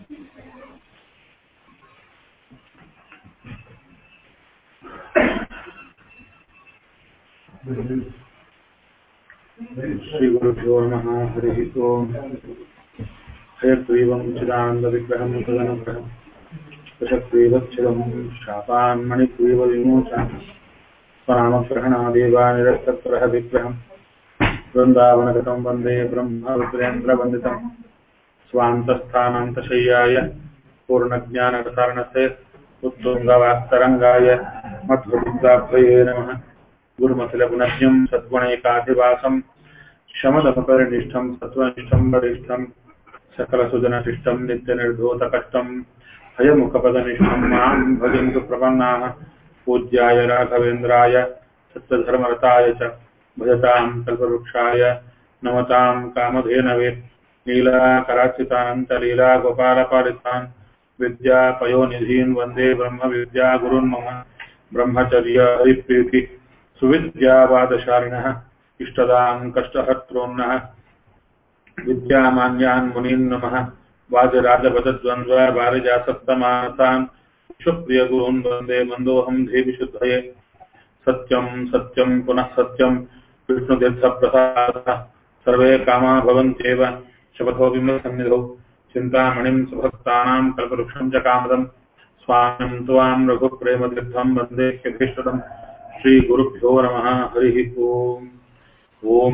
श्रीगुरुभ्यो नमः हरिः ओम् हयग्रीवं चिदानन्दविग्रहं तदनुग्रहं दशग्रीवच्छिदं शापान्मणिग्रीवविमोचनं स्वनामग्रहणादेवानिरस्तत्रः विग्रहं वृन्दावनगतं वन्दे ब्रह्मरुद्रेन्द्रवन्दितं स्वान्तस्थानान्तशय्याय पूर्णज्ञानप्रसारणस्य उत्तुङ्गवाक्तरङ्गाय मध्वबुद्धाभये नमः गुरुमखिलगुणज्ञं सद्गुणैकाधिवासं शमदमपरिनिष्ठं सत्त्वनिष्ठं वरिष्ठं सकलसुजनशिष्टं नित्यनिर्धोतकष्टं हयमुखपदनिष्ठं मां भजन्तु प्रपन्नाः पूज्याय राघवेन्द्राय सत्यधर्मरताय च भजतां कल्पवृक्षाय नमतां कामधेनवे लीलाकराचितानन्तलीलागोपालपालितान् विद्यापयोनिधीन् वन्दे ब्रह्मविद्यागुरुन् मम ब्रह्मचर्य हरिप्रीति सुविद्यावादशालिनः इष्टदां कष्टहर्त्रोन्नः विद्यामान्यान् मुनीन् नमः वाजराजपदद्वन्द्व वारिजासप्तमानसान् विश्वप्रियगुरून् वन्दे मन्दोऽहं देविशुद्धये सत्यं सत्यं पुनः सत्यं विष्णुतीर्थप्रसादः सर्वे कामा भवन्त्येव शपथो विमलसन्निधौ चिन्तामणिं सुभक्तानां कल्पवृक्षं च कामदम् स्वामिं त्वां रघुप्रेमतीर्थं वन्दे ह्यभीष्टदम् श्रीगुरुभ्यो नमः हरिः ओम् ॐ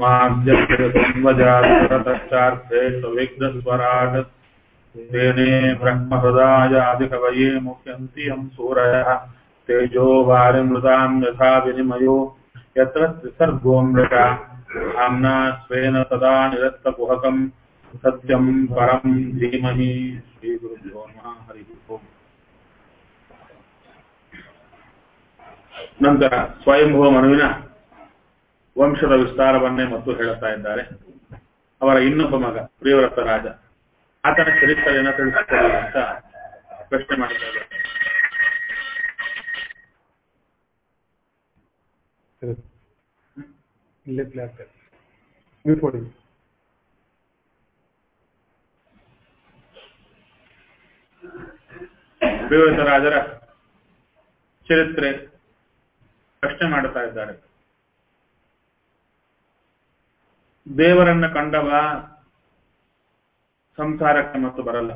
जन्माद्यवजातश्चार्थे सविघ्नस्वराट् तेने ब्रह्महृदायादिकवये मुह्यन्ति यं सूरयः तेजो वारिमृतां यथा विनिमयो यत्र त्रिसर्गोऽमृता धाम्ना स्वेन सदा निरस्तकुहकम् सत्यं परं धीमहि श्रीगुरुभ्यो नमः हरिः ओम् ನಂತರ ಸ್ವಯಂಭವ ಮನುವಿನ ವಂಶದ ವಿಸ್ತಾರವನ್ನೇ ಮತ್ತು ಹೇಳುತ್ತಾ ಇದ್ದಾರೆ ಅವರ ಇನ್ನೊಬ್ಬ ಮಗ ಪ್ರಿಯವ್ರತ ರಾಜ ಆತನ ಚರಿತ್ರೆಯನ್ನು ತಿಳಿಸಿಕೊಡಿ ಅಂತ ಪ್ರಶ್ನೆ ಮಾಡ್ತಾ ಇದ್ದಾರೆ ಇಲ್ಲೇ ಪ್ಲೇ ಆಗ್ತದೆ ಮ್ಯೂಟ್ ಮಾಡಿ ಪ್ರಿಯವ್ರತ ರಾಜರ ಚರಿತ್ರೆ ಪ್ರಶ್ನೆ ಮಾಡುತ್ತಾ ಇದ್ದಾರೆ ದೇವರನ್ನ ಕಂಡವ ಸಂಸಾರಕ್ಕೆ ಮತ್ತು ಬರಲ್ಲ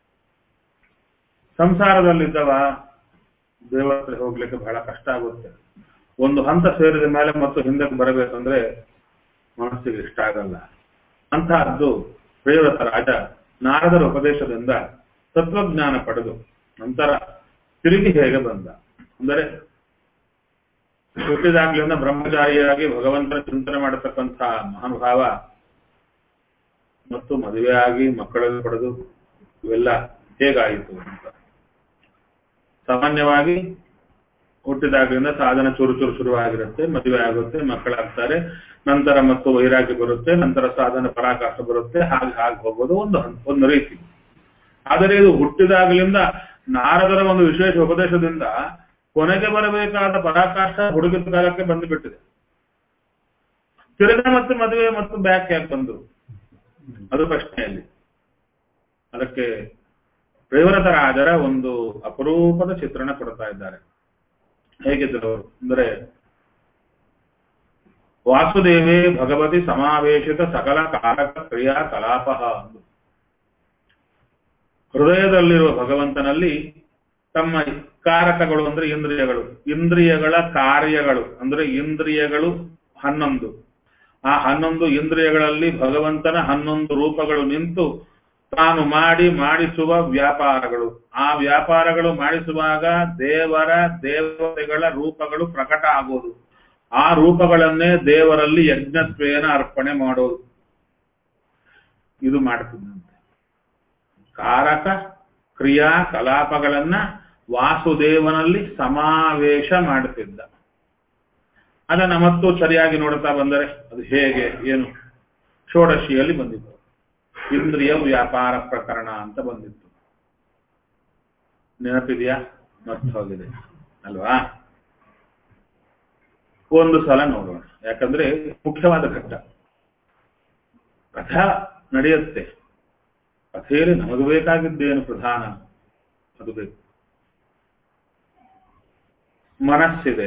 ಸಂಸಾರದಲ್ಲಿದ್ದವ ದೇವರ ಹತ್ರ ಹೋಗ್ಲಿಕ್ಕೆ ಬಹಳ ಕಷ್ಟ ಆಗುತ್ತೆ ಒಂದು ಹಂತ ಸೇರಿದ ಮೇಲೆ ಮತ್ತು ಹಿಂದಕ್ಕೆ ಬರಬೇಕಂದ್ರೆ ಮನಸ್ಸಿಗೆ ಇಷ್ಟ ಆಗಲ್ಲ ಅಂತಹದ್ದು ಪ್ರಿಯವ್ರತ ರಾಜ ನಾರದರ ಉಪದೇಶದಿಂದ ತತ್ವಜ್ಞಾನ ಪಡೆದು ನಂತರ ತಿರುಗಿ ಹೇಗೆ ಬಂದ ಅಂದರೆ ಹುಟ್ಟಿದಾಗ್ಲಿಂದ ಬ್ರಹ್ಮಚಾರಿಯಾಗಿ ಭಗವಂತನ ಚಿಂತನೆ ಮಾಡತಕ್ಕಂಥ ಮಹಾನುಭಾವ ಮತ್ತು ಮದುವೆಯಾಗಿ ಮಕ್ಕಳನ್ನು ಪಡೆದು ಇವೆಲ್ಲ ಹೇಗಾಯಿತು ಅಂತ ಸಾಮಾನ್ಯವಾಗಿ ಹುಟ್ಟಿದಾಗ್ಲಿಂದ ಸಾಧನ ಚೂರು ಚೂರು ಶುರುವಾಗಿರುತ್ತೆ ಮದುವೆ ಆಗುತ್ತೆ ಮಕ್ಕಳಾಗ್ತಾರೆ ನಂತರ ಮತ್ತು ವೈರಾಗ್ಯ ಬರುತ್ತೆ ನಂತರ ಸಾಧನ ಪರಾಕಾಶ ಬರುತ್ತೆ ಹಾಗೆ ಹಾಗೆ ಹೋಗೋದು ಒಂದು ಹಂತ- ಒಂದು ರೀತಿ ಆದರೆ ಇದು ಹುಟ್ಟಿದಾಗಲಿಂದ ನಾರದರ ಒಂದು ವಿಶೇಷ ಉಪದೇಶದಿಂದ ಕೊನೆಗೆ ಬರಬೇಕಾದ ಪರಾಕಾಶ ಹುಡುಗಿದ ಕಾಲಕ್ಕೆ ಬಂದು ಬಿಟ್ಟಿದೆ ತಿರುಗ ಮತ್ತು ಮದುವೆ ಮತ್ತು ಬ್ಯಾಕ್ ಯಾಕೆ ಬಂದು ಅದು ಪ್ರಶ್ನೆಯಲ್ಲಿ ಅದಕ್ಕೆ ಪ್ರೇವರತ ರಾಜರ ಒಂದು ಅಪರೂಪದ ಚಿತ್ರಣ ಕೊಡ್ತಾ ಇದ್ದಾರೆ ಹೇಗಿದ್ದರು ಅವರು ಅಂದರೆ ವಾಸುದೇವೇ ಭಗವತಿ ಸಮಾವೇಶಿತ ಸಕಲ ಕಾರಕ ಕ್ರಿಯಾ ಕಲಾಪ ಹೃದಯದಲ್ಲಿರುವ ಭಗವಂತನಲ್ಲಿ ತಮ್ಮ ಕಾರಕಗಳು ಅಂದ್ರೆ ಇಂದ್ರಿಯಗಳು ಇಂದ್ರಿಯಗಳ ಕಾರ್ಯಗಳು ಅಂದ್ರೆ ಇಂದ್ರಿಯಗಳು ಹನ್ನೊಂದು ಆ ಹನ್ನೊಂದು ಇಂದ್ರಿಯಗಳಲ್ಲಿ ಭಗವಂತನ ಹನ್ನೊಂದು ರೂಪಗಳು ನಿಂತು ತಾನು ಮಾಡಿ ಮಾಡಿಸುವ ವ್ಯಾಪಾರಗಳು ಆ ವ್ಯಾಪಾರಗಳು ಮಾಡಿಸುವಾಗ ದೇವರ ದೇವತೆಗಳ ರೂಪಗಳು ಪ್ರಕಟ ಆಗೋದು ಆ ರೂಪಗಳನ್ನೇ ದೇವರಲ್ಲಿ ಯಜ್ಞತ್ವೇನ ಅರ್ಪಣೆ ಮಾಡೋದು ಇದು ಮಾಡ್ತಿದ್ದಂತೆ ಕಾರಕ ಕ್ರಿಯಾ ಕಲಾಪಗಳನ್ನ ವಾಸುದೇವನಲ್ಲಿ ಸಮಾವೇಶ ಮಾಡುತ್ತಿದ್ದ ಅದನ್ನ ಮತ್ತು ಸರಿಯಾಗಿ ನೋಡ್ತಾ ಬಂದರೆ ಅದು ಹೇಗೆ ಏನು ಷೋಡಶಿಯಲ್ಲಿ ಬಂದಿತ್ತು ಇಂದ್ರಿಯ ವ್ಯಾಪಾರ ಪ್ರಕರಣ ಅಂತ ಬಂದಿತ್ತು ನೆನಪಿದೆಯಾ ಮರ್ತು ಹೋಗಿದೆ ಅಲ್ವಾ ಒಂದು ಸಲ ನೋಡೋಣ ಯಾಕಂದ್ರೆ ಮುಖ್ಯವಾದ ಘಟ್ಟ ಕಥಾ ನಡೆಯುತ್ತೆ ಕಥೆಯಲ್ಲಿ ನಮಗೆ ಬೇಕಾಗಿದ್ದೇನು ಪ್ರಧಾನ ಅದು ಬೇಕು ಮನಸ್ಸಿದೆ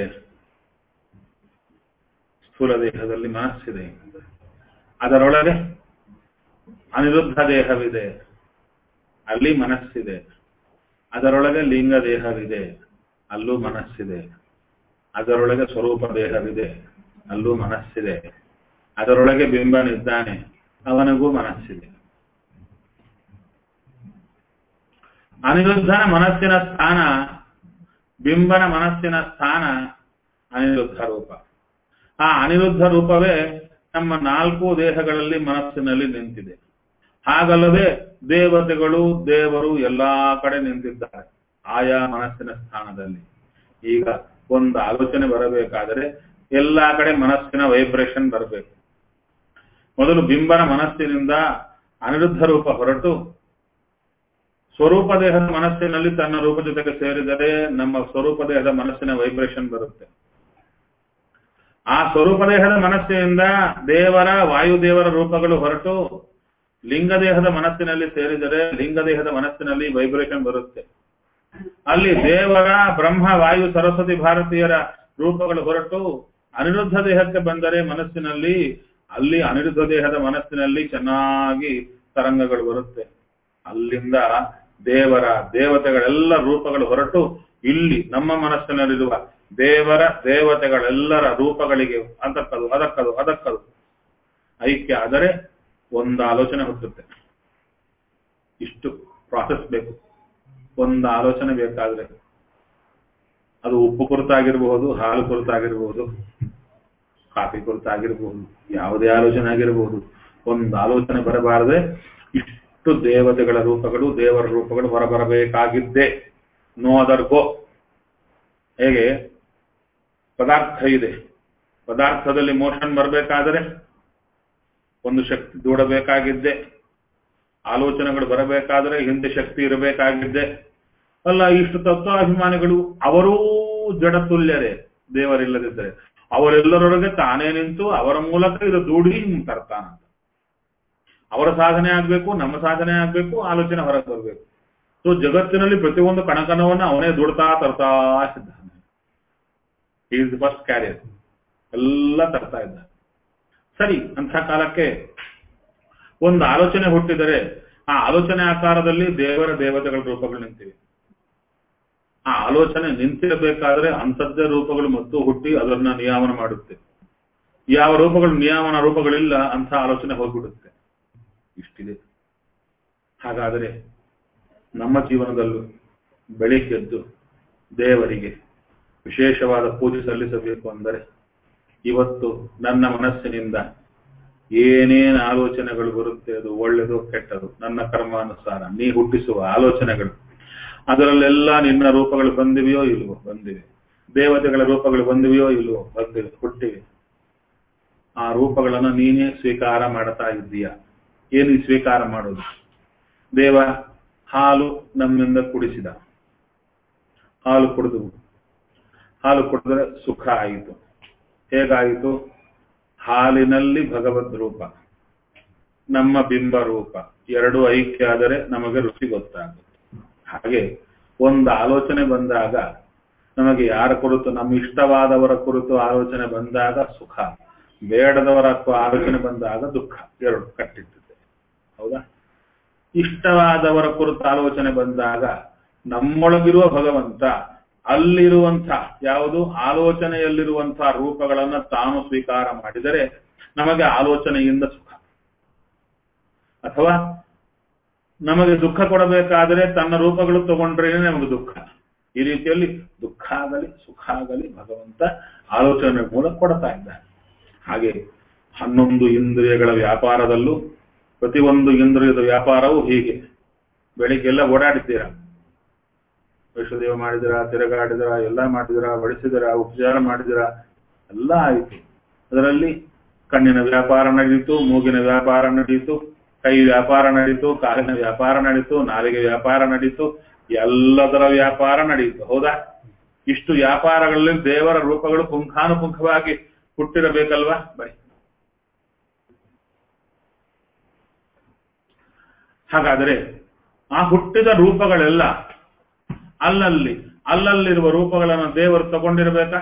ಸ್ಥೂಲ ದೇಹದಲ್ಲಿ ಮನಸ್ಸಿದೆ ಅದರೊಳಗೆ ಅನಿರುದ್ಧ ದೇಹವಿದೆ ಅಲ್ಲಿ ಮನಸ್ಸಿದೆ ಅದರೊಳಗೆ ಲಿಂಗ ದೇಹವಿದೆ ಅಲ್ಲೂ ಮನಸ್ಸಿದೆ ಅದರೊಳಗೆ ಸ್ವರೂಪ ದೇಹವಿದೆ ಅಲ್ಲೂ ಮನಸ್ಸಿದೆ ಅದರೊಳಗೆ ಬಿಂಬನಿದ್ದಾನೆ ಅವನಿಗೂ ಮನಸ್ಸಿದೆ ಅನಿರುದ್ಧನ ಮನಸ್ಸಿನ ಸ್ಥಾನ ಬಿಂಬನ ಮನಸ್ಸಿನ ಸ್ಥಾನ ಅನಿರುದ್ಧ ರೂಪ ಆ ಅನಿರುದ್ಧ ರೂಪವೇ ನಮ್ಮ ನಾಲ್ಕು ದೇಹಗಳಲ್ಲಿ ಮನಸ್ಸಿನಲ್ಲಿ ನಿಂತಿದೆ ಹಾಗಲ್ಲದೆ ದೇವತೆಗಳು ದೇವರು ಎಲ್ಲಾ ಕಡೆ ನಿಂತಿದ್ದಾರೆ ಆಯಾ ಮನಸ್ಸಿನ ಸ್ಥಾನದಲ್ಲಿ ಈಗ ಒಂದು ಆಲೋಚನೆ ಬರಬೇಕಾದರೆ ಎಲ್ಲಾ ಕಡೆ ಮನಸ್ಸಿನ ವೈಬ್ರೇಷನ್ ಬರಬೇಕು ಮೊದಲು ಬಿಂಬನ ಮನಸ್ಸಿನಿಂದ ಅನಿರುದ್ಧ ರೂಪ ಹೊರಟು ಸ್ವರೂಪ ದೇಹದ ಮನಸ್ಸಿನಲ್ಲಿ ತನ್ನ ರೂಪ ಜೊತೆಗೆ ಸೇರಿದರೆ ನಮ್ಮ ಸ್ವರೂಪ ದೇಹದ ಮನಸ್ಸಿನ ವೈಬ್ರೇಷನ್ ಬರುತ್ತೆ ಆ ಸ್ವರೂಪ ದೇಹದ ಮನಸ್ಸಿನಿಂದ ದೇವರ ವಾಯುದೇವರ ರೂಪಗಳು ಹೊರಟು ಲಿಂಗದೇಹದ ಮನಸ್ಸಿನಲ್ಲಿ ಸೇರಿದರೆ ಲಿಂಗದೇಹದ ಮನಸ್ಸಿನಲ್ಲಿ ವೈಬ್ರೇಷನ್ ಬರುತ್ತೆ ಅಲ್ಲಿ ದೇವರ ಬ್ರಹ್ಮ ವಾಯು ಸರಸ್ವತಿ ಭಾರತೀಯರ ರೂಪಗಳು ಹೊರಟು ಅನಿರುದ್ಧ ದೇಹಕ್ಕೆ ಬಂದರೆ ಮನಸ್ಸಿನಲ್ಲಿ ಅಲ್ಲಿ ಅನಿರುದ್ಧ ದೇಹದ ಮನಸ್ಸಿನಲ್ಲಿ ಚೆನ್ನಾಗಿ ತರಂಗಗಳು ಬರುತ್ತೆ ಅಲ್ಲಿಂದ ದೇವರ ದೇವತೆಗಳೆಲ್ಲ ರೂಪಗಳು ಹೊರಟು ಇಲ್ಲಿ ನಮ್ಮ ಮನಸ್ಸಿನಲ್ಲಿರುವ ದೇವರ ದೇವತೆಗಳೆಲ್ಲರ ರೂಪಗಳಿಗೆ ಅದಕ್ಕದು ಅದಕ್ಕದು ಅದಕ್ಕದು ಐಕ್ಯ ಆದರೆ ಒಂದು ಆಲೋಚನೆ ಹುಟ್ಟುತ್ತೆ ಇಷ್ಟು ಪ್ರಾಸೆಸ್ ಬೇಕು ಒಂದು ಆಲೋಚನೆ ಬೇಕಾದ್ರೆ ಅದು ಉಪ್ಪು ಕುರಿತಾಗಿರಬಹುದು ಹಾಲು ಕುರಿತಾಗಿರಬಹುದು ಕಾಫಿ ಕುರಿತಾಗಿರಬಹುದು ಯಾವುದೇ ಆಲೋಚನೆ ಆಗಿರಬಹುದು ಒಂದು ಆಲೋಚನೆ ಬರಬಾರದೆ ಇಷ್ಟು ದೇವತೆಗಳ ರೂಪಗಳು ದೇವರ ರೂಪಗಳು ಹೊರಬರಬೇಕಾಗಿದ್ದೇ ನೋ ಅದರ್ ಗೋ ಹೇಗೆ ಪದಾರ್ಥ ಇದೆ ಪದಾರ್ಥದಲ್ಲಿ ಮೋಷನ್ ಬರಬೇಕಾದರೆ ಒಂದು ಶಕ್ತಿ ದೂಡಬೇಕಾಗಿದ್ದೆ ಆಲೋಚನೆಗಳು ಬರಬೇಕಾದರೆ ಹಿಂದೆ ಶಕ್ತಿ ಇರಬೇಕಾಗಿದ್ದೆ ಅಲ್ಲ ಇಷ್ಟು ತತ್ವಾಭಿಮಾನಿಗಳು ಅವರೂ ಜಡತುಲ್ಯರೇ ದೇವರಿಲ್ಲದಿದ್ದರೆ ಅವರೆಲ್ಲರೊಳಗೆ ತಾನೇ ನಿಂತು ಅವರ ಮೂಲಕ ಇದು ದೂಡಿ ತರ್ತಾನಂತ ಅವರ ಸಾಧನೆ ಆಗ್ಬೇಕು ನಮ್ಮ ಸಾಧನೆ ಆಗ್ಬೇಕು ಆಲೋಚನೆ ಹೊರಗೆ ಬರಬೇಕು ಸೊ ಜಗತ್ತಿನಲ್ಲಿ ಪ್ರತಿಯೊಂದು ಕಣಕಣವನ್ನ ಅವನೇ ದುಡ್ತಾ ತರ್ತಾ ಇದ್ದಾನೆ ಈಸ್ ಫಸ್ಟ್ ಕ್ಯಾರಿಯರ್ ಎಲ್ಲ ತರ್ತಾ ಇದ್ದಾನೆ ಸರಿ ಅಂಥ ಕಾಲಕ್ಕೆ ಒಂದು ಆಲೋಚನೆ ಹುಟ್ಟಿದರೆ ಆ ಆಲೋಚನೆ ಆಕಾರದಲ್ಲಿ ದೇವರ ದೇವತೆಗಳ ರೂಪಗಳು ನಿಂತಿವೆ ಆ ಆಲೋಚನೆ ನಿಂತಿರಬೇಕಾದ್ರೆ ಅಂಥದ್ದೇ ರೂಪಗಳು ಮತ್ತು ಹುಟ್ಟಿ ಅದನ್ನ ನಿಯಾಮನ ಮಾಡುತ್ತೆ ಯಾವ ರೂಪಗಳು ನಿಯಾಮನ ರೂಪಗಳಿಲ್ಲ ಅಂಥ ಆಲೋಚನೆ ಹೋಗ್ಬಿಡುತ್ತೆ ಇಷ್ಟಿದೆ ಹಾಗಾದರೆ ನಮ್ಮ ಜೀವನದಲ್ಲೂ ಬೆಳಿಗ್ಗೆದ್ದು ದೇವರಿಗೆ ವಿಶೇಷವಾದ ಪೂಜೆ ಸಲ್ಲಿಸಬೇಕು ಅಂದರೆ ಇವತ್ತು ನನ್ನ ಮನಸ್ಸಿನಿಂದ ಏನೇನು ಆಲೋಚನೆಗಳು ಬರುತ್ತೆ ಅದು ಒಳ್ಳೆಯದು ಕೆಟ್ಟದು ನನ್ನ ಕರ್ಮಾನುಸಾರ ನೀ ಹುಟ್ಟಿಸುವ ಆಲೋಚನೆಗಳು ಅದರಲ್ಲೆಲ್ಲ ನಿನ್ನ ರೂಪಗಳು ಬಂದಿವೆಯೋ ಇಲ್ವೋ ಬಂದಿವೆ ದೇವತೆಗಳ ರೂಪಗಳು ಬಂದಿವೆಯೋ ಇಲ್ವೋ ಬಂದಿವೆ ಹುಟ್ಟಿವೆ ಆ ರೂಪಗಳನ್ನು ನೀನೇ ಸ್ವೀಕಾರ ಮಾಡ್ತಾ ಇದ್ದೀಯ ಏನು ಈ ಸ್ವೀಕಾರ ಮಾಡೋದು ದೇವ ಹಾಲು ನಮ್ಮಿಂದ ಕುಡಿಸಿದ ಹಾಲು ಕುಡಿದು ಹಾಲು ಕುಡಿದ್ರೆ ಸುಖ ಆಯಿತು ಹೇಗಾಯಿತು ಹಾಲಿನಲ್ಲಿ ಭಗವದ್ ರೂಪ ನಮ್ಮ ಬಿಂಬ ರೂಪ ಎರಡು ಐಕ್ಯ ಆದರೆ ನಮಗೆ ರುಚಿ ಗೊತ್ತಾಗುತ್ತೆ ಹಾಗೆ ಒಂದು ಆಲೋಚನೆ ಬಂದಾಗ ನಮಗೆ ಯಾರ ಕುರಿತು ನಮ್ಮ ಇಷ್ಟವಾದವರ ಕುರಿತು ಆಲೋಚನೆ ಬಂದಾಗ ಸುಖ ಬೇಡದವರ ಆಲೋಚನೆ ಬಂದಾಗ ದುಃಖ ಎರಡು ಕಟ್ಟಿರ್ತದೆ ಹೌದಾ ಇಷ್ಟವಾದವರ ಕುರಿತು ಆಲೋಚನೆ ಬಂದಾಗ ನಮ್ಮೊಳಗಿರುವ ಭಗವಂತ ಅಲ್ಲಿರುವಂಥ ಯಾವುದು ಆಲೋಚನೆಯಲ್ಲಿರುವಂಥ ರೂಪಗಳನ್ನ ತಾನು ಸ್ವೀಕಾರ ಮಾಡಿದರೆ ನಮಗೆ ಆಲೋಚನೆಯಿಂದ ಸುಖ ಅಥವಾ ನಮಗೆ ದುಃಖ ಕೊಡಬೇಕಾದರೆ ತನ್ನ ರೂಪಗಳು ತಗೊಂಡ್ರೇನೆ ನಮಗೆ ದುಃಖ ಈ ರೀತಿಯಲ್ಲಿ ದುಃಖ ಆಗಲಿ ಸುಖ ಆಗಲಿ ಭಗವಂತ ಆಲೋಚನೆ ಮೂಲಕ ಕೊಡ್ತಾ ಇದ್ದಾನೆ ಹಾಗೆ ಹನ್ನೊಂದು ಇಂದ್ರಿಯಗಳ ವ್ಯಾಪಾರದಲ್ಲೂ ಪ್ರತಿಯೊಂದು ಇಂದ್ರಿಯದ ವ್ಯಾಪಾರವು ಹೀಗೆ ಬೆಳಿಗ್ಗೆಲ್ಲ ಓಡಾಡಿದ್ದೀರಾ ವೈಷ್ಣದೇವ ಮಾಡಿದಿರ ತಿರುಗಾಡಿದಿರ ಎಲ್ಲ ಮಾಡಿದಿರ ಬಡಿಸಿದಿರ ಉಪಚಾರ ಮಾಡಿದಿರ ಎಲ್ಲ ಆಯಿತು ಅದರಲ್ಲಿ ಕಣ್ಣಿನ ವ್ಯಾಪಾರ ನಡೆಯಿತು ಮೂಗಿನ ವ್ಯಾಪಾರ ನಡೆಯಿತು ಕೈ ವ್ಯಾಪಾರ ನಡೀತು ಕಾಲಿನ ವ್ಯಾಪಾರ ನಡೀತು ನಾಲಿಗೆ ವ್ಯಾಪಾರ ನಡೀತು ಎಲ್ಲದರ ವ್ಯಾಪಾರ ನಡೆಯಿತು ಹೌದಾ ಇಷ್ಟು ವ್ಯಾಪಾರಗಳಲ್ಲಿ ದೇವರ ರೂಪಗಳು ಪುಂಖಾನುಪುಂಖವಾಗಿ ಹುಟ್ಟಿರಬೇಕಲ್ವಾ ಬರೀ ಹಾಗಾದರೆ ಆ ಹುಟ್ಟಿದ ರೂಪಗಳೆಲ್ಲ ಅಲ್ಲಲ್ಲಿ ಅಲ್ಲಲ್ಲಿರುವ ರೂಪಗಳನ್ನು ದೇವರು ತಗೊಂಡಿರ್ಬೇಕಾ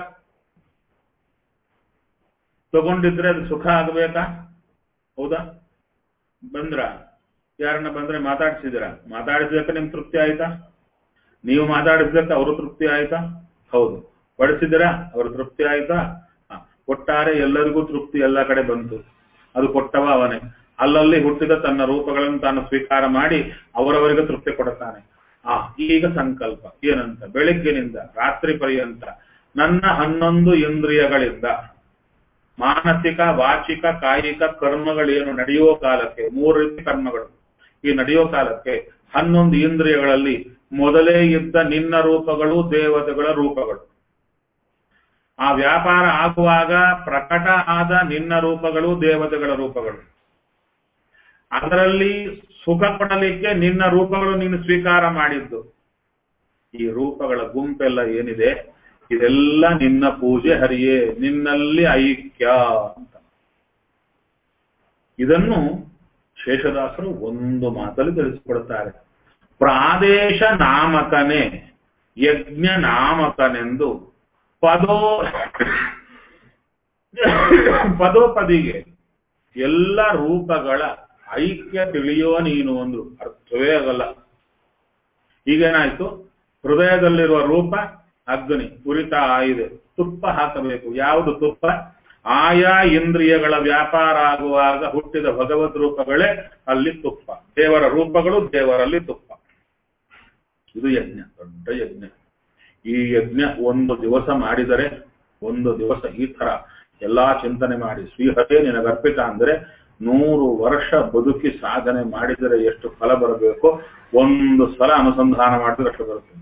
ತಗೊಂಡಿದ್ರೆ ಅದು ಸುಖ ಆಗಬೇಕಾ ಹೌದಾ ಬಂದ್ರ ಯಾರನ್ನ ಬಂದ್ರೆ ಮಾತಾಡಿಸಿದಿರ ಮಾತಾಡಿಸಿದಕ್ಕೆ ನಿಮ್ ತೃಪ್ತಿ ಆಯ್ತಾ ನೀವು ಮಾತಾಡಿಸಿದಕ್ಕೆ ಅವರು ತೃಪ್ತಿ ಆಯ್ತಾ ಹೌದು ಪಡಿಸಿದಿರ ಅವ್ರ ತೃಪ್ತಿ ಆಯ್ತಾ ಹ. ಒಟ್ಟಾರೆ ಎಲ್ಲರಿಗೂ ತೃಪ್ತಿ ಎಲ್ಲ ಕಡೆ ಬಂತು ಅದು ಕೊಟ್ಟವ ಅವನೇ ಅಲ್ಲಲ್ಲಿ ಹುಟ್ಟಿದ ತನ್ನ ರೂಪಗಳನ್ನು ತಾನು ಸ್ವೀಕಾರ ಮಾಡಿ ಅವರವರಿಗೆ ತೃಪ್ತಿ ಕೊಡುತ್ತಾನೆ ಆ ಈಗ ಸಂಕಲ್ಪ ಏನಂತ ಬೆಳಿಗ್ಗಿನಿಂದ ರಾತ್ರಿ ಪರ್ಯಂತ ನನ್ನ ಹನ್ನೊಂದು ಇಂದ್ರಿಯಗಳಿಂದ ಮಾನಸಿಕ ವಾಚಿಕ ಕಾಯಿಕ ಕರ್ಮಗಳೇನು ನಡೆಯುವ ಕಾಲಕ್ಕೆ ಮೂರು ರೀತಿ ಕರ್ಮಗಳು ಈ ನಡೆಯುವ ಕಾಲಕ್ಕೆ ಹನ್ನೊಂದು ಇಂದ್ರಿಯಗಳಲ್ಲಿ ಮೊದಲೇ ಇದ್ದ ನಿನ್ನ ರೂಪಗಳು ದೇವತೆಗಳ ರೂಪಗಳು ಆ ವ್ಯಾಪಾರ ಆಗುವಾಗ ಪ್ರಕಟ ಆದ ನಿನ್ನ ರೂಪಗಳು ದೇವತೆಗಳ ರೂಪಗಳು ಅದರಲ್ಲಿ ಸುಖ ಪಡಲಿಕ್ಕೆ ನಿನ್ನ ರೂಪಗಳು ನೀನು ಸ್ವೀಕಾರ ಮಾಡಿದ್ದು ಈ ರೂಪಗಳ ಗುಂಪೆಲ್ಲ ಏನಿದೆ ಇದೆಲ್ಲ ನಿನ್ನ ಪೂಜೆ ಹರಿಯೇ ನಿನ್ನಲ್ಲಿ ಐಕ್ಯ ಅಂತ ಇದನ್ನು ಶೇಷದಾಸರು ಒಂದು ಮಾತಲ್ಲಿ ತಿಳಿಸಿಕೊಡುತ್ತಾರೆ ಪ್ರಾದೇಶ ನಾಮಕನೇ ಯಜ್ಞ ನಾಮಕನೆಂದು ಪದೋ ಪದೋಪದಿಗೆ ಎಲ್ಲ ರೂಪಗಳ ಐಕ್ಯ ತಿಳಿಯೋ ನೀನು ಅಂದ್ರು ಅರ್ಥವೇ ಆಗಲ್ಲ ಈಗೇನಾಯ್ತು ಹೃದಯದಲ್ಲಿರುವ ರೂಪ ಅಗ್ನಿ ಉರಿತಾ ಇದೆ ತುಪ್ಪ ಹಾಕಬೇಕು ಯಾವುದು ತುಪ್ಪ ಆಯಾ ಇಂದ್ರಿಯಗಳ ವ್ಯಾಪಾರ ಆಗುವಾಗ ಹುಟ್ಟಿದ ಭಗವದ್ ರೂಪಗಳೇ ಅಲ್ಲಿ ತುಪ್ಪ ದೇವರ ರೂಪಗಳು ದೇವರಲ್ಲಿ ತುಪ್ಪ ಇದು ಯಜ್ಞ ದೊಡ್ಡ ಯಜ್ಞ ಈ ಯಜ್ಞ ಒಂದು ದಿವಸ ಮಾಡಿದರೆ ಒಂದು ದಿವಸ ಈ ತರ ಎಲ್ಲಾ ಚಿಂತನೆ ಮಾಡಿ ಶ್ರೀಹರೇ ನಿನಗರ್ಪಿತ ಅಂದ್ರೆ ನೂರು ವರ್ಷ ಬದುಕಿ ಸಾಧನೆ ಮಾಡಿದರೆ ಎಷ್ಟು ಫಲ ಬರಬೇಕು ಒಂದು ಸಲ ಅನುಸಂಧಾನ ಮಾಡಿದ್ರೆ ಅಷ್ಟು ಬರುತ್ತೆ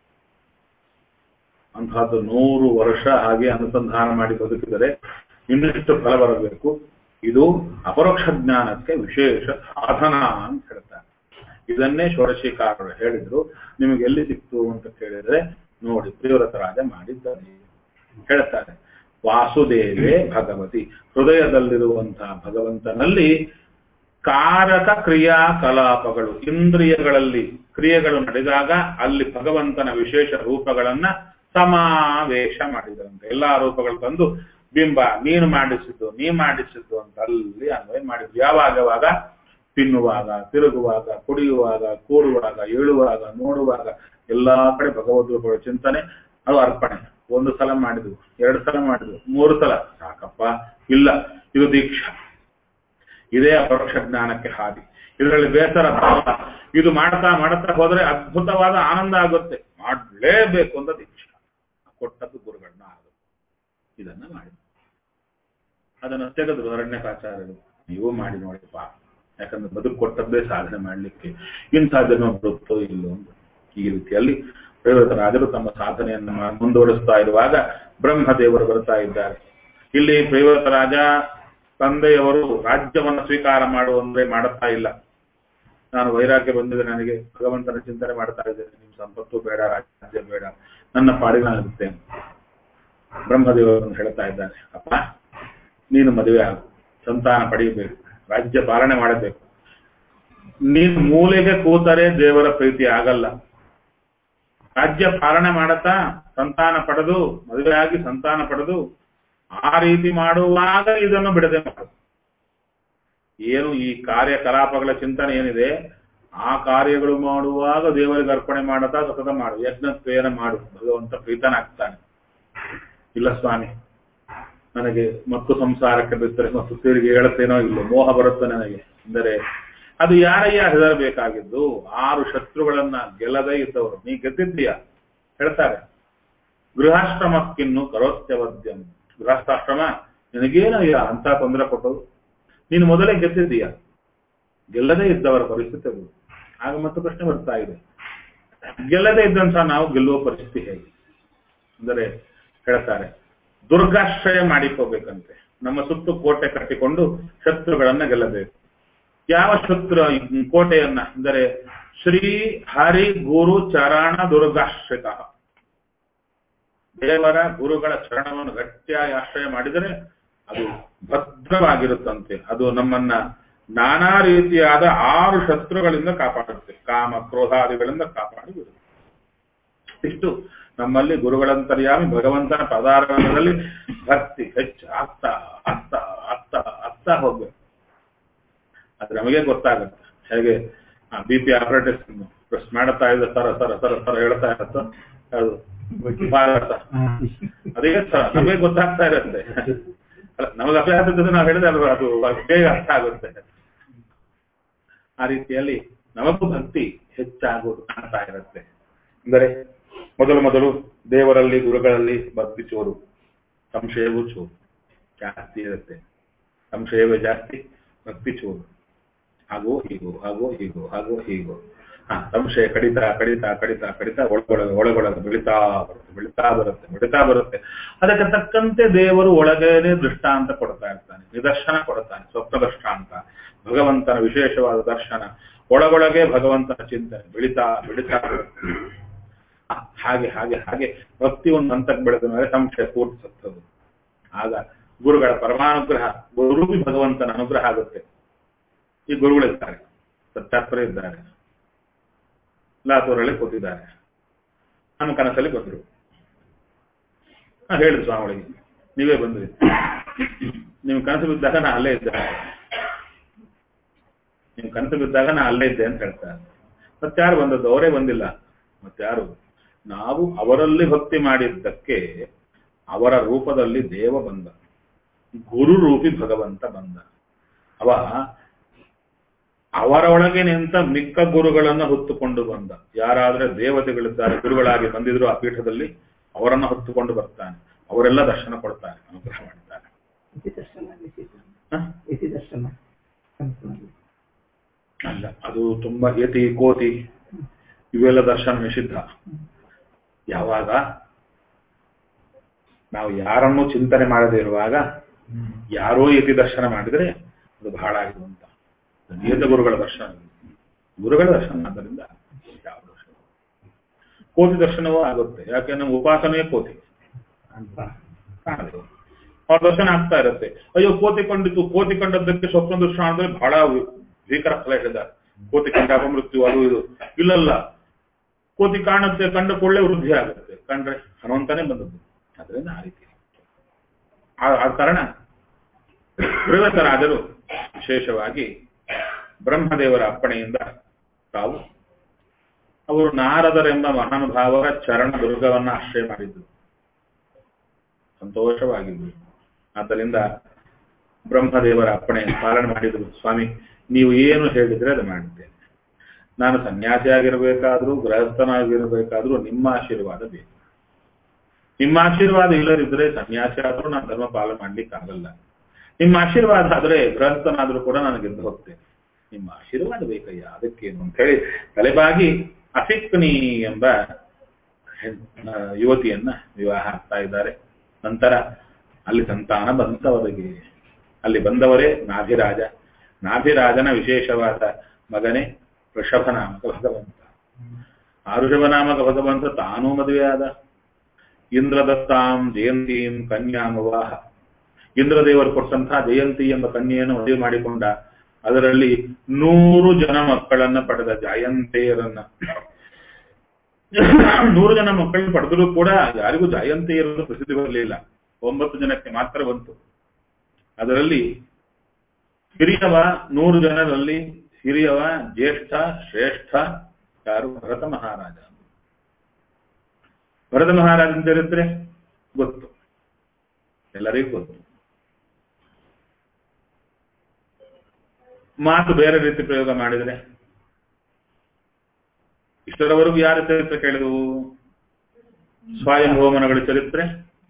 ಅಂತಹದ್ದು ನೂರು ವರ್ಷ ಹಾಗೆ ಅನುಸಂಧಾನ ಮಾಡಿ ಬದುಕಿದರೆ ಇನ್ನೆಷ್ಟು ಫಲ ಬರಬೇಕು ಇದು ಅಪರೋಕ್ಷ ಜ್ಞಾನಕ್ಕೆ ವಿಶೇಷ ಸಾಧನ ಅಂತ ಹೇಳ್ತಾರೆ ಇದನ್ನೇ ಷೋಡಶಿಕಾರರು ಹೇಳಿದ್ರು ನಿಮಗೆ ಎಲ್ಲಿ ಸಿಕ್ತು ಅಂತ ಕೇಳಿದ್ರೆ ನೋಡಿ ತೀವ್ರತರಾಜ ಮಾಡಿದ್ದಾರೆ ಹೇಳ್ತಾರೆ ವಾಸುದೇವೇ ಭಗವತಿ ಹೃದಯದಲ್ಲಿರುವಂತಹ ಭಗವಂತನಲ್ಲಿ ಕಾರಕ ಕ್ರಿಯಾಕಲಾಪಗಳು ಇಂದ್ರಿಯಗಳಲ್ಲಿ ಕ್ರಿಯೆಗಳು ನಡೆದಾಗ ಅಲ್ಲಿ ಭಗವಂತನ ವಿಶೇಷ ರೂಪಗಳನ್ನ ಸಮಾವೇಶ ಮಾಡಿದರಂತೆ ಎಲ್ಲಾ ರೂಪಗಳು ತಂದು ಬಿಂಬ ನೀನು ಮಾಡಿಸಿದ್ದು ನೀ ಮಾಡಿಸಿದ್ದು ಅಂತ ಅಲ್ಲಿ ಅನ್ವಯ ಮಾಡಿದ್ರು ಯಾವಾಗವಾಗ ತಿನ್ನುವಾಗ ತಿರುಗುವಾಗ ಕುಡಿಯುವಾಗ ಕೂಡುವಾಗ ಏಳುವಾಗ ನೋಡುವಾಗ ಎಲ್ಲಾ ಕಡೆ ಭಗವದ್ ರೂಪಗಳ ಚಿಂತನೆ ಅದು ಅರ್ಪಣೆ ಒಂದು ಸಲ ಮಾಡಿದ್ವು ಎರಡು ಸಲ ಮಾಡಿದ್ವು ಮೂರು ಸಲ ಸಾಕಪ್ಪ ಇಲ್ಲ ಇದು ದೀಕ್ಷಾ ಇದೇ ಅಪರೋಕ್ಷ ಜ್ಞಾನಕ್ಕೆ ಹಾದಿ ಇದರಲ್ಲಿ ಬೇಸರ ಭಾವ ಇದು ಮಾಡ್ತಾ ಮಾಡ್ತಾ ಹೋದ್ರೆ ಅದ್ಭುತವಾದ ಆನಂದ ಆಗುತ್ತೆ ಮಾಡಲೇಬೇಕು ಅಂತ ದೀಕ್ಷಾ ಕೊಟ್ಟದ್ದು ಗುರುಗಳನ್ನ ಆಗುತ್ತೆ ಇದನ್ನ ಮಾಡಿ ಅದನ್ನು ತೆಗೆದ್ರು ಅರಣ್ಯಕಾಚಾರ್ಯರು ನೀವು ಮಾಡಿ ನೋಡಿಪ್ಪ ಯಾಕಂದ್ರೆ ಬದುಕು ಕೊಟ್ಟದ್ದೇ ಸಾಧನೆ ಮಾಡ್ಲಿಕ್ಕೆ ಇಂಥ ಜನ್ಮ ಬರುತ್ತೋ ಇಲ್ಲೋ ಅಂತ ಈ ರೀತಿಯಲ್ಲಿ ರಾಜರು ತಮ್ಮ ಸಾಧನೆಯನ್ನು ಮಾ- ಮುಂದುವರಿಸ್ತಾ ಇರುವಾಗ ಬ್ರಹ್ಮದೇವರು ಬರ್ತಾ ಇದ್ದಾರೆ ಇಲ್ಲಿ ರಾಜ ತಂದೆಯವರು ರಾಜ್ಯವನ್ನು ಸ್ವೀಕಾರ ಮಾಡು ಅಂದ್ರೆ ಮಾಡುತ್ತಾ ಇಲ್ಲ ನಾನು ವೈರಾಗ್ಯ ಬಂದಿದೆ ನನಗೆ ಭಗವಂತನ ಚಿಂತನೆ ಮಾಡ್ತಾ ಇದ್ದೇನೆ ನಿಮ್ ಸಂಪತ್ತು ಬೇಡ ರಾಜ್ಯ ಬೇಡ ನನ್ನ ಪಾಡಿಗೆ ನಾನು ಇರ್ತೇನೆ ಬ್ರಹ್ಮದೇವರು ಹೇಳ್ತಾ ಇದ್ದಾನೆ ಅಪ್ಪ ನೀನು ಮದುವೆ ಆಗು ಸಂತಾನ ಪಡೆಯಬೇಕು ರಾಜ್ಯ ಪಾಲನೆ ಮಾಡಬೇಕು ನೀನು ಮೂಲೆಗೆ ಕೂತರೆ ದೇವರ ಪ್ರೀತಿ ಆಗಲ್ಲ ರಾಜ್ಯ ಪಾಲನೆ ಮಾಡತಾ ಸಂತಾನ ಪಡೆದು ಮದುವೆ ಆಗಿ ಸಂತಾನ ಪಡೆದು ಆ ರೀತಿ ಮಾಡುವಾಗ ಇದನ್ನು ಬಿಡದೆ ಮಾಡು ಏನು ಈ ಕಾರ್ಯಕಲಾಪಗಳ ಚಿಂತನೆ ಏನಿದೆ ಆ ಕಾರ್ಯಗಳು ಮಾಡುವಾಗ ದೇವರಿಗೆ ಅರ್ಪಣೆ ಮಾಡತಾ ಸತತ ಮಾಡು ಯಜ್ಞತ್ವೇನ ಮಾಡು ಭಗವಂತ ಪ್ರೀತನಾಗ್ತಾನೆ ಇಲ್ಲ ಸ್ವಾಮಿ ನನಗೆ ಮತ್ತು ಸಂಸಾರಕ್ಕೆ ಬಿದ್ದರೆ ಮತ್ತು ತಿರುಗಿ ಹೇಳುತ್ತೇನೋ ಇಲ್ಲ ಮೋಹ ಬರುತ್ತೆ ನನಗೆ ಅಂದರೆ ಅದು ಯಾರಯ್ಯ ಹೆದರಬೇಕಾಗಿದ್ದು ಆರು ಶತ್ರುಗಳನ್ನ ಗೆಲ್ಲದೇ ಇದ್ದವರು ನೀ ಗೆದ್ದಿದ್ದೀಯ ಹೇಳ್ತಾರೆ ಗೃಹಾಶ್ರಮಕ್ಕಿನ್ನು ಕರೋತ್ಯವದ್ಯಂ ಗೃಹಸ್ಥಾಶ್ರಮ ನಿನಗೇನಯ್ಯ ಅಂತ ತೊಂದರೆ ಕೊಟ್ಟದು ನೀನು ಮೊದಲೇ ಗೆದ್ದಿದ್ದೀಯ ಗೆಲ್ಲದೇ ಇದ್ದವರ ಪರಿಸ್ಥಿತಿ ಅದು ಆಗ ಮತ್ತು ಪ್ರಶ್ನೆ ಬರ್ತಾ ಇದೆ ಗೆಲ್ಲದೇ ಇದ್ದಂತ ನಾವು ಗೆಲ್ಲುವ ಪರಿಸ್ಥಿತಿ ಹೇಗೆ ಅಂದರೆ ಹೇಳ್ತಾರೆ ದುರ್ಗಾಶ್ರಯ ಮಾಡಿಕೋಬೇಕಂತೆ ನಮ್ಮ ಸುತ್ತು ಕೋಟೆ ಕಟ್ಟಿಕೊಂಡು ಶತ್ರುಗಳನ್ನ ಗೆಲ್ಲಬೇಕು ಯಾವ ಶತ್ರು ಕೋಟೆಯನ್ನ ಅಂದರೆ ಶ್ರೀ ಹರಿ ಗುರು ಚರಣ ದುರ್ಗಾಶ್ರಿತ ದೇವರ ಗುರುಗಳ ಚರಣವನ್ನು ಗಟ್ಟಿಯಾಗಿ ಆಶ್ರಯ ಮಾಡಿದರೆ ಅದು ಭದ್ರವಾಗಿರುತ್ತಂತೆ ಅದು ನಮ್ಮನ್ನ ನಾನಾ ರೀತಿಯಾದ ಆರು ಶತ್ರುಗಳಿಂದ ಕಾಪಾಡುತ್ತೆ ಕಾಮ ಕ್ರೋಧಾದಿಗಳಿಂದ ಕಾಪಾಡಿ ಬಿಡುತ್ತೆ ಇಷ್ಟು ನಮ್ಮಲ್ಲಿ ಗುರುಗಳಂತರ್ಯಾಮಿ ಭಗವಂತನ ಪದಾರ್ಥದಲ್ಲಿ ಭಕ್ತಿ ಹೆಚ್ಚು ಆಗ್ತಾ ಆಗ್ತಾ ಆಗ್ತಾ ಆಗ್ತಾ ಹೋಗ್ಬೇಕು ಅದು ನಮಗೆ ಗೊತ್ತಾಗುತ್ತೆ ಹೇಗೆ ಬಿ ಪಿ ಆಪರೇಟರ್ಸ್ ಪ್ರೆಸ್ ಮಾಡುತ್ತಾ ಇದ್ದ ಸರ ಸರ ಸರ ಸರ ಹೇಳ್ತಾ ಇರತ್ತೋ ಅದು ಭಾರತ ಅದೇ ಸ- ನಮಗೆ ಗೊತ್ತಾಗ್ತಾ ಇರುತ್ತೆ ಅಲ್ಲ ನಮಗೆ ಅಭ್ಯಾಸ ಇದ್ದದ್ದು ನಾವು ಹೇಳಿದ್ರೆ ಅದು ಅದು ಬೇಗ ಅರ್ಥ ಆಗುತ್ತೆ ಆ ರೀತಿಯಲ್ಲಿ ನಮಗೂ ಭಕ್ತಿ ಹೆಚ್ಚಾಗುವುದು ಕಾಣ್ತಾ ಇರುತ್ತೆ ಅಂದರೆ ಮೊದಲು ಮೊದಲು ದೇವರಲ್ಲಿ ಗುರುಗಳಲ್ಲಿ ಭಕ್ತಿ ಚೋರು ಸಂಶಯವೂ ಚೂರು ಜಾಸ್ತಿ ಇರುತ್ತೆ ಸಂಶಯವೇ ಜಾಸ್ತಿ ಭಕ್ತಿ ಚೂರು ಹಾಗೋ ಹೀಗೋ ಹಾಗೋ ಹೀಗೋ ಹಾಗೋ ಹೀಗೋ ಹಾ ಸಂಶಯ ಕಡಿತಾ ಕಡಿತಾ ಕಡಿತಾ ಕಡಿತಾ ಒಳಗೊಳಗೆ ಒಳಗೊಳಗೆ ಬೆಳಿತಾ ಬರುತ್ತೆ ಬೆಳಿತಾ ಬರುತ್ತೆ ಬೆಳಿತಾ ಬರುತ್ತೆ ಅದಕ್ಕೆ ತಕ್ಕಂತೆ ದೇವರು ಒಳಗೇನೆ ದೃಷ್ಟಾಂತ ಕೊಡ್ತಾ ಇರ್ತಾನೆ ನಿದರ್ಶನ ಕೊಡ್ತಾನೆ ಸ್ವಪ್ನ ದೃಷ್ಟಾಂತ ಭಗವಂತನ ವಿಶೇಷವಾದ ದರ್ಶನ ಒಳಗೊಳಗೆ ಭಗವಂತನ ಚಿಂತನೆ ಬೆಳಿತಾ ಬೆಳಿತಾ ಬರುತ್ತೆ ಆ, ಹಾಗೆ ಹಾಗೆ ಹಾಗೆ ಭಕ್ತಿ ಒಂದು ಹಂತಕ್ಕೆ ಬೆಳೆದ ಮೇಲೆ ಸಂಶಯ ಪೂರ್ತಿ ಸತ್ತದು ಆಗ ಗುರುಗಳ ಪರಮಾನುಗ್ರಹ ಗುರುವಿ ಭಗವಂತನ ಅನುಗ್ರಹ ಆಗುತ್ತೆ ಈ ಗುರುಗಳಿದ್ದಾರೆ ಸತ್ಯಾತ್ಮರ ಇದ್ದಾರೆ ಲಾತೂರಲ್ಲಿ ಕೂತಿದ್ದಾರೆ ನಮ್ಮ ಕನಸಲ್ಲಿ ಬಂದರು ಹೇಳಿದ್ರು ಸ್ವಾಮಿಗಳಿಗೆ ನೀವೇ ಬಂದ್ರಿ ನೀವು ಕನಸು ಬಿದ್ದಾಗ ನಾ ಅಲ್ಲೇ ಇದ್ದೆ ನೀವು ಕನಸು ಬಿದ್ದಾಗ ನಾ ಅಲ್ಲೇ ಇದ್ದೆ ಅಂತ ಹೇಳ್ತಾರೆ ಮತ್ತಾರು ಬಂದದ್ದು ಅವರೇ ಬಂದಿಲ್ಲ ಮತ್ತಾರು ನಾವು ಅವರಲ್ಲಿ ಭಕ್ತಿ ಮಾಡಿದ್ದಕ್ಕೆ ಅವರ ರೂಪದಲ್ಲಿ ದೇವ ಬಂದ ಗುರು ರೂಪಿ ಭಗವಂತ ಬಂದ ಅವ ಅವರ ಒಳಗೆ ನಿಂತ ಮಿಕ್ಕ ಗುರುಗಳನ್ನ ಹೊತ್ತುಕೊಂಡು ಬಂದ ಯಾರಾದ್ರೆ ದೇವತೆಗಳಿದ್ದಾರೆ ಗುರುಗಳಾಗಿ ಬಂದಿದ್ರು ಆ ಪೀಠದಲ್ಲಿ ಅವರನ್ನ ಹೊತ್ತುಕೊಂಡು ಬರ್ತಾನೆ ಅವರೆಲ್ಲ ದರ್ಶನ ಕೊಡ್ತಾರೆ ಅನುಗ್ರಹ ಮಾಡ್ತಾರೆ ಇತಿ ದರ್ಶನ ನಿಷಿದ್ಧ ಹ? ಇತಿ ದರ್ಶನ ಕನಸಿನಲ್ಲಿ ಅಲ್ಲ ಅದು ತುಂಬಾ ಯತಿ ಕೋತಿ ಇವೆಲ್ಲ ದರ್ಶನ ನಿಷಿದ್ಧ ಯಾವಾಗ ನಾವು ಯಾರನ್ನೂ ಚಿಂತನೆ ಮಾಡದೇ ಇರುವಾಗ ಯಾರೋ ಯತಿ ದರ್ಶನ ಮಾಡಿದ್ರೆ ಅದು ಬಹಳ ಇದು ಅಂತ ನಿಯತ ಗುರುಗಳ ದರ್ಶನ ಗುರುಗಳ ದರ್ಶನ ಆದ್ದರಿಂದ ಯಾವ ದರ್ಶನ ಕೋತಿ ದರ್ಶನವೂ ಆಗುತ್ತೆ ಯಾಕೆ ನಮ್ಮ ಉಪಾಸನೆಯೇ ಕೋತಿ ಕಾಣದು ಅವ್ರ ದರ್ಶನ ಆಗ್ತಾ ಇರುತ್ತೆ ಅಯ್ಯೋ ಕೋತಿ ಕಂಡಿತು ಕೋತಿ ಕಂಡದ್ದಕ್ಕೆ ಸ್ವಪ್ನ ದರ್ಶನ ಅಂದ್ರೆ ಬಹಳ ಭೀಕರ ಫಲ ಹೇಳಿದ್ದಾರೆ ಕೋತಿ ಕಂಡ ಅಪಮೃತ್ಯು ಅದು ಇದು ಇಲ್ಲಲ್ಲ ಕೋತಿ ಕಾಣುತ್ತೆ ಕಂಡ ಕೂಡಲೇ ವೃದ್ಧಿ ಆಗುತ್ತೆ ಕಂಡ್ರೆ ಹನುಮಂತನೇ ಬಂದದ್ದು ಅದರಿಂದ ಆ ರೀತಿ ಆ- ಆ ಕಾರಣ ಬೃಹತರಾದರು ವಿಶೇಷವಾಗಿ ಬ್ರಹ್ಮದೇವರ ಅಪ್ಪಣೆಯಿಂದ ತಾವು ಅವರು ನಾರದರೆಂಬ ಮಹಾನುಭಾವರ ಚರಣ ದುರ್ಗವನ್ನ ಆಶ್ರಯ ಮಾಡಿದ್ರು ಸಂತೋಷವಾಗಿದ್ರು ಆದ್ದರಿಂದ ಬ್ರಹ್ಮದೇವರ ಅಪ್ಪಣೆ ಪಾಲನೆ ಮಾಡಿದ್ರು ಸ್ವಾಮಿ ನೀವು ಏನು ಹೇಳಿದ್ರೆ ಅದು ಮಾಡುತ್ತೇನೆ ನಾನು ಸನ್ಯಾಸಿಯಾಗಿರ್ಬೇಕಾದ್ರೂ ಗೃಹಸ್ಥನಾಗಿರ್ಬೇಕಾದ್ರೂ ನಿಮ್ಮ ಆಶೀರ್ವಾದ ಬೇಕು ನಿಮ್ಮ ಆಶೀರ್ವಾದ ಇಲ್ಲದಿದ್ರೆ ಸನ್ಯಾಸಿ ಆದ್ರೂ ನಾನು ಧರ್ಮ ಪಾಲನೆ ಮಾಡ್ಲಿಕ್ಕೆ ಆಗಲ್ಲ ನಿಮ್ಮ ಆಶೀರ್ವಾದ ಆದ್ರೆ ಗೃಹಸ್ಥನಾದ್ರೂ ಕೂಡ ನಾನು ಗೆದ್ದು ಹೋಗ್ತೇನೆ ನಿಮ್ಮ ಆಶೀರ್ವಾದ ಬೇಕಯ್ಯ ಅದಕ್ಕೇನು ಅಂತ ಹೇಳಿ ತಲೆಬಾಗಿ ಅಫಿಕ್ನಿ ಎಂಬ ಹೆಣ್- ಆ, ಯುವತಿಯನ್ನ ವಿವಾಹ ಆಗ್ತಾ ಇದ್ದಾರೆ ನಂತರ ಅಲ್ಲಿ ಸಂತಾನ ಬಂತವರಿಗೆ ಅಲ್ಲಿ ಬಂದವರೇ ನಾಭಿರಾಜ ನಾಭಿರಾಜನ ವಿಶೇಷವಾದ ಮಗನೇ ವೃಷಭನಾಮಕ ಭಗವಂತ ಆ ಋಷಭನಾಮಕ ಭಗವಂತ ತಾನೂ ಮದುವೆಯಾದ ಇಂದ್ರದತ್ತಾಂ ಜಯಂತೀಂ ಕನ್ಯಾಂ ವಿವಾಹ ಇಂದ್ರದೇವರು ಕೊಟ್ಟಂತಹ ಜಯಂತಿ ಎಂಬ ಕನ್ಯೆಯನ್ನು ಮದುವೆ ಮಾಡಿಕೊಂಡ ಅದರಲ್ಲಿ ನೂರು ಜನ ಮಕ್ಕಳನ್ನ ಪಡೆದ ಜಯಂತಿಯರನ್ನ ನೂರು ಜನ ಮಕ್ಕಳನ್ನು ಪಡೆದರೂ ಕೂಡ ಯಾರಿಗೂ ಜಯಂತಿಯರನ್ನು ಪ್ರಸಿದ್ಧಿ ಬರಲಿಲ್ಲ ಒಂಬತ್ತು ಜನಕ್ಕೆ ಮಾತ್ರ ಬಂತು ಅದರಲ್ಲಿ ಹಿರಿಯವ ನೂರು ಜನರಲ್ಲಿ ಹಿರಿಯವ ಜ್ಯೇಷ್ಠ ಶ್ರೇಷ್ಠ ಯಾರು ಭರತ ಮಹಾರಾಜ ಭರತ ಮಹಾರಾಜನ ಚರಿತ್ರೆ ಗೊತ್ತು ಎಲ್ಲರಿಗೂ ಗೊತ್ತು ಮಾತು ಬೇರೆ ರೀತಿ ಪ್ರಯೋಗ ಮಾಡಿದ್ರೆ ಇಷ್ಟರವರೆಗೂ ಯಾರ ಚರಿತ್ರೆ ಕೇಳಿದವು ಸ್ವಯಂಭೋಮನಗಳ ಚರಿತ್ರೆ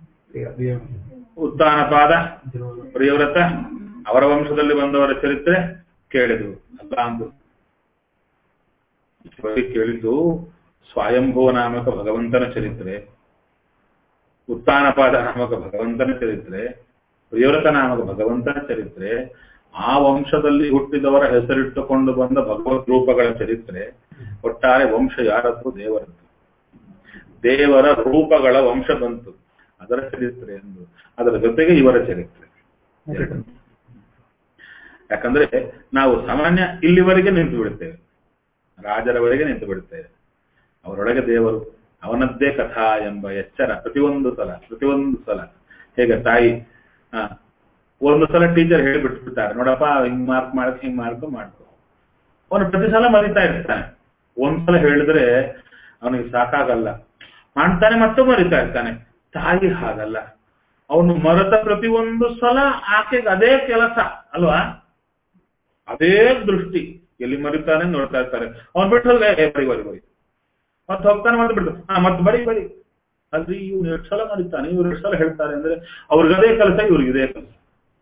ಉತ್ತಾನಪಾದ ಪ್ರಿಯವ್ರತ ಅವರ ವಂಶದಲ್ಲಿ ಬಂದವರ ಚರಿತ್ರೆ ಕೇಳಿದವು ಅಲ್ಲ ಅಂದು ಇಷ್ಟರವರೆಗೆ ಕೇಳಿದ್ದು ಸ್ವಯಂಭವ ನಾಮಕ ಭಗವಂತನ ಚರಿತ್ರೆ ಉತ್ತಾನಪಾದ ನಾಮಕ ಭಗವಂತನ ಚರಿತ್ರೆ ಪ್ರಿಯವ್ರತ ನಾಮಕ ಭಗವಂತನ ಚರಿತ್ರೆ ಆ ವಂಶದಲ್ಲಿ ಹುಟ್ಟಿದವರ ಹೆಸರಿಟ್ಟುಕೊಂಡು ಬಂದ ಭಗವದ್ ರೂಪಗಳ ಚರಿತ್ರೆ ಒಟ್ಟಾರೆ ವಂಶ ಯಾರದ್ದು ದೇವರದ್ದು ದೇವರ ರೂಪಗಳ ವಂಶ ಬಂತು ಅದರ ಚರಿತ್ರೆ ಎಂದು ಅದರ ಜೊತೆಗೆ ಇವರ ಚರಿತ್ರೆ ಎರಡು. ಯಾಕಂದ್ರೆ ನಾವು ಸಾಮಾನ್ಯ ಇಲ್ಲಿವರೆಗೆ ನಿಂತು ಬಿಡುತ್ತೇವೆ ರಾಜರವರೆಗೆ ನಿಂತು ಬಿಡುತ್ತೇವೆ ಅವರೊಳಗೆ ದೇವರು ಅವನದ್ದೇ ಕಥಾ ಎಂಬ ಎಚ್ಚರ ಪ್ರತಿಯೊಂದು ಸಲ ಪ್ರತಿಯೊಂದು ಸಲ ಹೇಗೆ ತಾಯಿ ಆ, ಒಂದು ಸಲ ಟೀಚರ್ ಹೇಳಿಬಿಟ್ಬಿಡ್ತಾರೆ ನೋಡಪ್ಪ ಹಿಂಗ್ ಮಾರ್ಕ್ ಮಾಡಕ್ ಹಿಂಗ್ ಮಾರ್ಕ್ ಮಾಡ್ಕೊ ಅವನು ಪ್ರತಿ ಸಲ ಮರಿತಾ ಇರ್ತಾನೆ ಒಂದ್ಸಲ ಹೇಳಿದ್ರೆ ಅವನಿಗೆ ಸಾಕಾಗಲ್ಲ ಮಾಡ್ತಾನೆ ಮತ್ತು ಮರಿತಾ ಇರ್ತಾನೆ ತಾಯಿ ಹಾಗಲ್ಲ ಅವನು ಮರೆತ ಪ್ರತಿಯೊಂದು ಸಲ ಆಕೆಗೆ ಅದೇ ಕೆಲಸ ಅಲ್ವಾ ಅದೇ ದೃಷ್ಟಿ ಎಲ್ಲಿ ಮರಿತಾನೆ ನೋಡ್ತಾ ಇರ್ತಾರೆ ಅವ್ನು ಬಿಟ್ಟು ಹೋದ್ರೆ, ಏ ಬರಿ ಬರಿ ಬರಿ ಮತ್ತೆ ಹೋಗ್ತಾನೆ ಮತ್ತೆ ಬಿಡ್ತು ಹಾ ಮತ್ತೆ ಬರಿ ಬರಿ ಅಲ್ರಿ ಇವ್ನು ಎಷ್ಟು ಸಲ ಮರಿತಾನೆ ಇವ್ರು ಎಷ್ಟು ಸಲ ಹೇಳ್ತಾರೆ ಅಂದ್ರೆ ಅವ್ರಿಗೆ ಅದೇ ಕೆಲಸ ಇವ್ರಿಗೆ ಇದೇ ಕೆಲಸ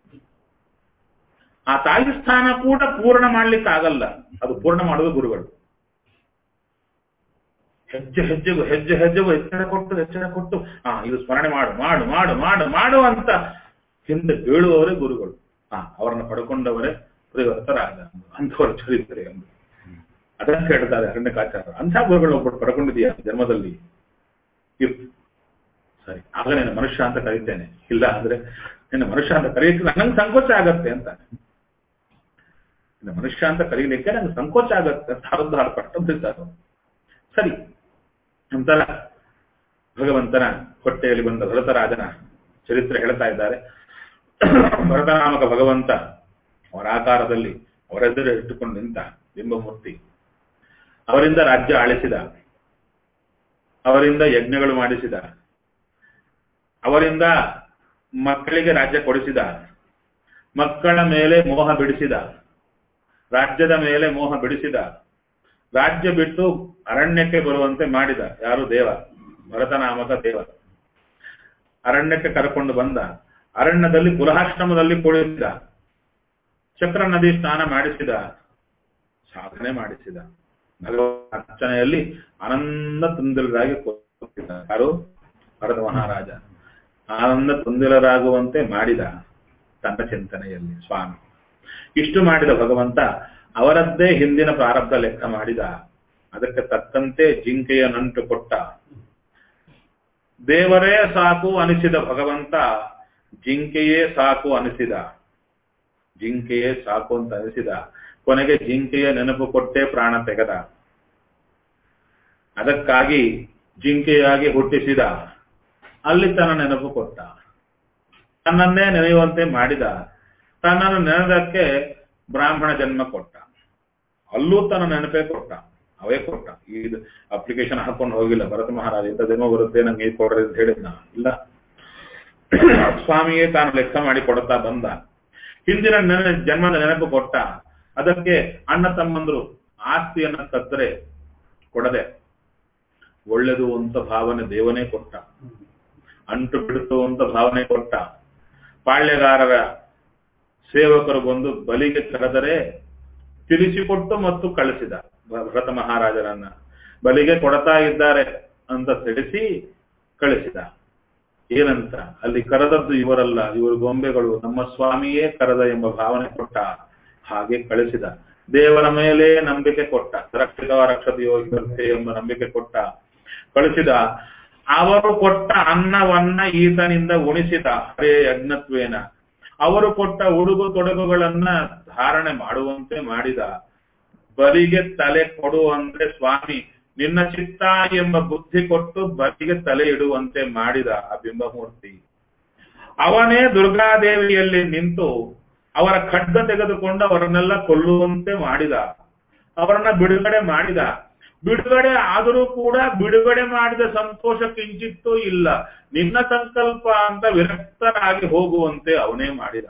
ಆ ತಾಯಿ ಸ್ಥಾನ ಕೂಡ ಪೂರ್ಣ ಮಾಡ್ಲಿಕ್ಕೆ ಆಗಲ್ಲ ಅದು ಪೂರ್ಣ ಮಾಡೋದು ಗುರುಗಳು ಹೆಜ್ಜೆ ಹೆಜ್ಜೆಗೂ ಹೆಜ್ಜೆ ಹೆಜ್ಜೆಗೂ ಎಚ್ಚರ ಕೊಟ್ಟು ಎಚ್ಚರ ಕೊಟ್ಟು ಹಾ ಇದು ಸ್ಮರಣೆ ಮಾಡು ಮಾಡು ಮಾಡು ಮಾಡು ಮಾಡು ಅಂತ ಹಿಂದೆ ಬೀಳುವವರೇ ಗುರುಗಳು ಹಾ ಅವರನ್ನು ಪಡ್ಕೊಂಡವರೇ ಪರಿವರ್ತರಾಗ ಅಂಥವರ ಚರಿತ್ರೆ ಎಂದು ಅದನ್ನ ಹೇಳ್ತಾರೆ ಅರಣ್ಯಕಾಚಾರ ಅಂಥ ಗುರುಗಳು ಒಬ್ಬರು ಪಡ್ಕೊಂಡಿದೀಯ ಜನ್ಮದಲ್ಲಿ ಇರ್ತು ಸರಿ ಆಗ ನಾನು ಮನುಷ್ಯ ಅಂತ ಕರೀತೇನೆ ಇಲ್ಲ ಅಂದ್ರೆ ನಿನ್ನ ಮನುಷ್ಯ ಅಂತ ಕರೆಯಕ್ಕೆ ನಂಗೆ ಸಂಕೋಚ ಆಗತ್ತೆ ಅಂತ ನಿನ್ನ ಮನುಷ್ಯ ಅಂತ ಕರೀಲಿಕ್ಕೆ ನಂಗೆ ಸಂಕೋಚ ಆಗತ್ತೆ ಅಂತ ಹರಿದು ಪಟ್ಟು ಬಿಡ್ತಾರೆ ಸರಿ ನಂತರ ಭಗವಂತನ ಹೊಟ್ಟೆಯಲ್ಲಿ ಬಂದ ಭರತರಾಜನ ಚರಿತ್ರೆ ಹೇಳ್ತಾ ಇದ್ದಾರೆ ಭರತನಾಮಕ ಭಗವಂತ ಅವರ ಆಕಾರದಲ್ಲಿ ಅವರೆದುರು ಇಟ್ಟುಕೊಂಡು ನಿಂತ ಬಿಂಬಮೂರ್ತಿ ಅವರಿಂದ ರಾಜ್ಯ ಆಳಿಸಿದ ಅವರಿಂದ ಯಜ್ಞಗಳು ಮಾಡಿಸಿದ ಅವರಿಂದ ಮಕ್ಕಳಿಗೆ ರಾಜ್ಯ ಕೊಡಿಸಿದ ಮಕ್ಕಳ ಮೇಲೆ ಮೋಹ ಬಿಡಿಸಿದ ರಾಜ್ಯದ ಮೇಲೆ ಮೋಹ ಬಿಡಿಸಿದ ರಾಜ್ಯ ಬಿಟ್ಟು ಅರಣ್ಯಕ್ಕೆ ಬರುವಂತೆ ಮಾಡಿದ ಯಾರು ದೇವ ಭರತನಾಮಕ ದೇವ ಅರಣ್ಯಕ್ಕೆ ಕರ್ಕೊಂಡು ಬಂದ ಅರಣ್ಯದಲ್ಲಿ ಪುಲಹಾಶ್ರಮದಲ್ಲಿ ಕುಳಿಸಿದ ಚಕ್ರ ನದಿ ಸ್ನಾನ ಮಾಡಿಸಿದ ಸಾಧನೆ ಮಾಡಿಸಿದ ಭಗವಂತ ಅರ್ಚನೆಯಲ್ಲಿ ಆನಂದ ತುಂದಿಲರಾಗಿ ಕೂತಿದ್ದ ಯಾರು ಭರತ ಮಹಾರಾಜ ಆನಂದ ತುಂದಿಲರಾಗುವಂತೆ ಮಾಡಿದ ತನ್ನ ಚಿಂತನೆಯಲ್ಲಿ ಸ್ವಾಮಿ ಇಷ್ಟು ಮಾಡಿದ ಭಗವಂತ ಅವರದ್ದೇ ಹಿಂದಿನ ಪ್ರಾರಬ್ಧ ಲೆಕ್ಕ ಮಾಡಿದ ಅದಕ್ಕೆ ತಕ್ಕಂತೆ ಜಿಂಕೆಯ ನಂಟು ಕೊಟ್ಟ ದೇವರೇ ಸಾಕು ಅನಿಸಿದ ಭಗವಂತ ಜಿಂಕೆಯೇ ಸಾಕು ಅನಿಸಿದ ಜಿಂಕೆಯೇ ಸಾಕು ಅಂತ ಅನಿಸಿದ ಕೊನೆಗೆ ಜಿಂಕೆಯ ನೆನಪು ಕೊಟ್ಟೇ ಪ್ರಾಣ ತೆಗೆದ ಅದಕ್ಕಾಗಿ ಜಿಂಕೆಯಾಗಿ ಹುಟ್ಟಿಸಿದ ಅಲ್ಲಿ ತನ್ನ ನೆನಪು ಕೊಟ್ಟ ತನ್ನನ್ನೇ ನೆನೆಯುವಂತೆ ಮಾಡಿದ ತನ್ನನ್ನು ನೆನೆದಕ್ಕೆ ಬ್ರಾಹ್ಮಣ ಜನ್ಮ ಕೊಟ್ಟ ಅಲ್ಲೂ ತನ್ನ ನೆನಪೇ ಕೊಟ್ಟ ಅವೇ ಕೊಟ್ಟ ಈ ಅಪ್ಲಿಕೇಶನ್ ಹಾಕೊಂಡು ಹೋಗಿಲ್ಲ ಭರತ ಮಹಾರಾಜ ಇಂಥ ಜನ್ಮ ಬರುತ್ತೆ ನಂಗೆ ಇದು ಕೊಡ್ರಿ ಅಂತ ಹೇಳಿದ್ನ ಇಲ್ಲ ಸ್ವಾಮಿಯೇ ತಾನು ಲೆಕ್ಕ ಮಾಡಿ ಕೊಡ್ತಾ ಬಂದ ಹಿಂದಿನ ನೆನೆ ಜನ್ಮದ ನೆನಪು ಕೊಟ್ಟ ಅದಕ್ಕೆ ಅಣ್ಣ ತಮ್ಮಂದ್ರು ಆಸ್ತಿಯನ್ನ ಕತ್ತರೆ ಕೊಡದೆ ಒಳ್ಳೆದು ಅಂತ ಭಾವನೆ ದೇವನೇ ಕೊಟ್ಟ ಅಂಟು ಬಿಡುತ್ತು ಅಂತ ಭಾವನೆ ಕೊಟ್ಟ ಪಾಳ್ಯಗಾರರ ಸೇವಕರು ಬಂದು ಬಲಿಗೆ ಕರೆದರೆ ತಿಳಿಸಿಕೊಟ್ಟು ಮತ್ತು ಕಳಿಸಿದ ಭರತ ಮಹಾರಾಜರನ್ನ ಬಲಿಗೆ ಕೊಡ್ತಾ ಇದ್ದಾರೆ ಅಂತ ತಿಳಿಸಿ ಕಳಿಸಿದ ಏನಂತ ಅಲ್ಲಿ ಕರೆದದ್ದು ಇವರಲ್ಲ ಇವರು ಗೊಂಬೆಗಳು ನಮ್ಮ ಸ್ವಾಮಿಯೇ ಕರೆದ ಎಂಬ ಭಾವನೆ ಕೊಟ್ಟ ಹಾಗೆ ಕಳಿಸಿದ ದೇವರ ಮೇಲೆ ನಂಬಿಕೆ ಕೊಟ್ಟ ರಕ್ಷಿತ ರಕ್ಷತೆ ಯೋಗಿರುತ್ತೆ ಎಂಬ ನಂಬಿಕೆ ಕೊಟ್ಟ ಕಳಿಸಿದ ಅವರು ಕೊಟ್ಟ ಅನ್ನವನ್ನ ಈತನಿಂದ ಉಣಿಸಿದ ಹರೇ ಯಜ್ಞತ್ವೇನ ಅವರು ಕೊಟ್ಟ ಉಡುಗು ತೊಡಗುಗಳನ್ನ ಧಾರಣೆ ಮಾಡುವಂತೆ ಮಾಡಿದ ಬಲಿಗೆ ತಲೆ ಕೊಡುವಂತೆ ಸ್ವಾಮಿ ನಿನ್ನ ಚಿತ್ತ ಎಂಬ ಬುದ್ಧಿ ಕೊಟ್ಟು ಬಲಿಗೆ ತಲೆ ಇಡುವಂತೆ ಮಾಡಿದ ಆ ಬಿಂಬಮೂರ್ತಿ ಅವನೇ ದುರ್ಗಾದೇವಿಯಲ್ಲಿ ನಿಂತು ಅವರ ಖಡ್ಗ ತೆಗೆದುಕೊಂಡು ಅವರನ್ನೆಲ್ಲ ಕೊಲ್ಲುವಂತೆ ಮಾಡಿದ ಅವರನ್ನ ಬಿಡುಗಡೆ ಮಾಡಿದ ಬಿಡುಗಡೆ ಆದರೂ ಕೂಡ ಬಿಡುಗಡೆ ಮಾಡಿದ ಸಂತೋಷ ಕಿಂಚಿತ್ತೂ ಇಲ್ಲ ನಿನ್ನ ಸಂಕಲ್ಪ ಅಂತ ವಿರಕ್ತರಾಗಿ ಹೋಗುವಂತೆ ಅವನೇ ಮಾಡಿದ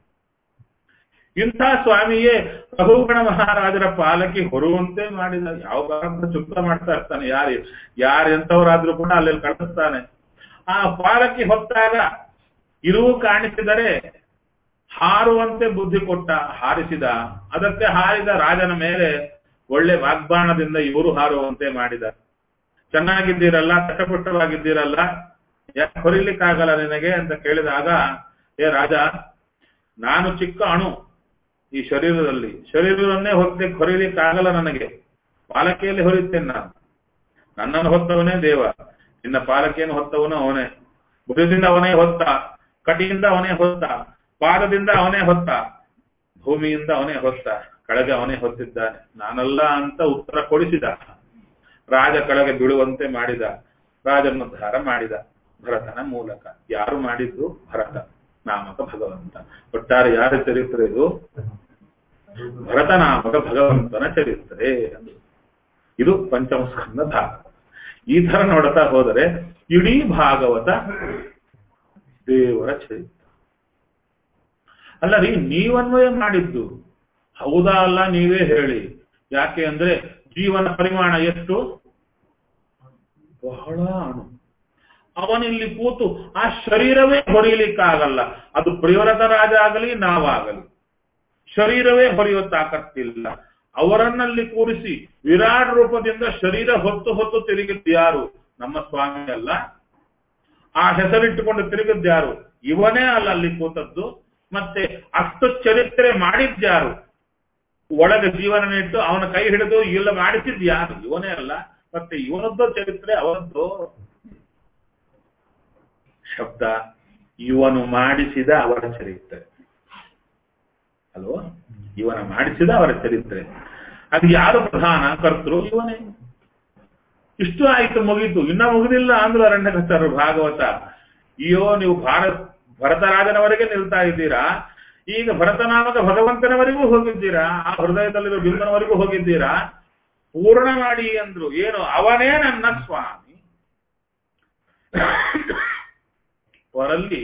ಇಂಥ ಸ್ವಾಮಿಯೇ ಪ್ರಭುಗಣ ಮಹಾರಾಜರ ಪಾಲಕಿ ಹೊರುವಂತೆ ಮಾಡಿದ ಯಾವ ಕಾರಣ ಚುಕ್ತ ಮಾಡ್ತಾ ಇರ್ತಾನೆ ಯಾರು ಯಾರು ಎಂಥವರಾದ್ರೂ ಕೂಡ ಅಲ್ಲಿ ಕಳಿಸ್ತಾನೆ ಆ ಪಾಲಕಿ ಹೊತ್ತಾಗ ಇರುವು ಕಾಣಿಸಿದರೆ ಹಾರುವಂತೆ ಬುದ್ಧಿ ಕೊಟ್ಟ ಹಾರಿಸಿದ ಅದಕ್ಕೆ ಹಾರಿದ ರಾಜನ ಮೇಲೆ ಒಳ್ಳೆ ವಾಗ್ಬಾಣದಿಂದ ಇವರು ಹಾರುವಂತೆ ಮಾಡಿದ ಚೆನ್ನಾಗಿದ್ದೀರಲ್ಲ ಕಷ್ಟಪುಷ್ಟವಾಗಿದ್ದೀರಲ್ಲ ಯಾಕೆ ಹೊರಿಲಿಕ್ಕಾಗಲ್ಲ ನಿನಗೆ ಅಂತ ಕೇಳಿದಾಗ ಏ ರಾಜ ನಾನು ಚಿಕ್ಕ ಅಣು ಈ ಶರೀರದಲ್ಲಿ ಶರೀರವನ್ನೇ ಹೊತ್ತಕ್ಕೆ ಹೊರಿಲಿಕ್ಕಾಗಲ್ಲ ನನಗೆ ಪಾಲಕಿಯಲ್ಲಿ ಹೊರಿತೇನೆ ನಾನು ನನ್ನನ್ನು ಹೊತ್ತವನೇ ದೇವ ನಿನ್ನ ಪಾಲಕಿಯನ್ನು ಹೊತ್ತವನು ಅವನೇ ಭುಜದಿಂದ ಅವನೇ ಹೊತ್ತ ಕಟಿಯಿಂದ ಅವನೇ ಹೊತ್ತ ಪಾದದಿಂದ ಅವನೇ ಹೊತ್ತ ಭೂಮಿಯಿಂದ ಅವನೇ ಹೊತ್ತ ಕೆಳಗೆ ಅವನೇ ಹೊತ್ತಿದ್ದಾನೆ ನಾನಲ್ಲ ಅಂತ ಉತ್ತರ ಕೊಡಿಸಿದ ರಾಜ ಕೆಳಗೆ ಬೀಳುವಂತೆ ಮಾಡಿದ ರಾಜನೋದ್ಧಾರ ಮಾಡಿದ ಭರತನ ಮೂಲಕ ಯಾರು ಮಾಡಿದ್ದು ಭರತ ನಾಮಕ ಭಗವಂತ ಒಟ್ಟಾರೆ ಯಾರ ಚರಿತ್ರೆ ಇದು ಭರತನಾಮಕ ಭಗವಂತನ ಚರಿತ್ರೆ ಅಂದ್ರು. ಇದು ಪಂಚಮಸ್ಕಂದ ಭಾಗ ಈ ತರ ನೋಡ್ತಾ ಹೋದರೆ ಇಡೀ ಭಾಗವತ ದೇವರ ಚರಿತ್ರೆ ಅಲ್ಲ ರೀ ನೀವನ್ವಯ ಮಾಡಿದ್ದು ಹೌದಾ ಅಲ್ಲ ನೀವೇ ಹೇಳಿ ಯಾಕೆ ಅಂದ್ರೆ ಜೀವನ ಪರಿಮಾಣ ಎಷ್ಟು ಬಹಳ ಅಣು ಅವನಿಲ್ಲಿ ಕೂತು ಆ ಶರೀರವೇ ಹೊಡೆಯಲಿಕ್ಕಾಗಲ್ಲ ಅದು ಪ್ರಿಯವರತ ರಾಜ ಆಗಲಿ ನಾವಾಗಲಿ ಶರೀರವೇ ಹೊರೆಯುವ ತಾಕತ್ತಿಲ್ಲ ಅವರನ್ನಲ್ಲಿ ಕೂರಿಸಿ ವಿರಾಟ್ ರೂಪದಿಂದ ಶರೀರ ಹೊತ್ತು ಹೊತ್ತು ತಿರುಗಿದ್ದು ಯಾರು ನಮ್ಮ ಸ್ವಾಮಿ ಅಲ್ಲ ಆ ಹೆಸರಿಟ್ಟುಕೊಂಡು ತಿರುಗಿದ್ಯಾರು ಇವನೇ ಅಲ್ಲ ಅಲ್ಲಿ ಕೂತದ್ದು ಮತ್ತೆ ಅಷ್ಟು ಚರಿತ್ರೆ ಮಾಡಿದ್ಯಾರು ಒಳಗೆ ಜೀವನ ಇಟ್ಟು ಅವನ ಕೈ ಹಿಡಿದು ಇಲ್ಲ ಮಾಡಿಸಿದ್ ಯಾರು ಇವನೇ ಅಲ್ಲ ಮತ್ತೆ ಇವನದ್ದು ಚರಿತ್ರೆ ಅವನದ್ದು ಶಬ್ದ ಇವನು ಮಾಡಿಸಿದ ಅವರ ಚರಿತ್ರೆ ಅಲ್ವಾ ಇವನ ಮಾಡಿಸಿದ ಅವರ ಚರಿತ್ರೆ ಅದು ಯಾರು ಪ್ರಧಾನ ಕರ್ತೃ ಇವನೇ ಇಷ್ಟು ಆಯ್ತು ಮುಗೀತು ಇನ್ನ ಮುಗಿದಿಲ್ಲ ಅಂದ್ರು ಅರಣ್ಯಕರ್ತರು ಭಾಗವತ ಅಯ್ಯೋ ನೀವು ಭಾರತ್ ಭರತರಾಜನವರೆಗೆ ನಿಲ್ತಾ ಇದ್ದೀರಾ ಈಗ ಭರತನಾಮಕ ಭಗವಂತನವರೆಗೂ ಹೋಗಿದ್ದೀರಾ ಆ ಹೃದಯದಲ್ಲಿರೋ ಬಿಂಬನವರೆಗೂ ಹೋಗಿದ್ದೀರಾ ಪೂರ್ಣ ಮಾಡಿ ಅಂದ್ರು ಏನು ಅವನೇ ನನ್ನ ಸ್ವಾಮಿ ಅವರಲ್ಲಿ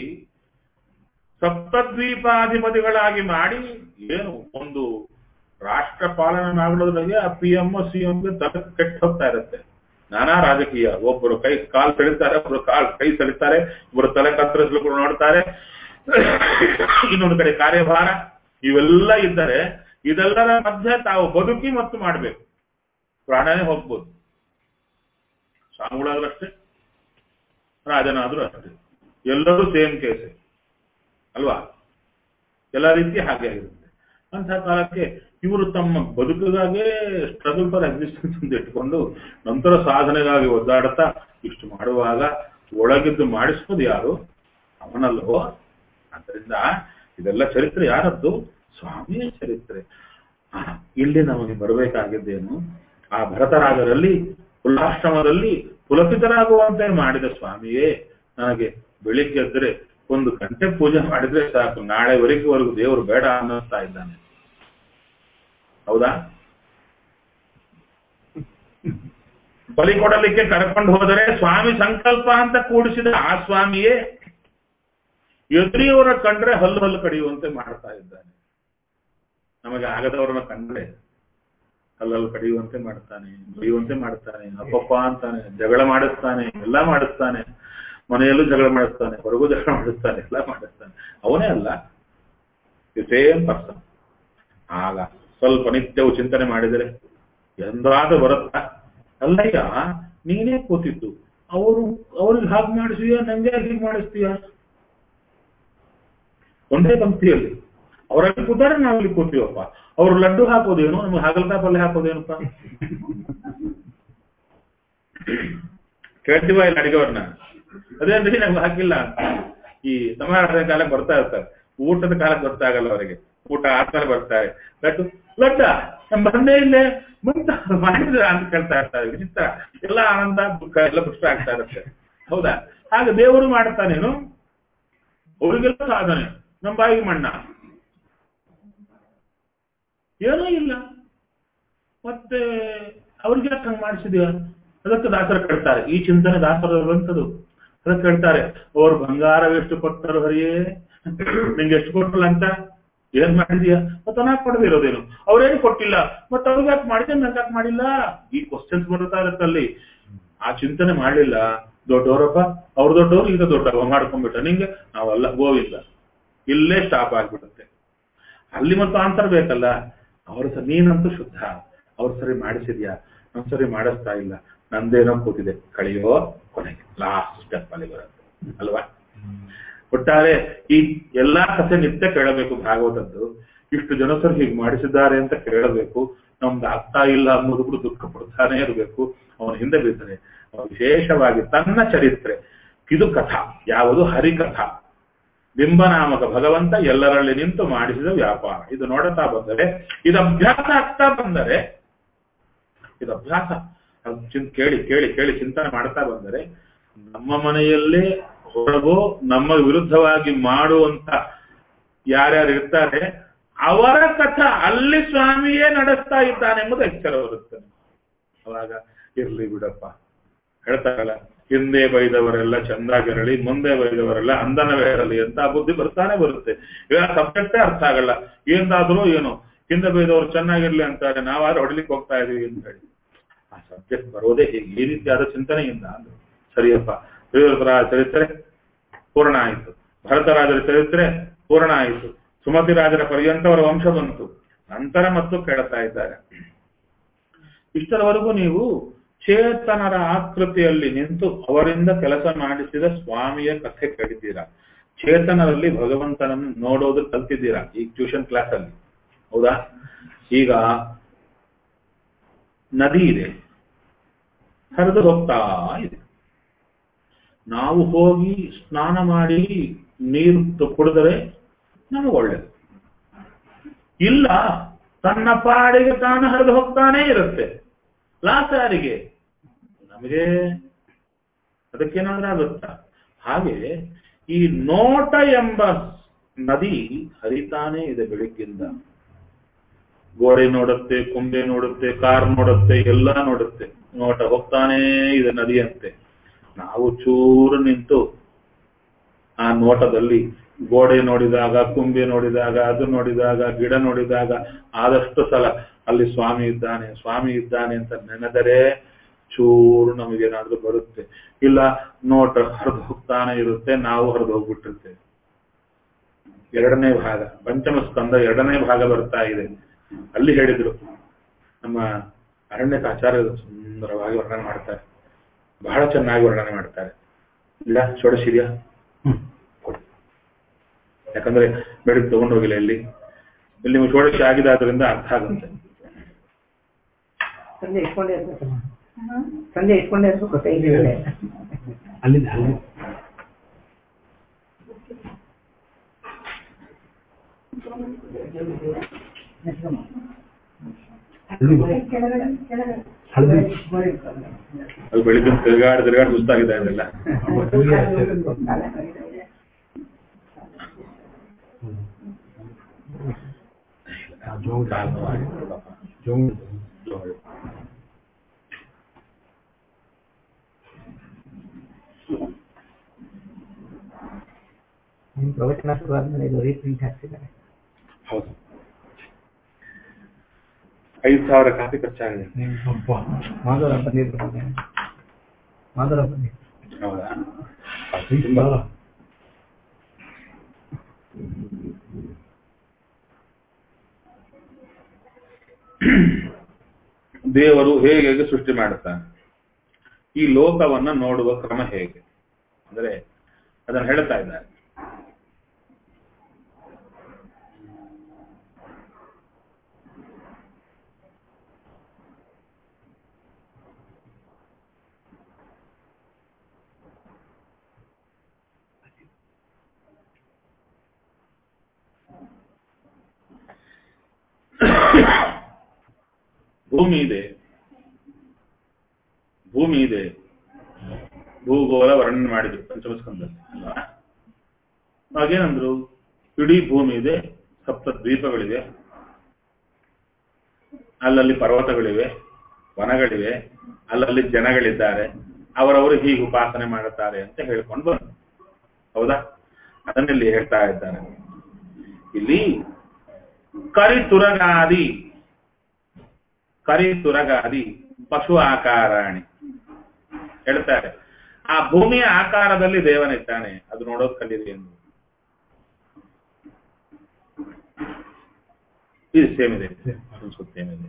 ಸಪ್ತದ್ವೀಪಾಧಿಪತಿಗಳಾಗಿ ಮಾಡಿ ಏನು ಒಂದು ರಾಷ್ಟ್ರ ಪಾಲನೆ ಮಾಡೋದ್ರಾಗೆ ಆ ಪಿ ಎಂ ಸಿ ಎಂಗೆ ತಲೆ ಕೆಟ್ಟ ಹೋಗ್ತಾ ಇರುತ್ತೆ ನಾನಾ ರಾಜಕೀಯ ಒಬ್ಬರು ಕೈ ಕಾಲ್ ಸೆಳಿತಾರೆ ಒಬ್ಬರು ಕಾಲ್ ಕೈ ಸೆಳಿತಾರೆ ಒಬ್ಬರು ತಲೆ ಕತ್ತರಿಸ್ಲಿಕ್ಕೆ ನೋಡ್ತಾರೆ ಇನ್ನೊಂದು ಕಡೆ ಕಾರ್ಯಭಾರ ಇವೆಲ್ಲ ಇದ್ದರೆ ಇದೆಲ್ಲರ ಮಧ್ಯೆ ತಾವು ಬದುಕಿ ಮತ್ತು ಮಾಡಬೇಕು ಪ್ರಾಣನೇ ಹೋಗ್ಬೋದು ಸ್ವಾಮಿಗಳಾದ್ರೂ ಅಷ್ಟೇ ರಾಜನಾದ್ರೂ ಅಷ್ಟೇ ಎಲ್ಲರೂ ಸೇಮ್ ಕೇಸೆ ಅಲ್ವಾ ಎಲ್ಲ ರೀತಿ ಹಾಗೆ ಆಗಿರುತ್ತೆ ಅಂತಹ ಕಾಲಕ್ಕೆ ಇವರು ತಮ್ಮ ಬದುಕಿಗಾಗೆ ಸ್ಟ್ರಗಲ್ ಫಾರ್ ಎಕ್ಸಿಸ್ಟೆನ್ಸ್ ಅಂತ ಇಟ್ಕೊಂಡು ನಂತರ ಸಾಧನೆಗಾಗಿ ಒದ್ದಾಡ್ತಾ ಇಷ್ಟು ಮಾಡುವಾಗ ಒಳಗಿದ್ದು ಮಾಡಿಸೋದು ಯಾರು ಅವನಲ್ಲವೋ ಆದ್ದರಿಂದ ಇದೆಲ್ಲ ಚರಿತ್ರೆ ಯಾರದ್ದು ಸ್ವಾಮಿಯ ಚರಿತ್ರೆ ಆ, ಇಲ್ಲಿ ನಮಗೆ ಬರಬೇಕಾಗಿದ್ದೇನು ಆ ಭರತರಾಜರಲ್ಲಿ ಕುಲಾಶ್ರಮದಲ್ಲಿ ಪುಲಕಿತರಾಗುವಂತೆ ಮಾಡಿದ ಸ್ವಾಮಿಯೇ ನನಗೆ ಬೆಳಿಗ್ಗೆ ಎದ್ದರೆ ಒಂದು ಗಂಟೆ ಪೂಜೆ ಮಾಡಿದ್ರೆ ಸಾಕು ನಾಳೆವರೆಗೂ ದೇವರು ಬೇಡ ಅನ್ನಿಸ್ತಾ ಇದ್ದಾನೆ ಹೌದಾ ಬಲಿ ಕೊಡಲಿಕ್ಕೆ ಕರ್ಕೊಂಡು ಹೋದರೆ ಸ್ವಾಮಿ ಸಂಕಲ್ಪ ಅಂತ ಕೂಡಿಸಿದ ಆ ಸ್ವಾಮಿಯೇ ಎದುರಿಯವರ ಕಂಡ್ರೆ ಹಲ್ಲು ಹಲ್ಲು ಕಡಿಯುವಂತೆ ಮಾಡ್ತಾ ಇದ್ದಾನೆ ನಮಗೆ ಆಗದವರನ್ನ ಕಂಡ್ರೆ ಹಲ್ಲಲ್ಲಿ ಕಡಿಯುವಂತೆ ಮಾಡ್ತಾನೆ ಬೈಯುವಂತೆ ಮಾಡ್ತಾನೆ ಅಪ್ಪಪ್ಪ ಅಂತಾನೆ ಜಗಳ ಮಾಡಿಸ್ತಾನೆ ಎಲ್ಲ ಮಾಡಿಸ್ತಾನೆ ಮನೆಯಲ್ಲೂ ಜಗಳ ಮಾಡಿಸ್ತಾನೆ ಹೊರಗೂ ಜಗಳ ಮಾಡಿಸ್ತಾನೆ ಎಲ್ಲ ಮಾಡಿಸ್ತಾನೆ ಅವನೇ ಅಲ್ಲ ಸೇಮ್ ಪರ್ಸನ್ ಆಗ ಸ್ವಲ್ಪ ನಿತ್ಯವು ಚಿಂತನೆ ಮಾಡಿದರೆ ಎಂದಾದ್ರೂ ಬರುತ್ತಾ ಅಲ್ಲಯ್ಯ ನೀನೇ ಕೂತಿದ್ದು ಅವರು ಅವ್ರಿಗೆ ಹಾಗೆ ಮಾಡಿಸ್ತೀಯ ನಂಗೆ ಹೀಗೆ ಮಾಡಿಸ್ತೀಯ ಒಂದೇ ಪಂಕ್ತಿಯಲ್ಲಿ ಅವರಲ್ಲಿ ಕೂತಾರೆ ನಾವಲ್ಲಿ ಕೂತೀವಪ್ಪ ಅವ್ರು ಲಡ್ಡು ಹಾಕೋದೇನು ನಮ್ಗೆ ಹಾಗಲಕಾಯಿ ಪಲ್ಯ ಹಾಕೋದೇನಪ್ಪ ಕೇಳ್ತೀವ ಇಲ್ಲ ಅಡಿಗೆವ್ರನ್ನ ಅದೇನ್ರಿ ನಮ್ಗೆ ಹಾಕಿಲ್ಲ ಅಂತ ಈ ಸಮಾರಾಧನೆ ಕಾಲಕ್ಕೆ ಬರ್ತಾ ಇರ್ತಾರೆ ಊಟದ ಕಾಲಕ್ಕೆ ಗೊತ್ತಾಗಲ್ಲ ಅವರಿಗೆ ಊಟ ಆದ್ಮೇಲೆ ಬರ್ತಾರೆ ಲಡ್ಡು ಲಡ್ಡ ನಮ್ ಬಂದೇ ಇಲ್ಲೇ ಬಂತ ಮಾಡಿದ್ರ ಅಂತ ಕೇಳ್ತಾ ಇರ್ತಾರೆ ವಿಚಿತ್ರ ಎಲ್ಲ ಆನಂದ ದುಃಖ ಎಲ್ಲ ಪುಷ್ಟ ಆಗ್ತಾ ಇರುತ್ತೆ ಹೌದಾ ಹಾಗೆ ದೇವರು ಮಾಡ್ತಾನೇನು ಅವ್ರಿಗೆಲ್ಲ ಸಾಧನೆ ನಮ್ಮ ಬಾಯಿಗೆ ಮಣ್ಣ ಏನೂ ಇಲ್ಲ ಮತ್ತೆ ಅವ್ರಿಗೆ ಯಾಕೆ ಹಂಗೆ ಮಾಡಿಸಿದ್ಯಾ ಅದಕ್ಕೆ ದಾಸರು ಕೇಳ್ತಾರೆ ಈ ಚಿಂತನೆ ದಾಸರವಂತದು ಅದಕ್ಕೆ ಕೇಳ್ತಾರೆ ಅವ್ರು ಬಂಗಾರವೆಷ್ಟು ಕೊಟ್ಟರು ಹರಿಯೇ ನಿಂಗೆ ಎಷ್ಟು ಕೊಟ್ಟಲ್ಲ ಅಂತ ಏನ್ ಮಾಡಿದ್ಯಾ ಮತ್ತೆ ನಾಕ್ ಕೊಡದಿರೋದೇನು ಅವ್ರೇನು ಕೊಟ್ಟಿಲ್ಲ ಮತ್ತೆ ಅವ್ರಿಗೆ ಯಾಕೆ ಮಾಡಿದ್ದೆ ನಂಗೆ ಯಾಕೆ ಮಾಡಿಲ್ಲ ಈ ಕ್ವಶನ್ಸ್ ಬರ್ತಾ ಇರುತ್ತಲ್ಲಿ ಆ ಚಿಂತನೆ ಮಾಡ್ಲಿಲ್ಲ ದೊಡ್ಡವರಪ್ಪ ಅವ್ರ ದೊಡ್ಡವ್ರು ಈಗ ದೊಡ್ಡವ ಮಾಡ್ಕೊಂಡ್ಬಿಟ್ಟ ನಿಂಗೆ ನಾವಲ್ಲ ಗೋವಿಂದ ಇಲ್ಲೇ ಸ್ಟಾಪ್ ಆಗ್ಬಿಡುತ್ತೆ ಅಲ್ಲಿ ಮತ್ತು ಆನ್ಸರ್ ಬೇಕಲ್ಲ ಅವ್ರ ಸರಿ ನೀನಂತೂ ಶುದ್ಧ ಅವ್ರ ಸರಿ ಮಾಡಿಸಿದ್ಯಾ ನನ್ ಸರಿ ಮಾಡಿಸ್ತಾ ಇಲ್ಲ ನಂದೇನೋ ಕೂತಿದೆ ಕಳೆಯೋ ಕೊನೆಗೆ ಲಾಸ್ಟ್ ಸ್ಟೆಪ್ ಅಲ್ಲಿ ಬರುತ್ತೆ ಅಲ್ವಾ ಒಟ್ಟಾರೆ ಈ ಎಲ್ಲಾ ಕಥೆ ನಿತ್ಯ ಕೇಳಬೇಕು ಭಾಗವತದ್ದು ಇಷ್ಟು ಜನ ಸರ್ ಹೀಗೆ ಮಾಡಿಸಿದ್ದಾರೆ ಅಂತ ಕೇಳಬೇಕು ನಮ್ದು ಆಗ್ತಾ ಇಲ್ಲ ಅನ್ನೋದು ಕೂಡ ದುಃಖ ಪಡ್ತಾನೆ ಇರಬೇಕು ಅವನ ಹಿಂದೆ ಬಿದ್ದರೆ ಅವನು ವಿಶೇಷವಾಗಿ ತನ್ನ ಚರಿತ್ರೆ ಇದು ಕಥಾ ಯಾವುದು ಹರಿಕಥಾ ಬಿಂಬನಾಮಕ ಭಗವಂತ ಎಲ್ಲರಲ್ಲಿ ನಿಂತು ಮಾಡಿಸಿದ ವ್ಯಾಪಾರ ಇದು ನೋಡುತ್ತಾ ಬಂದರೆ ಇದು ಅಭ್ಯಾಸ ಆಗ್ತಾ ಬಂದರೆ ಇದು ಅಭ್ಯಾಸ ಅದು ಚಿನ್ ಕೇಳಿ ಕೇಳಿ ಕೇಳಿ ಚಿಂತನೆ ಮಾಡ್ತಾ ಬಂದರೆ ನಮ್ಮ ಮನೆಯಲ್ಲೇ ಹೊರಗೋ ನಮ್ಮ ವಿರುದ್ಧವಾಗಿ ಮಾಡುವಂತ ಯಾರ್ಯಾರು ಇರ್ತಾರೆ ಅವರ ಕಥ ಅಲ್ಲಿ ಸ್ವಾಮಿಯೇ ನಡೆಸ್ತಾ ಇದ್ದಾನೆ ಎಂಬುದು ಎಚ್ಚರ ಬರುತ್ತೆ ಅವಾಗ ಇರ್ಲಿ ಬಿಡಪ್ಪ ಹೇಳ್ತಾರಲ್ಲ ಹಿಂದೆ ಬೈದವರೆಲ್ಲ ಚಂದಾಗಿರಲಿ ಮುಂದೆ ಬೈದವರೆಲ್ಲ ಅಂದನವೇ ಇರಲಿ ಅಂತ ಆ ಬುದ್ಧಿ ಬರ್ತಾನೆ ಬರುತ್ತೆ ಇವಾಗ ಸಬ್ಜೆಕ್ಟೇ ಅರ್ಥ ಆಗಲ್ಲ ಏನಾದ್ರೂ ಏನು ಹಿಂದೆ ಬೈದವರು ಚೆನ್ನಾಗಿರ್ಲಿ ಅಂತಾರೆ ನಾವಾದ್ರೂ ಹೊಡ್ಲಿಕ್ಕೆ ಹೋಗ್ತಾ ಇದೀವಿ ಅಂತ ಹೇಳಿ ಆ ಸಬ್ಜೆಕ್ಟ್ ಬರೋದೇ ಹೀಗೆ ಈ ರೀತಿಯಾದ ಚಿಂತನೆಯಿಂದ ಅಂದ್ರು ಸರಿಯಪ್ಪ ಶ್ರೀವೃತರ ಚರಿತ್ರೆ ಪೂರ್ಣ ಆಯಿತು ಭರತರಾಜರ ಚರಿತ್ರೆ ಪೂರ್ಣ ಆಯಿತು ಸುಮತಿ ರಾಜರ ಪರ್ಯಂತ ಅವರ ವಂಶ ಬಂತು ನಂತರ ಮತ್ತು ಕೇಳ್ತಾ ಇದ್ದಾರೆ ಇಷ್ಟರವರೆಗೂ ನೀವು ಚೇತನರ ಆಕೃತಿಯಲ್ಲಿ ನಿಂತು ಅವರಿಂದ ಕೆಲಸ ಮಾಡಿಸಿದ ಸ್ವಾಮಿಯ ಕಥೆ ಕೇಳಿದ್ದೀರಾ ಚೇತನರಲ್ಲಿ ಭಗವಂತನನ್ನು ನೋಡೋದು ಕಲ್ತಿದ್ದೀರಾ ಈ ಟ್ಯೂಷನ್ ಕ್ಲಾಸ್ ಅಲ್ಲಿ ಹೌದಾ ಈಗ ನದಿ ಇದೆ ಹರಿದು ಹೋಗ್ತಾ ಇದೆ ನಾವು ಹೋಗಿ ಸ್ನಾನ ಮಾಡಿ ನೀರು ತ- ಕುಡಿದರೆ ನಮಗೆ ಒಳ್ಳೇದು ಇಲ್ಲ ತನ್ನ ಪಾಡಿಗೆ ತಾನು ಹರಿದು ಹೋಗ್ತಾನೇ ಇರುತ್ತೆ ಲಾಸಾರಿಗೆ ನಮಗೆ ಅದಕ್ಕೇನಾದ್ರೂ ಆಗುತ್ತಾ ಹಾಗೆ ಈ ನೋಟ ಎಂಬ ನದಿ ಹರಿತಾನೇ ಇದೆ ಬೆಳಿಗ್ಗಿಂದ ಗೋಡೆ ನೋಡುತ್ತೆ ಕೊಂಬೆ ನೋಡುತ್ತೆ ಕಾರ್ ನೋಡುತ್ತೆ ಎಲ್ಲ ನೋಡುತ್ತೆ ನೋಟ ಹೋಗ್ತಾನೇ ಇದೆ ನದಿಯಂತೆ ನಾವು ಚೂರು ನಿಂತು ಆ ನೋಟದಲ್ಲಿ ಗೋಡೆ ನೋಡಿದಾಗ ಕುಂಬೆ ನೋಡಿದಾಗ ಅದು ನೋಡಿದಾಗ ಗಿಡ ನೋಡಿದಾಗ ಆದಷ್ಟು ಸಲ ಅಲ್ಲಿ ಸ್ವಾಮಿ ಇದ್ದಾನೆ ಸ್ವಾಮಿ ಇದ್ದಾನೆ ಅಂತ ನೆನೆದರೆ ಚೂರು ನಮಗೇನಾದ್ರೂ ಬರುತ್ತೆ ಇಲ್ಲ ನೋಟ ಹರಿದು ಹೋಗ್ತಾನೆ ಇರುತ್ತೆ ನಾವು ಹರಿದು ಹೋಗ್ಬಿಟ್ಟಿರ್ತೇವೆ ಎರಡನೇ ಭಾಗ ಪಂಚಮ ಸ್ಕಂದ ಎರಡನೇ ಭಾಗ ಬರ್ತಾ ಇದೆ ಅಲ್ಲಿ ಹೇಳಿದ್ರು ನಮ್ಮ ಅರಣ್ಯಕ ಆಚಾರ್ಯರು ಸುಂದರವಾಗಿ ವರ್ಣನೆ ಮಾಡ್ತಾರೆ ಬಹಳ ಚೆನ್ನಾಗಿ ವರ್ಣನೆ ಮಾಡ್ತಾರೆ ಇಲ್ಲ ಷೋಡಶಿರ್ಯ ಕೊಡಿ ಯಾಕಂದ್ರೆ ಬೆಳಗ್ಗೆ ತಗೊಂಡು ಹೋಗಿಲ್ಲ ಇಲ್ಲಿ ಇಲ್ಲಿ ನಿಮ್ಗೆ ಷೋಡಶಿ ಆಗಿದೆ ಆದ್ರಿಂದ ಅರ್ಥ ಆಗುತ್ತೆ ಸಂಜೆ ಇಟ್ಕೊಂಡೇ ಇರ್ಬೇಕು ಸಂಜೆ ಇಟ್ಕೊಂಡೇ ಇರ್ಬೇಕು ಕೈಗೆ ಅಲ್ಲಿಂದ ಅಲ್ಲಿ ಹಳದಿ ಅಲ್ಲಿ ಬೆಳಿಗ್ಗೆ ತಿರುಗಾಡಿ ತಿರುಗಾಡಿ ಸುಸ್ತಾಗಿದೆ ಅದೆಲ್ಲ ಜೋಂಗ್ ಕಾಲು ನೋವಾಗಿದೆ ಪಾಪ. ಜೋಂಗ್ ಜೋರು. ನಿಮ್ ಪ್ರವಚನ ಶುರು ಆದ್ಮೇಲೆ ಇದು ರೀಪ್ರಿಂಟ್ ಹಾಕ್ಸಿದ್ದಾರೆ ಹೌದು ಐದು ಸಾವಿರ ಕಾಪಿ ಖರ್ಚಾಗಿದೆ ಅಪ್ಪ ಮಾಧವರ ಬಂದಿದ್ರು ಮೊನ್ನೆ. ಮಾಧವರ ಬಂದಿದ್ರು ಹೌದಾ ತುಂಬಾ ದೇವರು ಹೇಗೆ ಹೇಗೆ ಸೃಷ್ಟಿ ಮಾಡುತ್ತಾನೆ ಈ ಲೋಕವನ್ನ ನೋಡುವ ಕ್ರಮ ಹೇಗೆ ಅಂದ್ರೆ ಅದನ್ನು ಹೇಳ್ತಾ ಇದ್ದಾರೆ ಭೂಮಿ ಇದೆ ಭೂಮಿ ಇದೆ ಭೂಗೋಳ ವರ್ಣನೆ ಮಾಡಿದ್ರು ಪಂಚಮಸ್ಕಂದಲ್ಲಿ ಅಲ್ವಾ ಹಾಗೇನಂದ್ರು ಇಡೀ ಭೂಮಿ ಇದೆ ಸಪ್ತ ದ್ವೀಪಗಳಿವೆ ಅಲ್ಲಲ್ಲಿ ಪರ್ವತಗಳಿವೆ ವನಗಳಿವೆ ಅಲ್ಲಲ್ಲಿ ಜನಗಳಿದ್ದಾರೆ ಅವರವರು ಹೀಗೆ ಉಪಾಸನೆ ಮಾಡುತ್ತಾರೆ ಅಂತ ಹೇಳ್ಕೊಂಡು ಬಂದ್ರು ಹೌದಾ ಅದನ್ನಲ್ಲಿ ಹೇಳ್ತಾ ಇದ್ದಾರೆ ಇಲ್ಲಿ ಕರಿತುರಗಾದಿ ಕರಿತುರಗಾದಿ ಪಶು ಆಕಾರಾಣಿ ಹೇಳ್ತಾರೆ ಆ ಭೂಮಿಯ ಆಕಾರದಲ್ಲಿ ದೇವನಿದ್ದಾನೆ ಅದು ನೋಡೋದು ಕಲೀರಿ ಎಂದು ಇದು ಸೇಮ್ ಇದೆ ಸ್ವಲ್ಪ ಸೇಮ್ ಇದೆ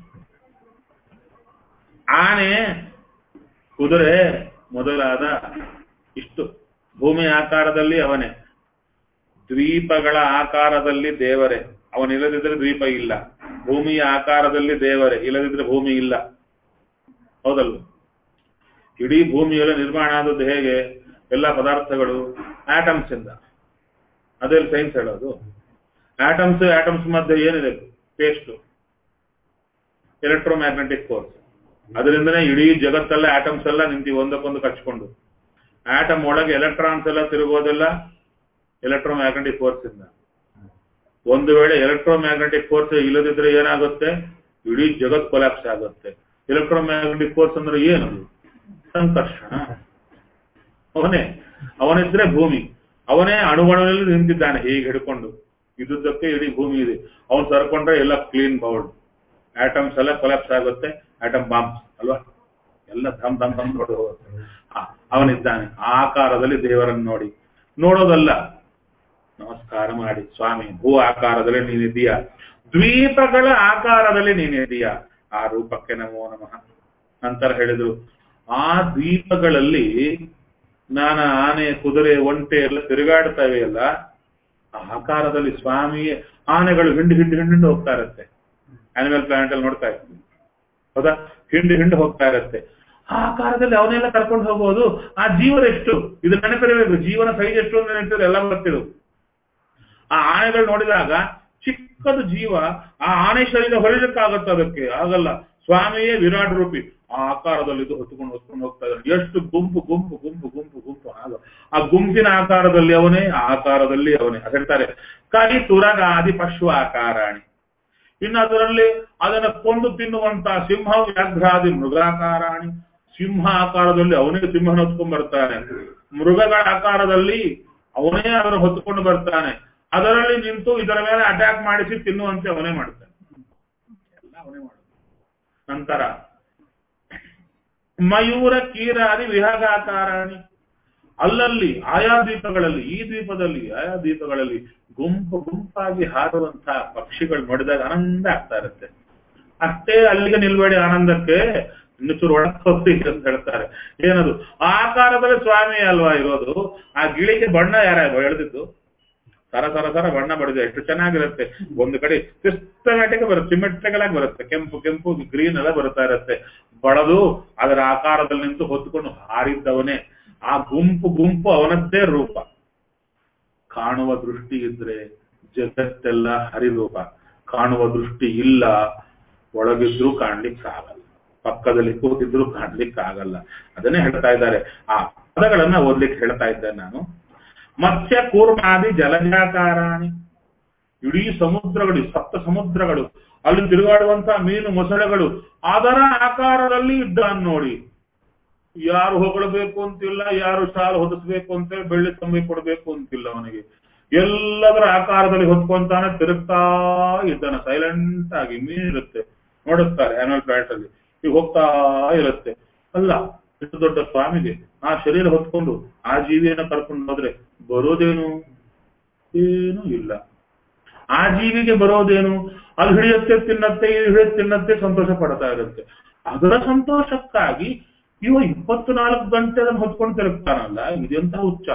ಆನೆ ಕುದುರೆ ಮೊದಲಾದ ಇಷ್ಟು ಭೂಮಿಯ ಆಕಾರದಲ್ಲಿ ಅವನೇ ದ್ವೀಪಗಳ ಆಕಾರದಲ್ಲಿ ದೇವರೇ ಅವನಿಲ್ಲದಿದ್ರೆ ದ್ವೀಪ ಇಲ್ಲ ಭೂಮಿಯ ಆಕಾರದಲ್ಲಿ ದೇವರೇ ಇಲ್ಲದಿದ್ರೆ ಭೂಮಿ ಇಲ್ಲ ಹೌದಲ್ವ ಇಡೀ ಭೂಮಿಯಲ್ಲಿ ನಿರ್ಮಾಣ ಆದದ್ದು ಹೇಗೆ ಎಲ್ಲ ಪದಾರ್ಥಗಳು ಆಟಮ್ಸ್ ಇಂದ ಅದೇ ಸೈನ್ಸ್ ಹೇಳೋದು ಆಟಮ್ಸ್ ಆಟಮ್ಸ್ ಮಧ್ಯೆ ಏನಿದೆ ಪೇಸ್ಟ್ ಎಲೆಕ್ಟ್ರೋಮ್ಯಾಗ್ನೆಟಿಕ್ ಫೋರ್ಸ್ ಅದರಿಂದನೇ ಇಡೀ ಜಗತ್ತೆಲ್ಲ ಆಟಮ್ಸ್ ಎಲ್ಲ ನಿಂತಿ ಒಂದಕ್ಕೊಂದು ಕಚ್ಕೊಂಡು ಆಟಮ್ ಒಳಗೆ ಎಲೆಕ್ಟ್ರಾನ್ಸ್ ಎಲ್ಲ ತಿರುಗೋದೆಲ್ಲ ಎಲೆಕ್ಟ್ರೋಮ್ಯಾಗ್ನೆಟಿಕ್ ಫೋರ್ಸ್ ಇಂದ ಒಂದು ವೇಳೆ ಎಲೆಕ್ಟ್ರೋಮ್ಯಾಗ್ನೆಟಿಕ್ ಫೋರ್ಸ್ ಇಲ್ಲದಿದ್ರೆ ಏನಾಗುತ್ತೆ ಇಡೀ ಜಗತ್ ಕೊಲಾಪ್ಸ್ ಆಗುತ್ತೆ ಎಲೆಕ್ಟ್ರೋಮ್ಯಾಗ್ನೆಟಿಕ್ ಫೋರ್ಸ್ ಅಂದ್ರೆ ಏನದು ಸಂಕರ್ಷಣ ಅವನೇ ಅವನಿದ್ರೆ ಭೂಮಿ ಅವನೇ ಅಣುವಣದಲ್ಲಿ ನಿಂತಿದ್ದಾನೆ ಹೀಗೆ ಹಿಡ್ಕೊಂಡು ಇದ್ದುದಕ್ಕೆ ಇಡೀ ಭೂಮಿ ಇದೆ ಅವನು ಸರ್ಕೊಂಡ್ರೆ ಎಲ್ಲ ಕ್ಲೀನ್ ಬೌಲ್ಡ್ ಆಟಮ್ಸ್ ಎಲ್ಲ ಕೊಲಾಪ್ಸ್ ಆಗುತ್ತೆ ಆಟಮ್ ಬಾಂಬ್ಸ್ ಅಲ್ವಾ ಎಲ್ಲ ಧಮ್ ಧಮ್ ಧಮ್ ಹೊಡೆದು ಹೋಗುತ್ತೆ ಆ, ಅವನಿದ್ದಾನೆ ಆ ಆಕಾರದಲ್ಲಿ ದೇವರನ್ನು ನೋಡಿ ನೋಡೋದಲ್ಲ ನಮಸ್ಕಾರ ಮಾಡಿ ಸ್ವಾಮಿ ಭೂ ಆಕಾರದಲ್ಲಿ ನೀನಿದ್ದೀಯಾ ದ್ವೀಪಗಳ ಆಕಾರದಲ್ಲಿ ನೀನಿದ್ದೀಯಾ ಆ ರೂಪಕ್ಕೆ ನಮೋ ನಮಃ ನಂತರ ಹೇಳಿದ್ರು ಆ ದ್ವೀಪಗಳಲ್ಲಿ ನಾನ ಆನೆ ಕುದುರೆ ಒಂಟೆ ಎಲ್ಲ ತಿರುಗಾಡ್ತವೆ ಅಲ್ಲ ಆ ಆಕಾರದಲ್ಲಿ ಸ್ವಾಮಿಯೇ ಆನೆಗಳು ಹಿಂಡು ಹಿಂಡು ಹಿಂಡು ಹಿಂಡು ಹೋಗ್ತಾ ಇರುತ್ತೆ ಆನಿಮಲ್ ಪ್ಲಾನೆಟ್ ಅಲ್ಲಿ ನೋಡ್ತಾ ಇರ್ತೀವಿ ಹೌದಾ ಹಿಂಡು ಹಿಂಡು ಹೋಗ್ತಾ ಇರುತ್ತೆ ಆ ಆಕಾರದಲ್ಲಿ ಅವನ್ನೆಲ್ಲ ಕರ್ಕೊಂಡು ಹೋಗೋದು ಆ ಜೀವನ ಎಷ್ಟು ಇದು ನೆನಪಿರಬೇಕು ಜೀವನ ಸೈಜ್ ಎಷ್ಟು ಅಂತ ನೆನಪಿದ್ರೆ ಎಲ್ಲ ಬರ್ತಿರು ಆ ಆನೆಗಳು ನೋಡಿದಾಗ ಚಿಕ್ಕದು ಜೀವ ಆ ಆನೆ ಶರೀರ ಹೊರಲಿಕ್ಕಾಗತ್ತೆ ಅದಕ್ಕೆ ಆಗಲ್ಲ ಸ್ವಾಮಿಯೇ ವಿರಾಟ್ ರೂಪಿ ಆ ಆಕಾರದಲ್ಲಿ ಇದು ಹೊತ್ಕೊಂಡು ಹೊತ್ಕೊಂಡು ಹೋಗ್ತಾ ಇದ್ದಾರೆ ಎಷ್ಟು ಗುಂಪು ಗುಂಪು ಗುಂಪು ಗುಂಪು ಗುಂಪು ಆಗ ಆ ಗುಂಪಿನ ಆಕಾರದಲ್ಲಿ ಅವನೇ ಆ ಆಕಾರದಲ್ಲಿ ಅವನೇ ಅದ್ ಹೇಳ್ತಾರೆ ಕರಿ ತುರಗ ಆದಿ ಪಶು ಆಕಾರಾಣಿ ಇನ್ನು ಅದರಲ್ಲಿ ಅದನ್ನ ಕೊಂಡು ತಿನ್ನುವಂತ ಸಿಂಹ ವ್ಯಾಘ್ರಾದಿ ಮೃಗಾಕಾರಾಣಿ ಸಿಂಹ ಆಕಾರದಲ್ಲಿ ಅವನೇ ಸಿಂಹನ ಹೊತ್ಕೊಂಡ್ ಬರ್ತಾನೆ ಮೃಗಗಳ ಆಕಾರದಲ್ಲಿ ಅವನೇ ಅದನ್ನು ಹೊತ್ಕೊಂಡು ಬರ್ತಾನೆ ಅದರಲ್ಲಿ ನಿಂತು ಇದರ ಮೇಲೆ ಅಟ್ಯಾಕ್ ಮಾಡಿಸಿ ತಿನ್ನುವಂತೆ ಅವನೇ ಮಾಡ್ತಾನೆ ಎಲ್ಲ ಅವನೇ ಮಾಡೋದು ನಂತರ ಮಯೂರ ಕೀರಾದಿ ವಿಹಗಾಕಾರಾಣಿ ಅಲ್ಲಲ್ಲಿ ಆಯಾ ದ್ವೀಪಗಳಲ್ಲಿ ಈ ದ್ವೀಪದಲ್ಲಿ ಆಯಾ ದ್ವೀಪಗಳಲ್ಲಿ ಗುಂಪು ಗುಂಪಾಗಿ ಹಾರುವಂತಹ ಪಕ್ಷಿಗಳು ನೋಡಿದಾಗ ಆನಂದ ಆಗ್ತಾ ಇರುತ್ತೆ ಅಷ್ಟೇ ಅಲ್ಲಿಗೆ ನಿಲ್ಬೇಡಿ ಆನಂದಕ್ಕೆ ಇನ್ನು ಚೂರು ಒಳಗೆ ಹೋಗ್ತಿ ಅಂತ ಹೇಳ್ತಾರೆ ಏನದು ಆ ಆಕಾರದಲ್ಲಿ ಸ್ವಾಮಿ ಅಲ್ವಾ ಇರೋದು ಆ ಗಿಳಿಗೆ ಬಣ್ಣ ಯಾರ ಎಳೆದಿದ್ದು ಸರ ಸರ ಸರ ಬಣ್ಣ ಬಡಿದೆ ಎಷ್ಟು ಚೆನ್ನಾಗಿರುತ್ತೆ ಒಂದು ಕಡೆ ಸಿಸ್ಟಮ್ಯಾಟಿಕ್ ಬರುತ್ತೆ ಸಿಮೆಟ್ರಿಕಲ್ ಆಗಿ ಬರುತ್ತೆ ಕೆಂಪು ಕೆಂಪು ಗ್ರೀನ್ ಎಲ್ಲ ಬರ್ತಾ ಇರುತ್ತೆ ಬಡದು ಅದರ ಆಕಾರದಲ್ಲಿ ನಿಂತು ಹೊತ್ಕೊಂಡು ಹಾರಿದ್ದವನೇ ಆ ಗುಂಪು ಗುಂಪು ಅವನದ್ದೇ ರೂಪ ಕಾಣುವ ದೃಷ್ಟಿ ಇದ್ರೆ ಜಗತ್ತೆಲ್ಲ ಹರಿರೂಪ ಕಾಣುವ ದೃಷ್ಟಿ ಇಲ್ಲ ಒಳಗಿದ್ರೂ ಕಾಣ್ಲಿಕ್ಕಾಗಲ್ಲ ಪಕ್ಕದಲ್ಲಿ ಕೂತಿದ್ರು ಕಾಣ್ಲಿಕ್ಕಾಗಲ್ಲ ಅದನ್ನೇ ಹೇಳ್ತಾ ಇದ್ದಾರೆ ಆ ಪದಗಳನ್ನ ಓದ್ಲಿಕ್ಕೆ ಹೇಳ್ತಾ ಇದ್ದೇನೆ ನಾನು ಮತ್ಸ್ಯ ಕೂರ್ಮಾದಿ ಜಲಜಾಕಾರಾಣಿ ಇಡೀ ಸಮುದ್ರಗಳು ಸಪ್ತ ಸಮುದ್ರಗಳು ಅಲ್ಲಿ ತಿರುಗಾಡುವಂತಹ ಮೀನು ಮೊಸಳೆಗಳು ಅದರ ಆಕಾರದಲ್ಲಿ ಇದ್ದಾನ್ ನೋಡಿ ಯಾರು ಹೊಗಳಬೇಕು ಅಂತಿಲ್ಲ ಯಾರು ಶಾಲು ಹೊದಿಸ್ಬೇಕು ಅಂತ ಬೆಳ್ಳಿ ತಂಬಿ ಕೊಡಬೇಕು ಅಂತಿಲ್ಲ ಅವನಿಗೆ ಎಲ್ಲದರ ಆಕಾರದಲ್ಲಿ ಹೊತ್ಕೊಂತಾನೆ ತಿರುಗ್ತಾ ಇದ್ದಾನೆ ಸೈಲೆಂಟ್ ಆಗಿ ಮೀನಿರುತ್ತೆ ನೋಡುತ್ತಾರೆ ಆನ್ಯುವಲ್ ಪ್ಲಾನೆಟ್ ಅಲ್ಲಿ ಈಗ ಹೋಗ್ತಾ ಇರುತ್ತೆ ಅಲ್ಲ ಇಷ್ಟು ದೊಡ್ಡ ಸ್ವಾಮಿಗೆ ಆ ಶರೀರ ಹೊತ್ಕೊಂಡು ಆ ಜೀವಿಯನ್ನ ಕರ್ಕೊಂಡು ಹೋದ್ರೆ ಬರೋದೇನು ಏನೂ ಇಲ್ಲ ಆ ಜೀವಿಗೆ ಬರೋದೇನು ಅದು ಹಿಡಿಯುತ್ತೆ ತಿನ್ನತ್ತೆ ಇದು ಹಿಡಿಯುತ್ತೆ ತಿನ್ನತ್ತೆ ಸಂತೋಷ ಪಡ್ತಾ ಇರುತ್ತೆ ಅದರ ಸಂತೋಷಕ್ಕಾಗಿ ಇವ ಇಪ್ಪತ್ನಾಲ್ಕು ಗಂಟೆ ಅದನ್ನು ಹೊತ್ಕೊಂಡು ತಿರುಗ್ತಾನಲ್ಲ ಇದೆಂತ ಹುಚ್ಚ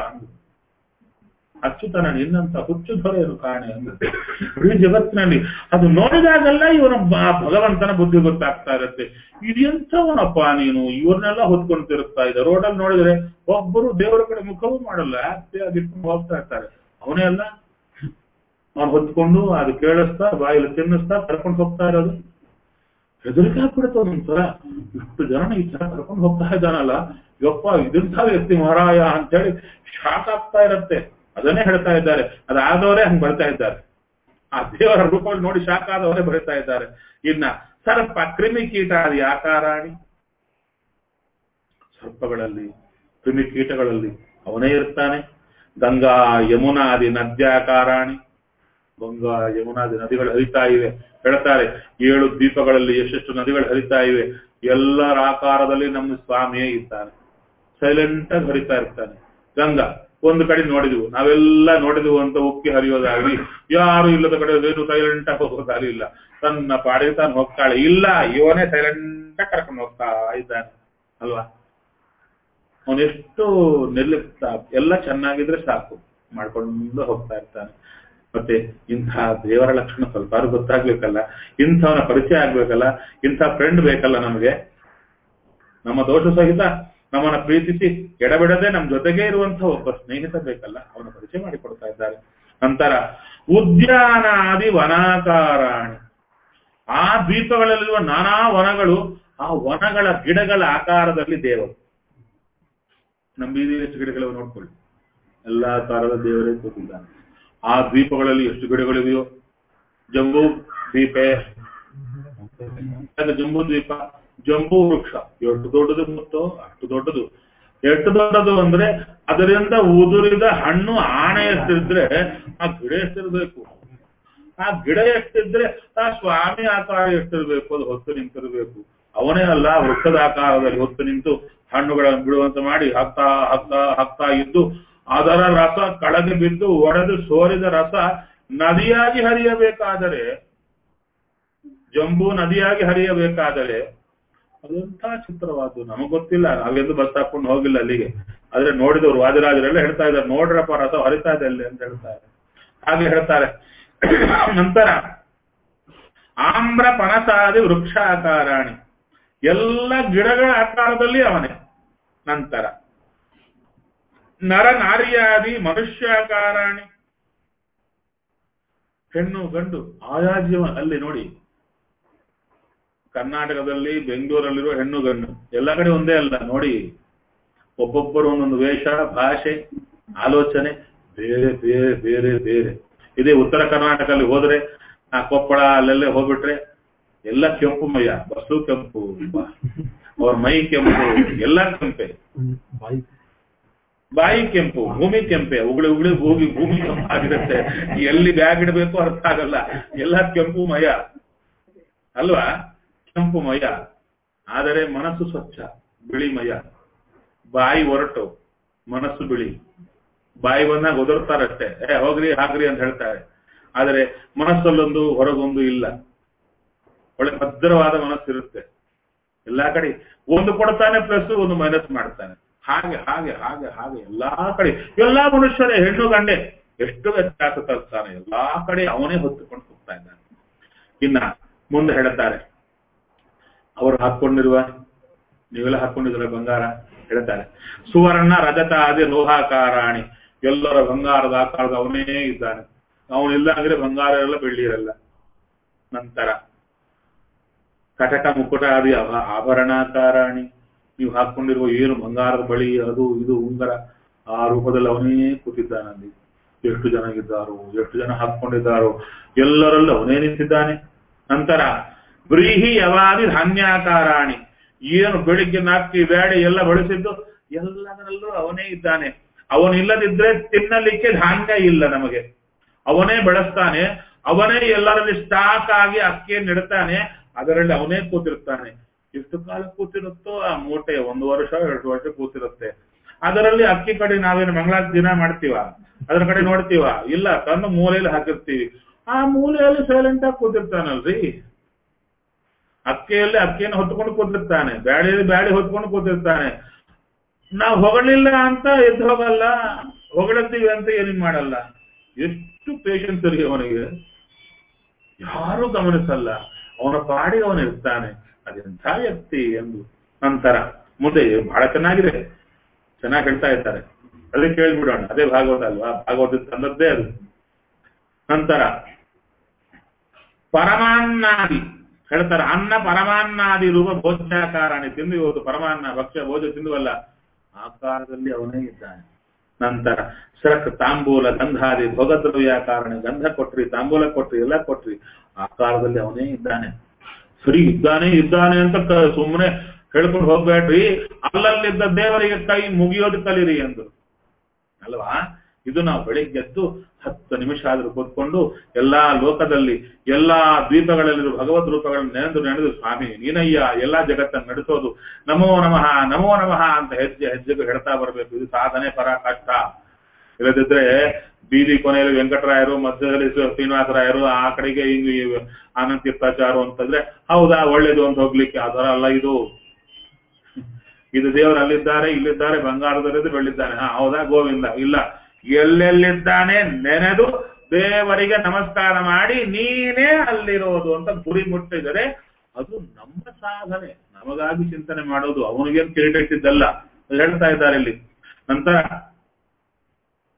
ಅಚ್ಚುತನ ನಿನ್ನಂತ ಹುಚ್ಚು ದೊರೆಯಲು ಕಾಣೆ ಅಂದ್ರೆ ಇಡೀ ಜಗತ್ತಿನಲ್ಲಿ ಅದು ನೋಡಿದಾಗೆಲ್ಲ ಇವನ ಬ- ಭಗವಂತನ ಬುದ್ಧಿ ಗೊತ್ತಾಗ್ತಾ ಇರುತ್ತೆ ಇದೆಂಥವನಪ್ಪ ನೀನು ಇವ್ರನ್ನೆಲ್ಲ ಹೊತ್ಕೊಂಡು ತಿರುಗ್ತಾ ಇದ್ದ ರೋಡಲ್ಲಿ ನೋಡಿದ್ರೆ ಒಬ್ಬರು ದೇವರ ಕಡೆ ಮುಖವೂ ಮಾಡಲ್ಲ ಆಸ್ತಿ ಆಗಿಟ್ಕೊಂಡು ಹೋಗ್ತಾ ಇರ್ತಾರೆ ಅವನೇ ಅಲ್ಲ ಅವ್ನು ಹೊತ್ಕೊಂಡು ಅದು ಕೇಳಿಸ್ತಾ ಬಾಯಲ್ಲಿ ತಿನ್ನಿಸ್ತಾ ಕರ್ಕೊಂಡು ಹೋಗ್ತಾ ಇರೋದು ಹೆದರಿಕೆ ಆಗ್ಬಿಡುತ್ತೆ ಒಂದೊಂದ್ಸಲ ಇಷ್ಟು ಜನ ಈ ತರ ಕರ್ಕೊಂಡು ಹೋಗ್ತಾ ಇದ್ದಾನಲ್ಲ ಯಪ್ಪ ಇದಂಥ ವ್ಯಕ್ತಿ ಮಹಾರಾಯ ಅಂತೇಳಿ ಶಾಕ್ ಆಗ್ತಾ ಇರತ್ತೆ ಅದನ್ನೇ ಹೇಳ್ತಾ ಇದ್ದಾರೆ ಅದಾದವರೇ ಹಂಗ್ ಬರ್ತಾ ಇದ್ದಾರೆ ಆ ದೇವರ ರೂಪದಲ್ಲಿ ನೋಡಿ ಶಾಕ್ ಆದವರೇ ಬರ್ತಾ ಇದ್ದಾರೆ ಇನ್ನ ಸರ್ಪ ಕ್ರಿಮಿ ಕೀಟಾದಿ ಆಕಾರಾಣಿ ಸರ್ಪಗಳಲ್ಲಿ ಕ್ರಿಮಿ ಕೀಟಗಳಲ್ಲಿ ಅವನೇ ಇರ್ತಾನೆ ಗಂಗಾ ಯಮುನಾದಿ ನದ್ಯಾಕಾರಾಣಿ ಗಂಗಾ ಯಮುನಾದಿ ನದಿಗಳು ಹರಿತಾ ಇವೆ ಹೇಳ್ತಾರೆ ಏಳು ದ್ವೀಪಗಳಲ್ಲಿ ಎಷ್ಟೆಷ್ಟು ನದಿಗಳು ಹರಿತಾ ಇವೆ ಎಲ್ಲರ ಆಕಾರದಲ್ಲಿ ನಮ್ಮ ಸ್ವಾಮಿಯೇ ಇದ್ದಾನೆ ಸೈಲೆಂಟ್ ಆಗಿ ಹರಿತಾ ಇರ್ತಾನೆ ಗಂಗಾ ಒಂದು ಕಡೆ ನೋಡಿದ್ವು ನಾವೆಲ್ಲ ನೋಡಿದ್ವು ಅಂತ ಉಕ್ಕಿ ಹರಿಯೋದಾಗ್ಲಿ ಯಾರು ಇಲ್ಲದ ಕಡೆ ಏನು ಸೈಲೆಂಟ್ ಆಗಿ ಹೋಗೋದಾಗ್ಲಿ ಇಲ್ಲ ತನ್ನ ಪಾಡಿಗೆ ತಾನು ಹೋಗ್ತಾಳೆ ಇಲ್ಲ ಇವನೇ ಸೈಲೆಂಟ್ ಆಗಿ ಕರ್ಕೊಂಡು ಹೋಗ್ತಾ ಇದ್ದಾನೆ ಅಲ್ವಾ ಅವನೆಷ್ಟು ನಿರ್ಲಿಪ್ತ ಎಲ್ಲ ಚೆನ್ನಾಗಿದ್ರೆ ಸಾಕು ಮಾಡ್ಕೊಂಡು ಹೋಗ್ತಾ ಇರ್ತಾನೆ ಮತ್ತೆ ಇಂಥ ದೇವರ ಲಕ್ಷಣ ಸ್ವಲ್ಪ ಗೊತ್ತಾಗ್ಬೇಕಲ್ಲ ಇಂಥವನ ಪರಿಚಯ ಆಗ್ಬೇಕಲ್ಲ ಇಂಥ ಫ್ರೆಂಡ್ ಬೇಕಲ್ಲ ನಮಗೆ ನಮ್ಮ ದೋಷ ಸಹಿತ ನಮ್ಮನ್ನ ಪ್ರೀತಿಸಿ ಎಡಬಿಡದೆ ನಮ್ಮ ಜೊತೆಗೆ ಇರುವಂತಹ ಒಬ್ಬ ಸ್ನೇಹಿತ ಬೇಕಲ್ಲ ಅವನ ಪರಿಚಯ ಮಾಡಿಕೊಡ್ತಾ ಇದ್ದಾರೆ ನಂತರ ಉದ್ಯಾನಾದಿ ವನಾಕಾರಾಣಿ ಆ ದ್ವೀಪಗಳಲ್ಲಿರುವ ನಾನಾ ವನಗಳು ಆ ವನಗಳ ಗಿಡಗಳ ಆಕಾರದಲ್ಲಿ ದೇವರು ನಮ್ಮ ಬೀದಿಯಲ್ಲಿ ಎಷ್ಟು ಗಿಡಗಳಿವೆ ನೋಡ್ಕೊಳ್ಳಿ ಎಲ್ಲಾ ತರದ ದೇವರೇ ಕೂತಿದ್ದಾನೆ ಆ ದ್ವೀಪಗಳಲ್ಲಿ ಎಷ್ಟು ಗಿಡಗಳಿವೆಯೋ ಜಂಬೂ ದ್ವೀಪೆ ಅದು ಜಂಬೂ ದ್ವೀಪ ಜಂಬೂ ವೃಕ್ಷ ಎಷ್ಟು ದೊಡ್ಡದು ಗೊತ್ತೋ ಅಷ್ಟು ದೊಡ್ಡದು ಎಷ್ಟು ದೊಡ್ಡದು ಅಂದ್ರೆ ಅದರಿಂದ ಉದುರಿದ ಹಣ್ಣು ಆಣೆ ಎಷ್ಟಿದ್ರೆ ಆ ಗಿಡ ಎಷ್ಟಿರ್ಬೇಕು ಆ ಗಿಡ ಎಷ್ಟಿದ್ರೆ ಆ ಸ್ವಾಮಿ ಆಕಾರ ಎಷ್ಟಿರ್ಬೇಕು ಅದು ಹೊತ್ತು ನಿಂತಿರ್ಬೇಕು ಅವನೇ ಅಲ್ಲ ವೃಕ್ಷದ ಆಕಾರದಲ್ಲಿ ಹೊತ್ತು ನಿಂತು ಹಣ್ಣುಗಳನ್ನು ಬಿಡುವಂತೆ ಮಾಡಿ ಹಾಕ್ತಾ ಹಾಕ್ತಾ ಹಾಕ್ತಾ ಇದ್ದು ಅದರ ರಸ ಕಳಗೆ ಬಿದ್ದು ಒಡೆದು ಸೋರಿದ ರಸ ನದಿಯಾಗಿ ಹರಿಯಬೇಕಾದರೆ ಜಂಬೂ ನದಿಯಾಗಿ ಹರಿಯಬೇಕಾದರೆ ಅದೆಂಥ ಚಿತ್ರವಾದ್ದು ನಮಗ್ ಗೊತ್ತಿಲ್ಲ ನಾವೆಂದು ಬಸ್ ಹಾಕೊಂಡು ಹೋಗಿಲ್ಲ ಅಲ್ಲಿಗೆ ಆದ್ರೆ ನೋಡಿದವರು ವಾದಿರಾಜರೆಲ್ಲ ಹೇಳ್ತಾ ಇದ್ದಾರೆ ನೋಡ್ರಪ್ಪ ರಸ ಹರಿತಾ ಇದೆ ಅಲ್ಲಿ ಅಂತ ಹೇಳ್ತಾರೆ ಹಾಗೆ ಹೇಳ್ತಾರೆ ನಂತರ ಆಮ್ರ ಪನಸಾದಿ ವೃಕ್ಷ ಆಕಾರಾಣಿ ಎಲ್ಲ ಗಿಡಗಳ ಆಕಾರದಲ್ಲಿ ಅವನೇ ನಂತರ ನರ ನಾರಿಯಾದಿ ಮನುಷ್ಯಾಕಾರಾಣಿ ಹೆಣ್ಣು ಗಂಡು ಆಯಾ ಜೀವ ಅಲ್ಲಿ ನೋಡಿ ಕರ್ನಾಟಕದಲ್ಲಿ ಬೆಂಗಳೂರಲ್ಲಿರುವ ಹೆಣ್ಣು ಗಂಡು ಎಲ್ಲ ಕಡೆ ಒಂದೇ ಅಲ್ಲ ನೋಡಿ ಒಬ್ಬೊಬ್ಬರು ಒಂದೊಂದು ವೇಷ ಭಾಷೆ ಆಲೋಚನೆ ಬೇರೆ ಬೇರೆ ಬೇರೆ ಬೇರೆ ಇದೇ ಉತ್ತರ ಕರ್ನಾಟಕದಲ್ಲಿ ಹೋದ್ರೆ ಆ ಕೊಪ್ಪಳ ಅಲ್ಲೆಲ್ಲೇ ಹೋಗ್ಬಿಟ್ರೆ ಎಲ್ಲ ಕೆಂಪು ಮೈಯ ಬಸ್ಸು ಕೆಂಪು ಅವ್ರ ಮೈ ಕೆಂಪು ಎಲ್ಲ ಕೆಂಪೆ ಬಾಯಿ ಬಾಯಿ ಕೆಂಪು ಭೂಮಿ ಕೆಂಪೆ ಉಗುಳಿ ಉಗುಳಿ ಭೂಮಿ ಭೂಮಿ ಕೆಂಪಾಗಿರುತ್ತೆ ಎಲ್ಲಿ ಬ್ಯಾಗ್ ಇಡಬೇಕು ಅರ್ಥ ಆಗಲ್ಲ ಎಲ್ಲ ಕೆಂಪು ಮಯ ಅಲ್ವಾ ಕೆಂಪು ಮಯ ಆದರೆ ಮನಸ್ಸು ಸ್ವಚ್ಛ ಬಿಳಿ ಮಯ ಬಾಯಿ ಒರಟು ಮನಸ್ಸು ಬಿಳಿ ಬಾಯಿ ಬಂದಾಗ ಒದರ್ತಾರಷ್ಟೇ ಏ ಹೋಗ್ರಿ ಹಾಕ್ರಿ ಅಂತ ಹೇಳ್ತಾರೆ ಆದರೆ ಮನಸ್ಸಲ್ಲೊಂದು ಹೊರಗೊಂದು ಇಲ್ಲ ಒಳ್ಳೆ ಭದ್ರವಾದ ಮನಸ್ಸಿರುತ್ತೆ ಎಲ್ಲಾ ಕಡೆ ಒಂದು ಕೊಡ್ತಾನೆ ಪ್ಲಸ್ ಒಂದು ಮೈನಸ್ ಮಾಡ್ತಾನೆ ಹಾಗೆ ಹಾಗೆ ಹಾಗೆ ಹಾಗೆ ಎಲ್ಲಾ ಕಡೆ ಎಲ್ಲಾ ಮನುಷ್ಯರೇ ಹೆಣ್ಣು ಗಂಡೆ ಎಷ್ಟು ವ್ಯತ್ಯಾಸ ತರ್ತಾನೆ ಎಲ್ಲಾ ಕಡೆ ಅವನೇ ಹೊತ್ತುಕೊಂಡು ಹೋಗ್ತಾ ಇದ್ದಾನೆ ಇನ್ನ ಮುಂದೆ ಹೇಳ್ತಾರೆ ಅವರು ಹಾಕೊಂಡಿರುವ ನೀವೆಲ್ಲ ಹಾಕೊಂಡಿದ್ರೆ ಬಂಗಾರ ಹೇಳ್ತಾರೆ ಸುವರ್ಣ ರಜತ ಆದಿ ಲೋಹಾಕಾರಾಣಿ ಎಲ್ಲರ ಬಂಗಾರದ ಆಕಾರದ ಅವನೇ ಇದ್ದಾನೆ ಅವನಿಲ್ಲ ಅಂದ್ರೆ ಬಂಗಾರ ಇರಲ್ಲ ಬೆಳ್ಳಿ ಇರಲ್ಲ ನಂತರ ಕಟಕ ಮುಕುಟ ಆದಿ ಅಭ- ಆಭರಣಾಕಾರಾಣಿ ನೀವು ಹಾಕೊಂಡಿರುವ ಏನು ಬಂಗಾರದ ಬಳಿ ಅದು ಇದು ಉಂಗರ ಆ ರೂಪದಲ್ಲಿ ಅವನೇ ಕೂತಿದ್ದಾನಲ್ಲಿ ಎಷ್ಟು ಜನ ಇದ್ದಾರೋ ಎಷ್ಟು ಜನ ಹಾಕೊಂಡಿದ್ದಾರೋ ಎಲ್ಲರಲ್ಲೂ ಅವನೇ ನಿಂತಿದ್ದಾನೆ ನಂತರ ವ್ರೀಹಿ ಯವಾದಿ ಧಾನ್ಯಾಕಾರಾಣಿ ಏನು ಬೆಳಿಗ್ಗೆ ನಾಲ್ಕು ಬೇಳೆ ಎಲ್ಲ ಬಳಸಿದ್ದು ಎಲ್ಲದರಲ್ಲೂ ಅವನೇ ಇದ್ದಾನೆ ಅವನಿಲ್ಲದಿದ್ರೆ ತಿನ್ನಲಿಕ್ಕೆ ಧಾನ್ಯ ಇಲ್ಲ ನಮಗೆ ಅವನೇ ಬೆಳೆಸ್ತಾನೆ ಅವನೇ ಎಲ್ಲರಲ್ಲಿ ಸ್ಟಾಕ್ ಆಗಿ ಅಕ್ಕಿಯನ್ನು ಇಡ್ತಾನೆ ಅದರಲ್ಲಿ ಅವನೇ ಕೂತಿರ್ತಾನೆ ಎಷ್ಟು ಕಾಲ ಕೂತಿರುತ್ತೋ ಆ ಮೂಟೆ ಒಂದು ವರ್ಷ ಎರಡು ವರ್ಷ ಕೂತಿರುತ್ತೆ ಅದರಲ್ಲಿ ಅಕ್ಕಿ ಕಡೆ ನಾವೇನು ಮಂಗಳಾರ ದಿನ ಮಾಡ್ತೀವ ಅದ್ರ ಕಡೆ ನೋಡ್ತೀವ ಇಲ್ಲ ತಂದು ಮೂಲೆಯಲ್ಲಿ ಹಾಕಿರ್ತೀವಿ ಆ ಮೂಲೆಯಲ್ಲಿ ಸೈಲೆಂಟ್ ಆಗಿ ಕೂತಿರ್ತಾನಲ್ರಿ ಅಕ್ಕಿಯಲ್ಲಿ ಅಕ್ಕಿಯನ್ನು ಹೊತ್ಕೊಂಡು ಕೂತಿರ್ತಾನೆ ಬ್ಯಾಳಿಯಲ್ಲಿ ಬ್ಯಾಳಿ ಹೊತ್ಕೊಂಡು ಕೂತಿರ್ತಾನೆ ನಾವು ಹೊಗಳಿಲ್ಲ ಅಂತ ಎದ್ದು ಹೋಗಲ್ಲ ಹೊಗಳತ್ತೀವಿ ಅಂತ ಏನೇನ್ ಮಾಡಲ್ಲ ಎಷ್ಟು ಪೇಷನ್ಸ್ ಇರಲಿ ಅವನಿಗೆ ಯಾರು ಗಮನಿಸಲ್ಲ ಅವನ ಪಾಡಿಗೆ ಅವನು ಇರ್ತಾನೆ ಅದೆಂಥ ವ್ಯಕ್ತಿ ಎಂದು ನಂತರ ಮುಂದೆ ಬಹಳ ಚೆನ್ನಾಗಿದೆ ಚೆನ್ನಾಗಿ ಹೇಳ್ತಾ ಇದ್ದಾರೆ ಅದೇ ಕೇಳ್ಬಿಡೋಣ ಅದೇ ಭಾಗವತ ಅಲ್ವಾ ಭಾಗವತ ತಂದದ್ದೇ ಅದು ನಂತರ ಪರಮಾನ್ನಾದಿ ಹೇಳ್ತಾರೆ ಅನ್ನ ಪರಮಾನ್ನಾದಿ ರೂಪ ಭೋಜ್ಯಾಕಾರಾಣಿ ತಿಂದು ಇವತ್ತು ಪರಮಾನ್ನ ಭಕ್ಷ್ಯ ಭೋಜ ತಿಂದುವಲ್ಲ ಆಕಾರದಲ್ಲಿ ಅವನೇ ಇದ್ದಾನೆ ನಂತರ ಸರಕ್ ತಾಂಬೂಲ ಗಂಧಾದಿ ಭೋಗದ್ರವ್ಯಾಕಾರಣ ಗಂಧ ಕೊಟ್ರಿ ತಾಂಬೂಲ ಕೊಟ್ರಿ ಎಲ್ಲ ಕೊಟ್ರಿ ಆಕಾರದಲ್ಲಿ ಅವನೇ ಇದ್ದಾನೆ ಸರಿ ಇದ್ದಾನೆ ಇದ್ದಾನೆ ಅಂತ ಕ- ಸುಮ್ಮನೆ ಹೇಳ್ಕೊಂಡು ಹೋಗ್ಬೇಡ್ರಿ ಅಲ್ಲಲ್ಲಿದ್ದ ದೇವರಿಗೆ ಕೈ ಮುಗಿಯೋದು ಕಲೀರಿ ಎಂದರು ಅಲ್ವಾ ಇದು ನಾವು ಬೆಳಿಗ್ಗೆದ್ದು ಹತ್ತು ನಿಮಿಷ ಆದ್ರೂ ಕೂತ್ಕೊಂಡು ಎಲ್ಲಾ ಲೋಕದಲ್ಲಿ ಎಲ್ಲಾ ದ್ವೀಪಗಳಲ್ಲಿರುವ ಭಗವದ್ ರೂಪಗಳನ್ನು ನೆನೆದು ನೆನೆದು ಸ್ವಾಮಿ ನೀನಯ್ಯ ಎಲ್ಲಾ ಜಗತ್ತನ್ನು ನಡೆಸೋದು ನಮೋ ನಮಃ ನಮೋ ನಮಃ ಅಂತ ಹೆಜ್ಜೆ ಹೆಜ್ಜೆಗೂ ಹೇಳ್ತಾ ಬರಬೇಕು ಇದು ಸಾಧನೆ ಪರಾಕಾಷ್ಠ ಇಲ್ಲದಿದ್ರೆ ಬೀದಿ ಕೊನೆಯಲ್ಲಿ ವೆಂಕಟರಾಯರು ಮಧ್ಯದಲ್ಲಿ ಶ್ರೀ- ಶ್ರೀನಿವಾಸರಾಯರು ಆ ಕಡೆಗೆ ಹಿಂಗ್ ಈ ಆನಂದ್ ತೀರ್ಥಾಚಾರು ಅಂತಂದ್ರೆ ಹೌದಾ ಒಳ್ಳೇದು ಅಂತ ಹೋಗ್ಲಿಕ್ಕೆ ಅದರ ಅಲ್ಲ ಇದು ಇದು ದೇವರು ಅಲ್ಲಿದ್ದಾರೆ ಇಲ್ಲಿದ್ದಾರೆ ಬಂಗಾರದಲ್ಲಿದ್ದು ಬೆಳ್ಳಿದ್ದಾನೆ ಹಾ ಹೌದಾ ಗೋವಿಂದ ಇಲ್ಲ ಎಲ್ಲೆಲ್ಲಿದ್ದಾನೆ ನೆನೆದು ದೇವರಿಗೆ ನಮಸ್ಕಾರ ಮಾಡಿ ನೀನೇ ಅಲ್ಲಿರೋದು ಅಂತ ಗುರಿ ಮುಟ್ಟಿದರೆ ಅದು ನಮ್ಮ ಸಾಧನೆ ನಮಗಾಗಿ ಚಿಂತನೆ ಮಾಡೋದು ಅವನಿಗೇನು ಕಿರೀಟ ಇಟ್ಟಿದ್ದಲ್ಲ ಅದು ಹೇಳ್ತಾ ಇದ್ದಾರೆ ಇಲ್ಲಿ ನಂತರ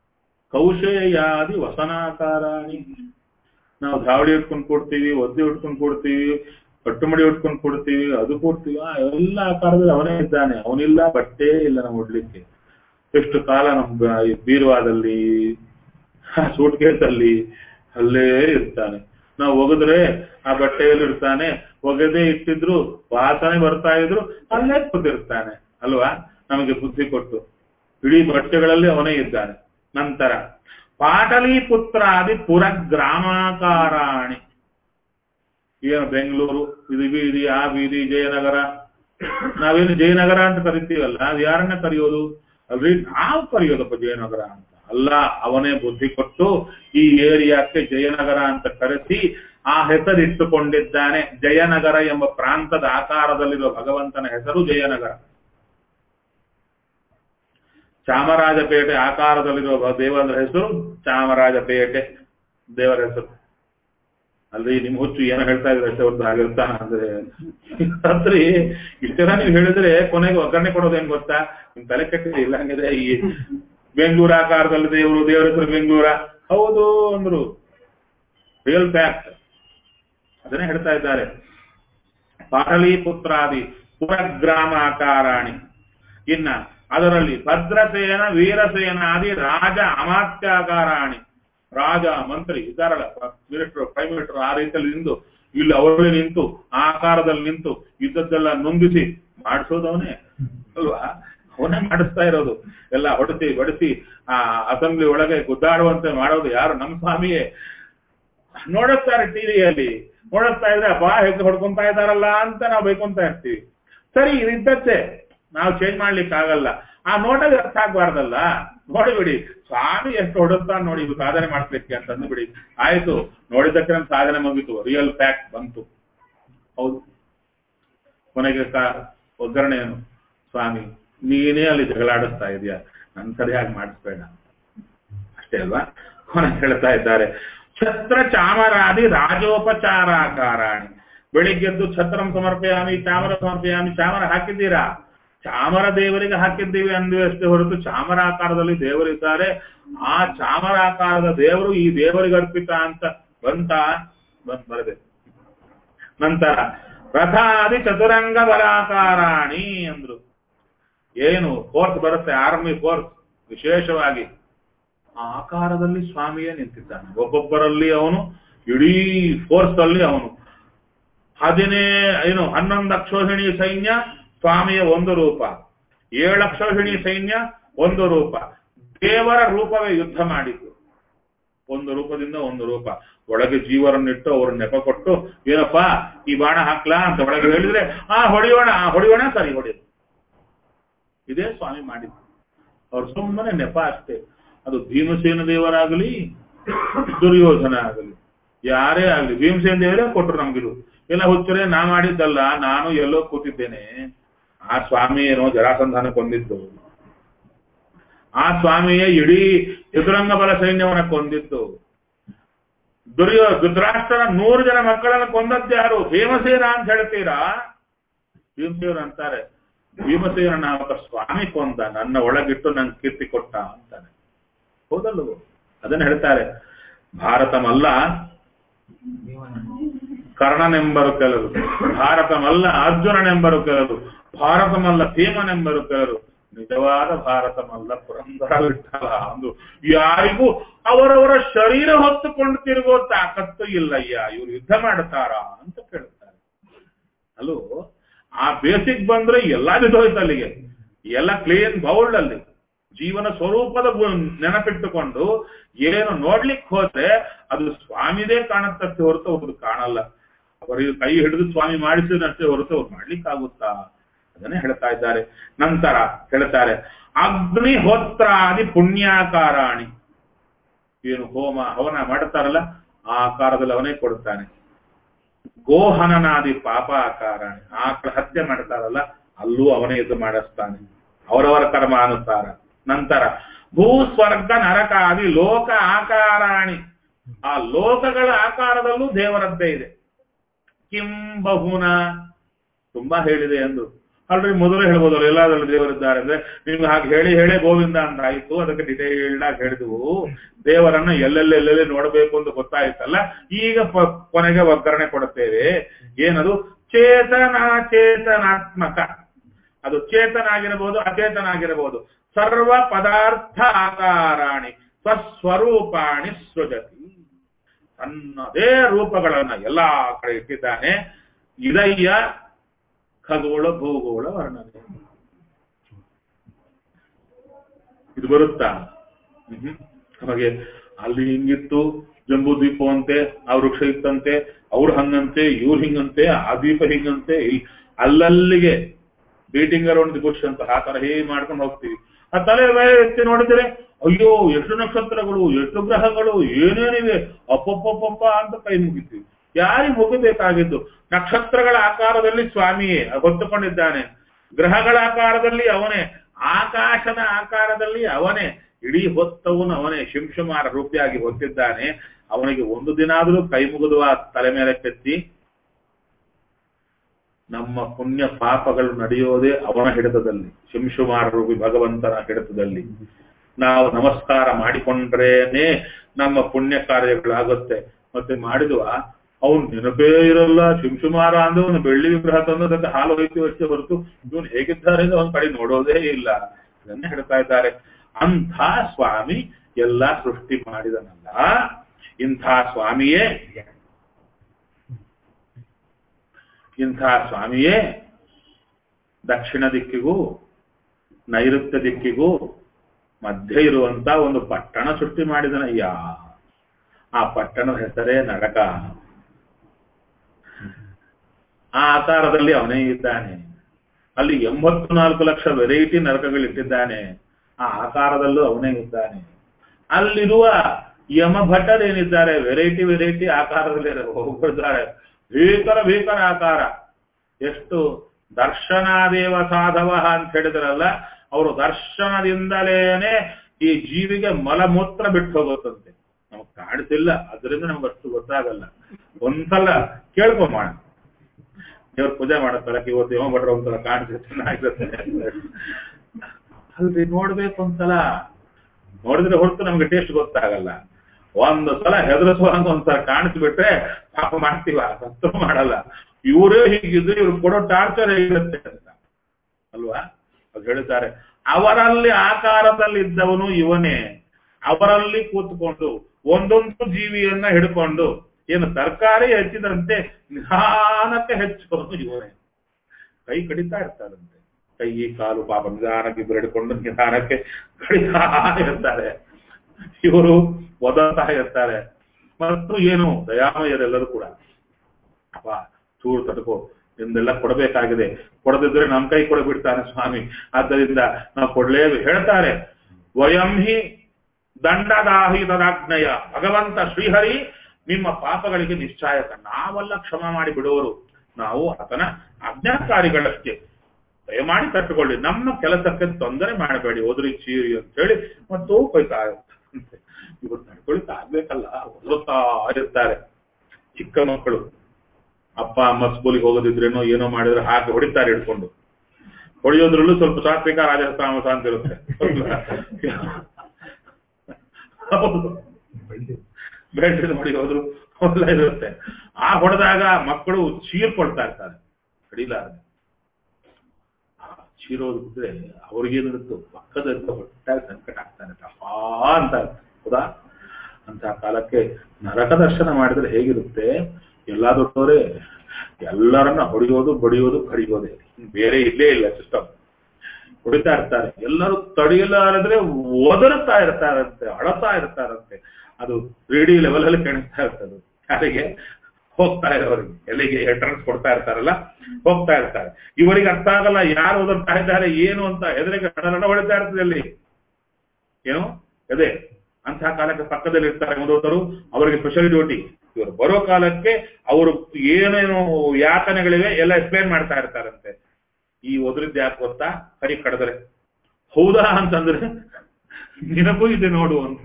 ಕೌಶೇಯಾದಿ ವಸನಾಕಾರಾಣಿ ನಾವು ಧಾವಳಿ ಉಟ್ಕೊಂಡು ಕೊಡ್ತೀವಿ ಒದ್ದೆ ಉಟ್ಕೊಂಡು ಕೊಡ್ತೀವಿ ಕಟ್ಟುಮಡಿ ಉಟ್ಕೊಂಡು ಕೊಡ್ತೀವಿ ಅದು ಕೊಡ್ತೀವಿ ಆ ಎಲ್ಲ ಆಕಾರದಲ್ಲಿ ಅವನೇ ಇದ್ದಾನೆ ಅವನಿಲ್ಲ ಬಟ್ಟೆ ಇಲ್ಲ ನಾವು ಉಡ್ಲಿಕ್ಕೆ ಎಷ್ಟು ಕಾಲ ನಮ್ಮ ಈ ಬೀರುವಾದಲ್ಲಿ ಸೂಟ್ ಕೇಸಲ್ಲಿ ಅಲ್ಲೇ ಇರ್ತಾನೆ ನಾವು ಒಗೆದ್ರೆ ಆ ಬಟ್ಟೆಯಲ್ಲಿ ಇರ್ತಾನೆ ಒಗೆದೇ ಇಟ್ಟಿದ್ರು ವಾಸನೆ ಬರ್ತಾ ಇದ್ರು ಅಲ್ಲೇ ಕೂತಿರ್ತಾನೆ ಅಲ್ವಾ ನಮಗೆ ಬುದ್ಧಿ ಕೊಟ್ಟು ಇಡೀ ಬಟ್ಟೆಗಳಲ್ಲಿ ಅವನೇ ಇದ್ದಾನೆ ನಂತರ ಪಾಟಲಿಪುತ್ರಾದಿ ಪುರ ಗ್ರಾಮಾಕಾರಾಣಿ ಏನು ಬೆಂಗಳೂರು ಇದು ಬೀದಿ ಆ ಬೀದಿ ಜಯನಗರ ನಾವೇನು ಜಯನಗರ ಅಂತ ಕರಿತೀವಲ್ಲ ಅದು ಯಾರನ್ನ ಕರೆಯೋದು ಅಲ್ರಿ ನಾವು ಕರೆಯೋದಪ್ಪ ಜಯನಗರ ಅಂತ ಅಲ್ಲ ಅವನೇ ಬುದ್ಧಿ ಕೊಟ್ಟು ಈ ಏರಿಯಾಕ್ಕೆ ಜಯನಗರ ಅಂತ ಕರೆಸಿ ಆ ಹೆಸರಿಟ್ಟುಕೊಂಡಿದ್ದಾನೆ ಜಯನಗರ ಎಂಬ ಪ್ರಾಂತದ ಆಕಾರದಲ್ಲಿರುವ ಭಗವಂತನ ಹೆಸರು ಜಯನಗರ ಚಾಮರಾಜಪೇಟೆ ಆಕಾರದಲ್ಲಿರುವ ದೇವರ ಹೆಸರು ಚಾಮರಾಜಪೇಟೆ ದೇವರ ಹೆಸರು ಅಲ್ರಿ ನಿಮ್ ಹುಚ್ಚು ಏನೋ ಹೇಳ್ತಾ ಇದ್ರೆ ಅಷ್ಟೇ ಹೊರತು ಆಗಿರ್ತಾನ ಅಂದ್ರೆ ರಾತ್ರಿ ಇಷ್ಟೆಲ್ಲ ನೀವು ಹೇಳಿದ್ರೆ ಕೊನೆಗೆ ಒಗ್ಗರಣೆ ಕೊಡೋದು ಏನ್ ಗೊತ್ತಾ ನಿಮ್ ತಲೆ ಕೆಟ್ಟಿದೆ ಇಲ್ಲ ಹಂಗಿದ್ರೆ ಈ ಬೆಂಗಳೂರು ಆಕಾರದಲ್ಲಿ ದೇವರು ದೇವರ ಹೆಸರು ಬೆಂಗಳೂರ ಹೌದು ಅಂದ್ರು ರಿಯಲ್ ಫ್ಯಾಕ್ಟ್ ಅದನ್ನೇ ಹೇಳ್ತಾ ಇದ್ದಾರೆ ಪಾಟಲಿಪುತ್ರಾದಿ ಪುರಗ್ರಾಮಾಕಾರಾಣಿ ಇನ್ನ ಅದರಲ್ಲಿ ಭದ್ರಸೇನ ವೀರಸೇನಾದಿ ರಾಜ ಅಮಾತ್ಯಾಕಾರಾಣಿ ರಾಜ ಮಂತ್ರಿ ಇದ್ದಾರಲ್ಲ ಮಿನಿಸ್ಟರ್ ಪ್ರೈಮ್ ಮಿನಿಸ್ಟರ್ ಆ ರೀತಿಯಲ್ಲಿ ನಿಂತು ಇಲ್ಲಿ ಅವರಲ್ಲಿ ನಿಂತು ಆ ಆಕಾರದಲ್ಲಿ ನಿಂತು ಇದ್ದದ್ದೆಲ್ಲ ನೊಂದಿಸಿ ಮಾಡಿಸೋದವನೇ ಅಲ್ವಾ ಅವನೇ ಮಾಡಿಸ್ತಾ ಇರೋದು ಎಲ್ಲ ಹೊಡೆಸಿ ಬಡಿಸಿ ಆ ಅಸೆಂಬ್ಲಿ ಒಳಗೆ ಗುದ್ದಾಡುವಂತೆ ಮಾಡೋದು ಯಾರು ನಮ್ಮ ಸ್ವಾಮಿಯೇ ನೋಡುತ್ತಾರೆ ಟಿವಿಯಲ್ಲಿ ನೋಡುತ್ತಾ ಇದ್ರೆ ಅಪ್ಪ ಹೆಜ್ಜೆ ಹೊಡ್ಕೊಂತಾ ಇದಾರಲ್ಲ ಅಂತ ನಾವು ಬೈಕೊಂತ ಇರ್ತೀವಿ ಸರಿ ಇದ್ದದ್ದೇ ನಾವು ಚೇಂಜ್ ಮಾಡ್ಲಿಕ್ಕೆ ಆಗಲ್ಲ ಆ ನೋಟದ ಅರ್ಥ ಆಗ್ಬಾರ್ದಲ್ಲ ನೋಡಿಬಿಡಿ ಸ್ವಾಮಿ ಎಷ್ಟು ಹೊಡುತ್ತಾನೆ ನೋಡಿ ಇದು ಸಾಧನೆ ಮಾಡಿಸ್ಲಿಕ್ಕೆ ಅಂತ ಅಂದ್ಬಿಡಿ ಆಯ್ತು ನೋಡಿದ್ದಕ್ಕೆ ನಮ್ ಸಾಧನೆ ಮುಗಿತು ರಿಯಲ್ ಫ್ಯಾಕ್ಟ್ ಬಂತು ಹೌದು ಕೊನೆಗೆ ಕ- ಒಗ್ಗರಣೆ ಏನು ಸ್ವಾಮಿ ನೀನೇ ಅಲ್ಲಿ ಜಗಳಾಡಿಸ್ತಾ ಇದೀಯ ನನ್ ಸರಿಯಾಗಿ ಮಾಡಿಸ್ಬೇಡ ಅಷ್ಟೇ ಅಲ್ವಾ ಕೊನೆಗೆ ಹೇಳ್ತಾ ಇದ್ದಾರೆ ಛತ್ರ ಚಾಮರಾದಿ ರಾಜೋಪಚಾರಾಕಾರಾಣಿ ಬೆಳಿಗ್ಗೆದ್ದು ಛತ್ರಂ ಸಮರ್ಪಯಾಮಿ ಚಾಮರ ಸಮರ್ಪಯಾಮಿ ಚಾಮರ ಹಾಕಿದ್ದೀರಾ ಚಾಮರ ದೇವರಿಗೆ ಹಾಕಿದ್ದೀವಿ ಅಂದ್ವಿ ಅಷ್ಟೇ ಹೊರತು ಚಾಮರಾಕಾರದಲ್ಲಿ ದೇವರಿದ್ದಾರೆ ಆ ಚಾಮರಾಕಾರದ ದೇವರು ಈ ದೇವರಿಗೆ ಅರ್ಪಿತ ಅಂತ ಬಂತ ಬಂದ್ ಬರಬೇಕು ನಂತರ ರಥಾದಿ ಚತುರಂಗ ಬಲಾಕಾರಾಣಿ ಅಂದ್ರು ಏನು ಫೋರ್ಸ್ ಬರುತ್ತೆ ಆರ್ಮಿ ಫೋರ್ಸ್ ವಿಶೇಷವಾಗಿ ಆ ಆಕಾರದಲ್ಲಿ ಸ್ವಾಮಿಯೇ ನಿಂತಿದ್ದಾನೆ ಒಬ್ಬೊಬ್ಬರಲ್ಲಿ ಅವನು ಇಡೀ ಫೋರ್ಸ್ ಅಲ್ಲಿ ಅವನು ಹದಿನೇ ಏನು ಹನ್ನೊಂದು ಅಕ್ಷೋಹಿಣಿ ಸೈನ್ಯ ಸ್ವಾಮಿಯ ಒಂದು ರೂಪ ಏಳು ಅಕ್ಷೋಹಿಣಿ ಸೈನ್ಯ ಒಂದು ರೂಪ ದೇವರ ರೂಪವೇ ಯುದ್ಧ ಮಾಡಿದ್ದು ಒಂದು ರೂಪದಿಂದ ಒಂದು ರೂಪ ಒಳಗೆ ಜೀವರನ್ನಿಟ್ಟು ಅವ್ರ ನೆಪ ಕೊಟ್ಟು ಏನಪ್ಪಾ ಈ ಬಾಣ ಹಾಕ್ಲಾ ಅಂತ ಒಳಗೆ ಹೇಳಿದ್ರೆ ಆ ಹೊಡೆಯೋಣ ಆ ಹೊಡೆಯೋಣ ಸರಿ ಹೊಡೆಯೋದು ಇದೇ ಸ್ವಾಮಿ ಮಾಡಿದ್ದು ಅವ್ರು ಸುಮ್ಮನೆ ನೆಪ ಅಷ್ಟೇ ಅದು ಭೀಮಸೇನ ದೇವರಾಗಲಿ ದುರ್ಯೋಧನ ಆಗಲಿ ಯಾರೇ ಆಗಲಿ ಭೀಮಸೇನ ದೇವರೇ ಕೊಟ್ರು ನಮ್ಗಿದು ಎಲ್ಲ ಹುಚ್ಚರೇ ನಾ ಮಾಡಿದ್ದಲ್ಲ ನಾನು ಎಲ್ಲೋ ಕೂತಿದ್ದೇನೆ ಆ ಸ್ವಾಮಿ ಏನೋ ಜರಾಸಂಧಾನ ಕೊಂದಿದ್ದು ಆ ಸ್ವಾಮಿಯೇ ಇಡೀ ಚತುರಂಗ ಬಲ ಸೈನ್ಯವನ್ನ ಕೊಂದಿದ್ದು ದುರ್ಯೋ ಧೃತರಾಷ್ಟ್ರನ ನೂರು ಜನ ಮಕ್ಕಳನ್ನ ಕೊಂದದ್ದು ಯಾರು ಭೀಮಸೇನ ಅಂತ ಹೇಳ್ತೀರಾ ಭೀಮಸೇನ ಅಂತಾರೆ ಭೀಮಸೇನ ನಾಮಕ ಸ್ವಾಮಿ ಕೊಂದ ನನ್ನ ಒಳಗಿಟ್ಟು ನಂಗೆ ಕೀರ್ತಿ ಕೊಟ್ಟ ಅಂತಾನೆ ಹೌದಲ್ವೋ ಅದನ್ನ ಹೇಳ್ತಾರೆ ಭಾರತಮಲ್ಲ ಕರ್ಣನೆಂಬರು ಕೆಲರು ಭಾರತಮಲ್ಲ ಅರ್ಜುನನೆಂಬರು ಕೆಲರು ಭಾರತಮಲ್ಲ ಭೀಮನೆಂಬರು ಕೆಲರು ನಿಜವಾದ ಭಾರತಮಲ್ಲ ಪುರಂದರ ವಿಠಲ ಅಂದು ಯಾರಿಗೂ ಅವರವರ ಶರೀರ ಹೊತ್ತುಕೊಂಡು ತಿರುಗೋ ತಾಕತ್ತು ಇಲ್ಲಯ್ಯ ಇವ್ರು ಯುದ್ಧ ಮಾಡ್ತಾರಾ ಅಂತ ಕೇಳ್ತಾರೆ ಅಲ್ಲೋ ಆ ಬೇಸಿಕ್ ಬಂದ್ರೆ ಎಲ್ಲಾ ಬಿದ್ದೋಯ್ತು ಅಲ್ಲಿಗೆ ಎಲ್ಲ ಕ್ಲೀನ್ ಬೌಲ್ಡ್ ಅಲ್ಲಿ ಜೀವನ ಸ್ವರೂಪದ ಗು- ನೆನಪಿಟ್ಟುಕೊಂಡು ಏನು ನೋಡ್ಲಿಕ್ಕೆ ಹೋದ್ರೆ ಅದು ಸ್ವಾಮಿದೇ ಕಾಣುತ್ತಷ್ಟೇ ಹೊರತು ಅವ್ರದ್ದು ಕಾಣಲ್ಲ ಅವರಿಗೆ ಕೈ ಹಿಡಿದು ಸ್ವಾಮಿ ಮಾಡಿಸಿದಷ್ಟೇ ಹೊರತು ಅವ್ರು ಮಾಡ್ಲಿಕ್ಕಾಗುತ್ತಾ ಅದನ್ನೇ ಹೇಳ್ತಾ ಇದ್ದಾರೆ ನಂತರ ಹೇಳ್ತಾರೆ ಅಗ್ನಿಹೋತ್ರಾದಿ ಪುಣ್ಯಾಕಾರಾಣಿ ಏನು ಹೋಮ ಹವನ ಮಾಡ್ತಾರಲ್ಲ ಆ ಆಕಾರದಲ್ಲಿ ಅವನೇ ಕೊಡ್ತಾನೆ ಗೋಹನನಾದಿ ಪಾಪ ಆಕಾರಾಣಿ ಆಕಳ ಹತ್ಯೆ ಮಾಡ್ತಾರಲ್ಲ ಅಲ್ಲೂ ಅವನೇ ಇದು ಮಾಡಿಸ್ತಾನೆ ಅವರವರ ಕರ್ಮಾನುಸಾರ ನಂತರ ಭೂ ಸ್ವರ್ಗ ನರಕಾದಿ ಲೋಕ ಆಕಾರಾಣಿ ಆ ಲೋಕಗಳ ಆಕಾರದಲ್ಲೂ ದೇವರದ್ದೇ ಇದೆ ಕಿಂ ಬಹುನ ತುಂಬಾ ಹೇಳಿದೆ ಎಂದು ಆಲ್ರೆಡಿ ಮೊದಲೇ ಹೇಳ್ಬೋದಲ್ಲ ಎಲ್ಲಾದ್ರಲ್ಲಿ ದೇವರಿದ್ದಾರೆ ಅಂದ್ರೆ ನಿಮ್ಗೆ ಹಾಗೆ ಹೇಳಿ ಹೇಳಿ ಗೋವಿಂದ ಅಂತ ಆಯ್ತು ಅದಕ್ಕೆ ಡಿಟೇಲ್ಡ್ ಆಗಿ ಹೇಳಿದ್ವು ದೇವರನ್ನ ಎಲ್ಲೆಲ್ಲಿ ಎಲ್ಲೆಲ್ಲಿ ನೋಡಬೇಕು ಅಂತ ಗೊತ್ತಾಯ್ತಲ್ಲ ಈಗ ಪ- ಕೊನೆಗೆ ಒಗ್ಗರಣೆ ಕೊಡುತ್ತೇವೆ ಏನದು ಚೇತನ ಚೇತನಾತ್ಮಕ ಅದು ಚೇತನ ಆಗಿರಬಹುದು ಅಚೇತನ ಆಗಿರಬಹುದು ಸರ್ವ ಪದಾರ್ಥ ಆಕಾರಾಣಿ ಸ್ವಸ್ವರೂಪಾಣಿ ಸೃಜತಿ ತನ್ನದೇ ರೂಪಗಳನ್ನ ಎಲ್ಲಾ ಕಡೆ ಇಟ್ಟಿದ್ದಾನೆ ಇದಯ್ಯ ಖಗೋಳ ಭೂಗೋಳ ವರ್ಣನೆ ಇದು ಬರುತ್ತಾ ಮ್ಹೂ. ನಮಗೆ ಅಲ್ಲಿ ಹಿಂಗಿತ್ತು ಜಂಬೂ ದ್ವೀಪವಂತೆ ಆ ವೃಕ್ಷ ಇತ್ತಂತೆ ಅವ್ರು ಹಂಗಂತೆ ಇವ್ರು ಹಿಂಗಂತೆ ಆ ದ್ವೀಪ ಹಿಂಗಂತೆ ಇಲ್- ಅಲ್ಲಲ್ಲಿಗೆ ಬೀಟಿಂಗ್ ಅರೌಂಡ್ ದಿ ಬುಷ್ ಅಂತ ಆ ತರ ಹೇ ಮಾಡ್ಕೊಂಡು ಹೋಗ್ತೀವಿ ಆ ತಲೆ ಮೇಲೆ ಎತ್ತಿ ನೋಡಿದ್ರೆ ಅಯ್ಯೋ ಎಷ್ಟು ನಕ್ಷತ್ರಗಳು ಎಷ್ಟು ಗ್ರಹಗಳು ಏನೇನಿವೆ ಅಪ್ಪಪ್ಪಪ್ಪ ಅಂತ ಕೈ ಮುಗಿತೀವಿ ಯಾರಿಗೆ ಮುಗಿಬೇಕಾಗಿದ್ದು ನಕ್ಷತ್ರಗಳ ಆಕಾರದಲ್ಲಿ ಸ್ವಾಮಿಯೇ ಹೊತ್ತುಕೊಂಡಿದ್ದಾನೆ ಗ್ರಹಗಳ ಆಕಾರದಲ್ಲಿ ಅವನೇ ಆಕಾಶದ ಆಕಾರದಲ್ಲಿ ಅವನೇ ಇಡೀ ಹೊತ್ತವನು ಅವನೇ ಶಿಂಶುಮಾರ ರೂಪಿಯಾಗಿ ಹೊತ್ತಿದ್ದಾನೆ ಅವನಿಗೆ ಒಂದು ದಿನ ಆದರೂ ಕೈ ಮುಗಿದು ಆ ತಲೆ ಮೇಲೆ ಕೆತ್ತಿ ನಮ್ಮ ಪುಣ್ಯ ಪಾಪಗಳು ನಡೆಯೋದೇ ಅವನ ಹಿಡಿತದಲ್ಲಿ ಶಿಂಶುಮಾರ ರೂಪಿ ಭಗವಂತನ ಹಿಡಿತದಲ್ಲಿ ನಾವು ನಮಸ್ಕಾರ ಮಾಡಿಕೊಂಡ್ರೇನೆ ನಮ್ಮ ಪುಣ್ಯ ಕಾರ್ಯಗಳಾಗುತ್ತೆ ಮತ್ತೆ ಮಾಡಿದ್ವ ಅವನು ನೆನಪೇ ಇರಲ್ಲ ಶಿಂಶುಮಾರ ಅಂದ್ರೆ ಒಂದು ಬೆಳ್ಳಿ ವಿಗ್ರಹ ತಂದು ಅದಕ್ಕೆ ಹಾಲು ಹೋಯ್ತು ಅಷ್ಟೇ ಹೊರತು ಇವನು ಹೇಗಿದ್ದಾರೆ ಅಂತ ಒಂದ್ ಕಡೆ ನೋಡೋದೇ ಇಲ್ಲ ಇದನ್ನ ಹೇಳ್ತಾ ಇದ್ದಾರೆ ಅಂಥ ಸ್ವಾಮಿ ಎಲ್ಲ ಸೃಷ್ಟಿ ಮಾಡಿದನಲ್ಲ ಇಂಥ ಸ್ವಾಮಿಯೇ ಇಂಥ ಸ್ವಾಮಿಯೇ ದಕ್ಷಿಣ ದಿಕ್ಕಿಗೂ ನೈಋತ್ಯ ದಿಕ್ಕಿಗೂ ಮಧ್ಯೆ ಇರುವಂತ ಒಂದು ಪಟ್ಟಣ ಸೃಷ್ಟಿ ಮಾಡಿದನಯ್ಯ ಆ ಪಟ್ಟಣದ ಹೆಸರೇ ನರಕ ಆ ಆಕಾರದಲ್ಲಿ ಅವನೇ ಇದ್ದಾನೆ ಅಲ್ಲಿ ಎಂಬತ್ತು ನಾಲ್ಕು ಲಕ್ಷ ವೆರೈಟಿ ನರಕಗಳಿಟ್ಟಿದ್ದಾನೆ ಆ ಆಕಾರದಲ್ಲೂ ಅವನೇ ಇದ್ದಾನೆ ಅಲ್ಲಿರುವ ಯಮಭಟ್ಟರೇನಿದ್ದಾರೆ ವೆರೈಟಿ ವೆರೈಟಿ ಆಕಾರದಲ್ಲಿ ಹೋಗ್ಬಿಡ್ತಾರೆ ಭೀಕರ ಭೀಕರ ಆಕಾರ ಎಷ್ಟು ದರ್ಶನಾದೇವ ಸಾಧವ ಅಂತ ಹೇಳಿದ್ರಲ್ಲ ಅವರು ದರ್ಶನದಿಂದಲೇನೆ ಈ ಜೀವಿಗೆ ಮಲಮೂತ್ರ ಬಿಟ್ಟು ಹೋಗುತ್ತಂತೆ ನಮಗ್ ಕಾಣಿಸಿಲ್ಲ ಅದರಿಂದ ನಮ್ಗೆ ಅಷ್ಟು ಗೊತ್ತಾಗಲ್ಲ ಒಂದ್ಸಲ ಕೇಳ್ಕೊಂಬೋಣ ದೇವ್ರ ಪೂಜೆ ಮಾಡತ್ತಲ್ಲ ಇವತ್ತು ಯಮ ಭಟ್ರು ಒಂದ್ಸಲ ಕಾಣಿಸಿ ಚೆನ್ನಾಗಿರುತ್ತೆ ಅಲ್ರಿ ನೋಡ್ಬೇಕು ಒಂದ್ಸಲ ನೋಡಿದ್ರೆ ಹೊರತು ನಮ್ಗೆ ಟೇಸ್ಟ್ ಗೊತ್ತಾಗಲ್ಲ ಒಂದು ಸಲ ಹೆದರಿಸುವ ಅಂತ ಒಂದ್ಸಲ ಕಾಣಿಸ್ಬಿಟ್ರೆ ಪಾಪ ಮಾಡ್ತೀವ ಸತ್ತು ಮಾಡಲ್ಲ ಇವರೇ ಹೀಗಿದ್ರೆ ಇವ್ರು ಕೊಡೋ ಟಾರ್ಚರ್ ಹೇಗಿರುತ್ತೆ ಅಂತ ಅಲ್ವಾ ಅದು ಹೇಳ್ತಾರೆ ಅವರಲ್ಲಿ ಆಕಾರದಲ್ಲಿ ಇದ್ದವನು ಇವನೇ ಅವರಲ್ಲಿ ಕೂತ್ಕೊಂಡು ಒಂದೊಂದು ಜೀವಿಯನ್ನ ಹಿಡ್ಕೊಂಡು ಏನು ತರಕಾರಿ ಹೆಚ್ಚಿದಂತೆ ನಿಧಾನಕ್ಕೆ ಹೆಚ್ಚೋನು ಇವನೇ ಕೈ ಕಡಿತಾ ಇರ್ತಾರಂತೆ ಕೈ ಕಾಲು ಪಾಪ ನಿಧಾನಕ್ಕೆ ಇಬ್ಬರು ಹಿಡ್ಕೊಂಡು ನಿಧಾನಕ್ಕೆ ಕಡಿತಾ ಇರ್ತಾರೆ ಇವರು ಒದತಾ ಇರ್ತಾರೆ ಮತ್ತು ಏನು ದಯಾಮಯರೆಲ್ಲರೂ ಕೂಡ ಅಪ್ಪ ಚೂರು ತಡ್ಕೋ ನಿಂದೆಲ್ಲ ಕೊಡಬೇಕಾಗಿದೆ ಕೊಡದಿದ್ರೆ ನಮ್ ಕೈ ಕೊಡಬಿಡ್ತಾನೆ ಸ್ವಾಮಿ ಆದ್ದರಿಂದ ನಾವು ಕೊಡ್ಲೇಬೇಕು ಹೇಳ್ತಾರೆ ವಯಂ ಹಿ ದಂಡದಾಹಿತದಾಜ್ಞಯ ಭಗವಂತ ಶ್ರೀಹರಿ ನಿಮ್ಮ ಪಾಪಗಳಿಗೆ ನಿಶ್ಚಾಯಕ ನಾವೆಲ್ಲ ಕ್ಷಮ ಮಾಡಿ ಬಿಡುವರು ನಾವು ಆತನ ಆಜ್ಞಾಕಾರಿಗಳಷ್ಟೇ ದಯಮಾಡಿ ತಟ್ಟುಕೊಳ್ಳಿ ನಮ್ಮ ಕೆಲಸಕ್ಕೆ ತೊಂದರೆ ಮಾಡಬೇಡಿ ಓದ್ರಿ ಚೀರಿ ಅಂತ ಹೇಳಿ ಮತ್ತು ಕೊಯ್ತಾ ಇರ್ತಾರಂತೆ ಇವರು ತಡ್ಕೊಳಿಕ್ ಆಗ್ಬೇಕಲ್ಲ ಓದುತ್ತಾ ಇರ್ತಾರೆ ಚಿಕ್ಕ ಮಕ್ಕಳು ಅಪ್ಪ ಅಮ್ಮ ಸ್ಕೂಲಿಗೆ ಹೋಗೋದಿದ್ರೇನೋ ಏನೋ ಮಾಡಿದ್ರೆ ಹಾಕಿ ಹೊಡಿತಾರೆ ಹಿಡ್ಕೊಂಡು ಹೊಡೆಯೋದ್ರಲ್ಲೂ ಸ್ವಲ್ಪ ಸಾತ್ವಿಕ ರಾಜಸ್ಥಾನ ಅಂತ ಇರುತ್ತೆ ಹೌದು ಬೆಳ್ಳಿ ಬೇಡ ಹೊಡೆಯೋದ್ರು ಎಲ್ಲ ಇರುತ್ತೆ ಆ ಹೊಡೆದಾಗ ಮಕ್ಕಳು ಚೀರ್ಕೊಳ್ತಾ ಇರ್ತಾರೆ ಕಡಿಲಾರದೆ ಆ ಚೀರೋದು ಬಿಟ್ರೆ ಅವ್ರಿಗೇನಿರುತ್ತೋ ಪಕ್ಕದಲ್ಲಿ ಹೊಟ್ಟಾಗಿ ಸಂಕಟ ಆಗ್ತಾನೆ ಅಪ್ಪಾ ಅಂತ ಹೌದಾ ಅಂತ ಕಾಲಕ್ಕೆ ನರಕ ದರ್ಶನ ಮಾಡಿದ್ರೆ ಹೇಗಿರುತ್ತೆ ಎಲ್ಲಾ ದೊಡ್ಡವರೇ ಎಲ್ಲರನ್ನ ಹೊಡೆಯೋದು ಬಡಿಯೋದು ಕಡಿಯೋದೇ ಬೇರೆ ಇಲ್ಲೇ ಇಲ್ಲ ಸಿಸ್ಟಮ್ ಹೊಡಿತಾ ಇರ್ತಾರೆ ಎಲ್ಲರೂ ತಡೆಯಲಾರದ್ರೆ ಒದರುತ್ತಾ ಇರ್ತಾರಂತೆ ಅಳತಾ ಇರ್ತಾರಂತೆ ಅದು ರೇಡಿ ಲೆವೆಲ್ ಅಲ್ಲಿ ಕಾಣಿಸ್ತಾ ಇರ್ತದೆ ಯಾರಿಗೆ ಹೋಗ್ತಾ ಇರೋರಿಗೆ ಎಲ್ಲಿಗೆ ಎಂಟ್ರೆನ್ಸ್ ಕೊಡ್ತಾ ಇರ್ತಾರಲ್ಲ ಹೋಗ್ತಾ ಇರ್ತಾರೆ ಇವರಿಗೆ ಅರ್ಥ ಆಗಲ್ಲ ಯಾರು ಓದುತ್ತಾ ಇದ್ದಾರೆ ಏನು ಅಂತ ಹೆದರಿಗೆ ನಡ ಹೊಡಿತಾ ಇರ್ತದೆ ಅಲ್ಲಿ ಏನು ಅದೇ ಅಂತಹ ಕಾಲಕ್ಕೆ ಪಕ್ಕದಲ್ಲಿ ಇರ್ತಾರೆ ಓದೋತರು ಅವರಿಗೆ ಸ್ಪೆಷಲ್ ಡ್ಯೂಟಿ ಇವರು ಬರೋ ಕಾಲಕ್ಕೆ ಅವರು ಏನೇನು ಯಾತನೆಗಳಿವೆ ಎಲ್ಲ ಎಕ್ಸ್ಪ್ಲೇನ್ ಮಾಡ್ತಾ ಇರ್ತಾರಂತೆ ಈ ಒದ್ರಿದ್ದು ಯಾಕೆ ಗೊತ್ತಾ ಕೈ ಕಡದ್ರೆ ಹೌದಾ ಅಂತಂದ್ರೆ ನಿನಗೂ ಇದೆ ನೋಡು ಅಂತ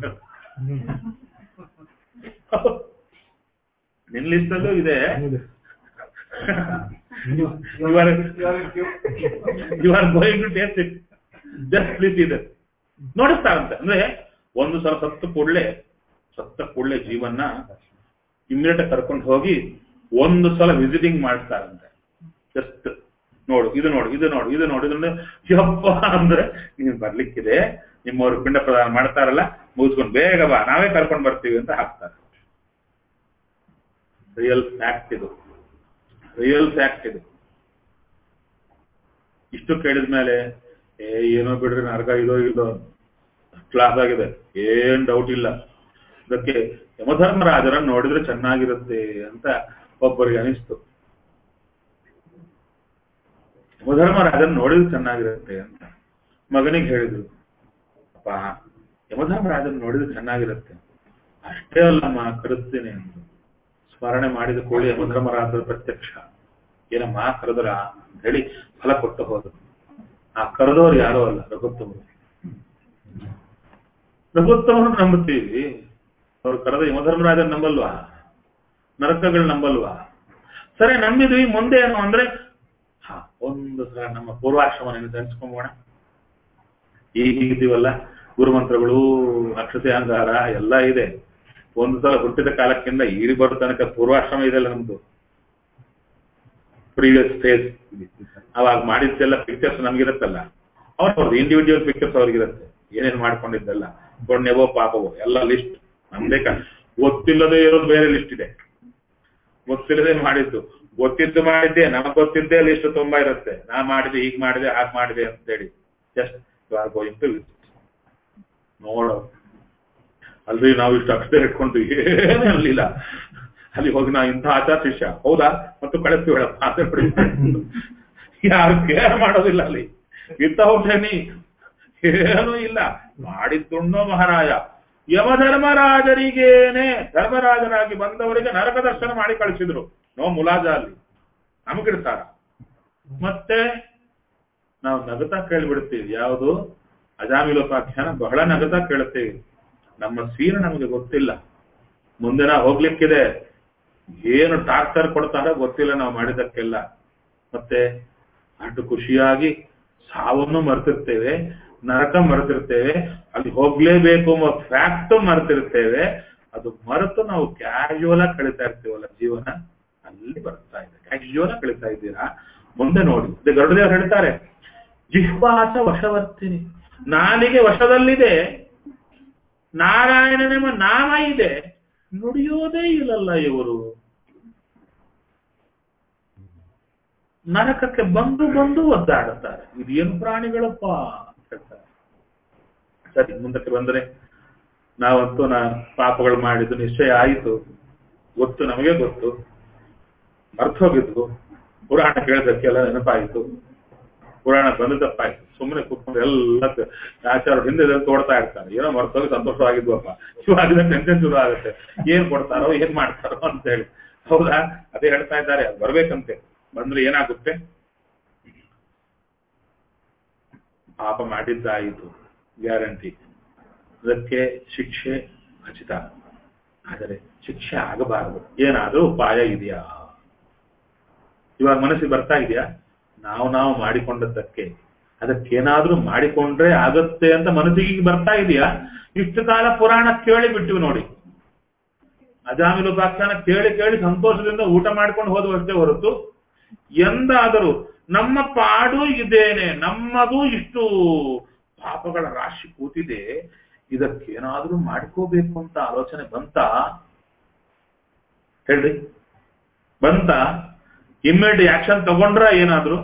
ನಿನ್ ಲಿಸ್ಟಲ್ಲೂ ಇದೆ You- You are you are going to taste it just please ಇದೆ ನೋಡಿಸ್ತಾರಂತೆ ಅಂದ್ರೆ ಒಂದು ಸಲ ಸತ್ತ ಕೂಡಲೇ ಸತ್ತ ಕೂಡಲೇ ಜೀವನ್ನ ಇಮ್ಮಿಡಿಯೇಟ್ ಕರ್ಕೊಂಡು ಹೋಗಿ ಒಂದು ಸಲ ವಿಸಿಟಿಂಗ್ ಮಾಡ್ತಾರಂತೆ ಜಸ್ಟ್ ನೋಡು ಇದು ನೋಡು ಇದು ನೋಡು ಇದು ನೋಡು ಇದು ನೋಡು ಯಪ್ಪ ಅಂದ್ರೆ ನೀನ್ ಬರ್ಲಿಕ್ಕಿದೆ ನಿಮ್ಮವರು ಪಿಂಡ ಪ್ರದಾನ ಮಾಡ್ತಾರಲ್ಲ ಮುಗಿಸ್ಕೊಂಡು ಬೇಗ ಬಾ ನಾವೇ ಕರ್ಕೊಂಡು ಬರ್ತೀವಿ ಅಂತ ಹಾಕ್ತಾರೆ ರಿಯಲ್ ಫ್ಯಾಕ್ಟ್ ಇದು ರಿಯಲ್ ಫ್ಯಾಕ್ಟ್ ಇದು ಇಷ್ಟು ಕೇಳಿದ ಮೇಲೆ ಏ ಏನೋ ಬಿಡ್ರಿ ನರಕ ಇದೋ ಇದೋ ಕ್ಲಾಸ್ ಆಗಿದೆ ಏನ್ ಡೌಟ್ ಇಲ್ಲ ಅದಕ್ಕೆ ಯಮಧರ್ಮರಾಜರನ್ನು ನೋಡಿದ್ರೆ ಚೆನ್ನಾಗಿರುತ್ತೆ ಅಂತ ಒಬ್ಬರಿಗೆ ಅನಿಸ್ತು ಯಮಧರ್ಮರಾಜನ್ ನೋಡಿದ್ರೆ ಚೆನ್ನಾಗಿರುತ್ತೆ ಅಂತ ಮಗನಿಗೆ ಹೇಳಿದ್ರು ಅಪ್ಪ ಯಮಧರ್ಮರಾಜನ್ ನೋಡಿದ್ರೆ ಚೆನ್ನಾಗಿರುತ್ತೆ ಅಷ್ಟೇ ಅಲ್ಲಮ್ಮ ಕರೆಸ್ತೀನಿ ಅಂದ್ರು ಸ್ಮರಣೆ ಮಾಡಿದ ಕೂಡಲೇ ಯಮಧರ್ಮರಾಜರ ಪ್ರತ್ಯಕ್ಷ ಏನಮ್ಮ ಕರೆದ್ರ ಅಂತ ಹೇಳಿ ಫಲ ಕೊಟ್ಟು ಹೋದ್ರು ಆ ಕರೆದವ್ರು ಯಾರೋ ಅಲ್ಲ ರಘುತ್ತಮರು ರಘುತ್ತಮರು ನಂಬುತ್ತೀವಿ ಅವ್ರು ಕರೆದ ಯಮಧರ್ಮರಾಜನ್ ನಂಬಲ್ವಾ ನರಕಗಳು ನಂಬಲ್ವಾ ಸರಿ ನಂಬಿದ್ವಿ ಮುಂದೆ ಏನು ಅಂದ್ರೆ ಹಾ ಒಂದು ಸಲ ನಮ್ಮ ಪೂರ್ವಾಶ್ರಮ ನೆನೆಸ್ಕೊಂಬೋಣ ಈಗ ಹೀಗಿದ್ದೀವಲ್ಲ ಗುರುಮಂತ್ರಗಳು ಅಕ್ಷತೆಯಾಂಗಾರ ಎಲ್ಲ ಇದೆ ಒಂದು ಸಲ ಹುಟ್ಟಿದ ಕಾಲಕ್ಕಿಂತ ಈರಿ ಬರೋ ತನಕ ಪೂರ್ವಾಶ್ರಮ ಇದೆಲ್ಲ ನಮ್ದು ಪ್ರೀವಿಯಸ್ ಫೇಸ್ ಅವಾಗ ಮಾಡಿದ್ದೆಲ್ಲ ಪಿಕ್ಚರ್ಸ್ ನಮ್ಗಿರುತ್ತಲ್ಲ ಅವ್ರವ್ರದ್ದು ಇಂಡಿವಿಜುವಲ್ ಪಿಕ್ಚರ್ಸ್ ಅವ್ರಿಗಿರುತ್ತೆ ಏನೇನ್ ಮಾಡ್ಕೊಂಡಿದ್ದೆಲ್ಲ ಪುಣ್ಯವೋ ಪಾಪವೋ ಎಲ್ಲ ಲಿಸ್ಟ್ ನಮ್ದೇ ಕ ಗೊತ್ತಿಲ್ಲದೆ ಇರೋದು ಬೇರೆ ಲಿಸ್ಟ್ ಇದೆ ಗೊತ್ತಿಲ್ಲದೆ ಮಾಡಿದ್ದು ಗೊತ್ತಿದ್ದು ಮಾಡಿದ್ದೆ ನಮಗ್ ಗೊತ್ತಿದ್ದೇ ಲಿಸ್ಟ್ ತುಂಬಾ ಇರುತ್ತೆ ನಾ ಮಾಡಿದೆ ಹೀಗ್ ಮಾಡಿದೆ ಹಾಗೆ ಮಾಡಿದೆ ಅಂತ ಹೇಳಿ just you are going to list ನೋಡೋ ಅಲ್ರಿ ನಾವು ಇಷ್ಟು ಅಕ್ಷರ ಇಟ್ಕೊಂತೀವಿ ಏನೂ ಅಲ್ಲಿಲ್ಲ ಅಲ್ಲಿ ಹೋಗಿ ನಾವು ಇಂಥ ಆಚಾರ ಶಿಷ್ಯ ಹೌದಾ ಮತ್ತು ಕಳಿಸ್ತೀವಿ ಹೇಳಪ್ಪ ಅಂತ ಬಿಡಿ ಯಾರು ಕೇರ್ ಮಾಡೋದಿಲ್ಲ ಅಲ್ಲಿ ವಿತೌಟ್ ಎನಿ ಏನೂ ಇಲ್ಲ ಮಾಡಿದ್ದುಣ್ಣೋ ಮಹಾರಾಜ ಯಮಧರ್ಮರಾಜರಿಗೇನೆ ಧರ್ಮರಾಜರಾಗಿ ಬಂದವರಿಗೆ ನರಕ ದರ್ಶನ ಮಾಡಿ ಕಳಿಸಿದ್ರು ನೋ ಮುಲಾಜ ಅಲ್ಲಿ ನಮಗಿಡ್ತಾರ ಮತ್ತೆ ನಾವು ನಗತಾ ಕೇಳಿಬಿಡ್ತೀವಿ ಯಾವುದು ಅಜಾಮಿಲೋಪಾಖ್ಯಾನ ಬಹಳ ನಗತಾ ಕೇಳುತ್ತೇವೆ ನಮ್ಮ ಸೀನ ನಮಗೆ ಗೊತ್ತಿಲ್ಲ ಮುಂದೆ ನಾವು ಹೋಗ್ಲಿಕ್ಕಿದೆ ಏನು ಟಾರ್ಚರ್ ಕೊಡ್ತಾರೋ ಗೊತ್ತಿಲ್ಲ ನಾವು ಮಾಡಿದಕ್ಕೆಲ್ಲ ಮತ್ತೆ ಅಷ್ಟು ಖುಷಿಯಾಗಿ ಸಾವನ್ನು ಮರೆತಿರ್ತೇವೆ ನರಕ ಮರೆತಿರ್ತೇವೆ ಅಲ್ಲಿ ಹೋಗ್ಲೇಬೇಕು ಅನ್ನೋ ಫ್ಯಾಕ್ಟ್ ಮರೆತಿರ್ತೇವೆ ಅದು ಮರೆತು ನಾವು ಕ್ಯಾಶುವಲ್ ಆಗಿ ಕಳೀತಾ ಇರ್ತೀವಲ್ಲ ಜೀವನ ಅಲ್ಲಿ ಬರ್ತಾ ಇದೆ ಕ್ಯಾಶುವಲ್ ಆಗಿ ಕಳೀತಾ ಇದ್ದೀರಾ ಮುಂದೆ ನೋಡಿ ಇದು ಗರುಡದೇವರು ಹೇಳ್ತಾರೆ ಜಿಹ್ವಾಸ ವಶವರ್ತಿನಿ ನಾಲಿಗೆ ವಶದಲ್ಲಿದೆ ನಾರಾಯಣನೆಂಬ ನಾಮ ಇದೆ ನುಡಿಯೋದೇ ಇಲ್ಲಲ್ಲ ಇವರು ನರಕಕ್ಕೆ ಬಂದು ಬಂದು ಒದ್ದಾಡುತ್ತಾರೆ ಇದೇನು ಪ್ರಾಣಿಗಳಪ್ಪ ಅಂತ ಹೇಳ್ತಾರೆ ಸರಿ ಮುಂದಕ್ಕೆ ಬಂದ್ರೆ ನಾವಂತೂ ನಾ ಪಾಪಗಳು ಮಾಡಿದ್ದು ನಿಶ್ಚಯ ಆಯಿತು ಗೊತ್ತು ನಮಗೆ ಗೊತ್ತು ಮರ್ತು ಹೋಗಿದ್ದು ಪುರಾಣ ಕೇಳಿದಕ್ಕೆಲ್ಲ ನೆನಪಾಯಿತು ಪುರಾಣ ಬಂದು ತಪ್ಪಾಯ್ತು ಸುಮ್ಮನೆ ಕೂತ್ಕೊಂಡು ಎಲ್ಲ ಆಚಾರ ಹಿಂದೆ ತೋಡ್ತಾ ಇರ್ತಾರೆ ಏನೋ ಮರ್ತೋಗಿ ಸಂತೋಷವಾಗಿದ್ವಪ್ಪ ಇವಾಗ ಟೆನ್ಷನ್ ಶುರು ಆಗುತ್ತೆ ಏನ್ ಕೊಡ್ತಾರೋ ಏನ್ ಮಾಡ್ತಾರೋ ಅಂತ ಹೇಳಿ ಹೌದಾ ಅದೇ ಹೇಳ್ತಾ ಇದ್ದಾರೆ ಅದು ಬರ್ಬೇಕಂತೆ ಬಂದ್ರೆ ಏನಾಗುತ್ತೆ ಪಾಪ ಮಾಡಿದ್ದಾಯಿತು ಗ್ಯಾರಂಟಿ ಅದಕ್ಕೆ ಶಿಕ್ಷೆ ಖಚಿತ ಆದರೆ ಶಿಕ್ಷೆ ಆಗಬಾರದು ಏನಾದ್ರೂ ಉಪಾಯ ಇದೆಯಾ ಇವಾಗ ಮನಸ್ಸಿಗೆ ಬರ್ತಾ ಇದೆಯಾ ನಾವು ನಾವು ಮಾಡಿಕೊಂಡದ್ದಕ್ಕೆ ಅದಕ್ಕೇನಾದ್ರೂ ಮಾಡಿಕೊಂಡ್ರೆ ಆಗತ್ತೆ ಅಂತ ಮನಸ್ಸಿಗೆ ಈಗ ಬರ್ತಾ ಇದೆಯಾ ಇಷ್ಟು ಕಾಲ ಪುರಾಣ ಕೇಳಿ ಬಿಟ್ಟಿವಿ ನೋಡಿ ಅಜಾಮಿಲು ಪಾಖ್ಯಾನ ಕೇಳಿ ಕೇಳಿ ಸಂತೋಷದಿಂದ ಊಟ ಮಾಡ್ಕೊಂಡು ಹೋದವಷ್ಟೇ ಹೊರತು ಎಂದಾದರೂ ನಮ್ಮ ಪಾಡು ಇದೇನೆ ನಮ್ಮದು ಇಷ್ಟು ಪಾಪಗಳ ರಾಶಿ ಕೂತಿದೆ ಇದಕ್ಕೇನಾದ್ರೂ ಮಾಡ್ಕೋಬೇಕು ಅಂತ ಆಲೋಚನೆ ಬಂತ ಹೇಳ್ರಿ ಬಂತ ಇಮ್ಮಿಡಿಯೇಟ್ ಆಕ್ಷನ್ ತಗೊಂಡ್ರ ಏನಾದ್ರು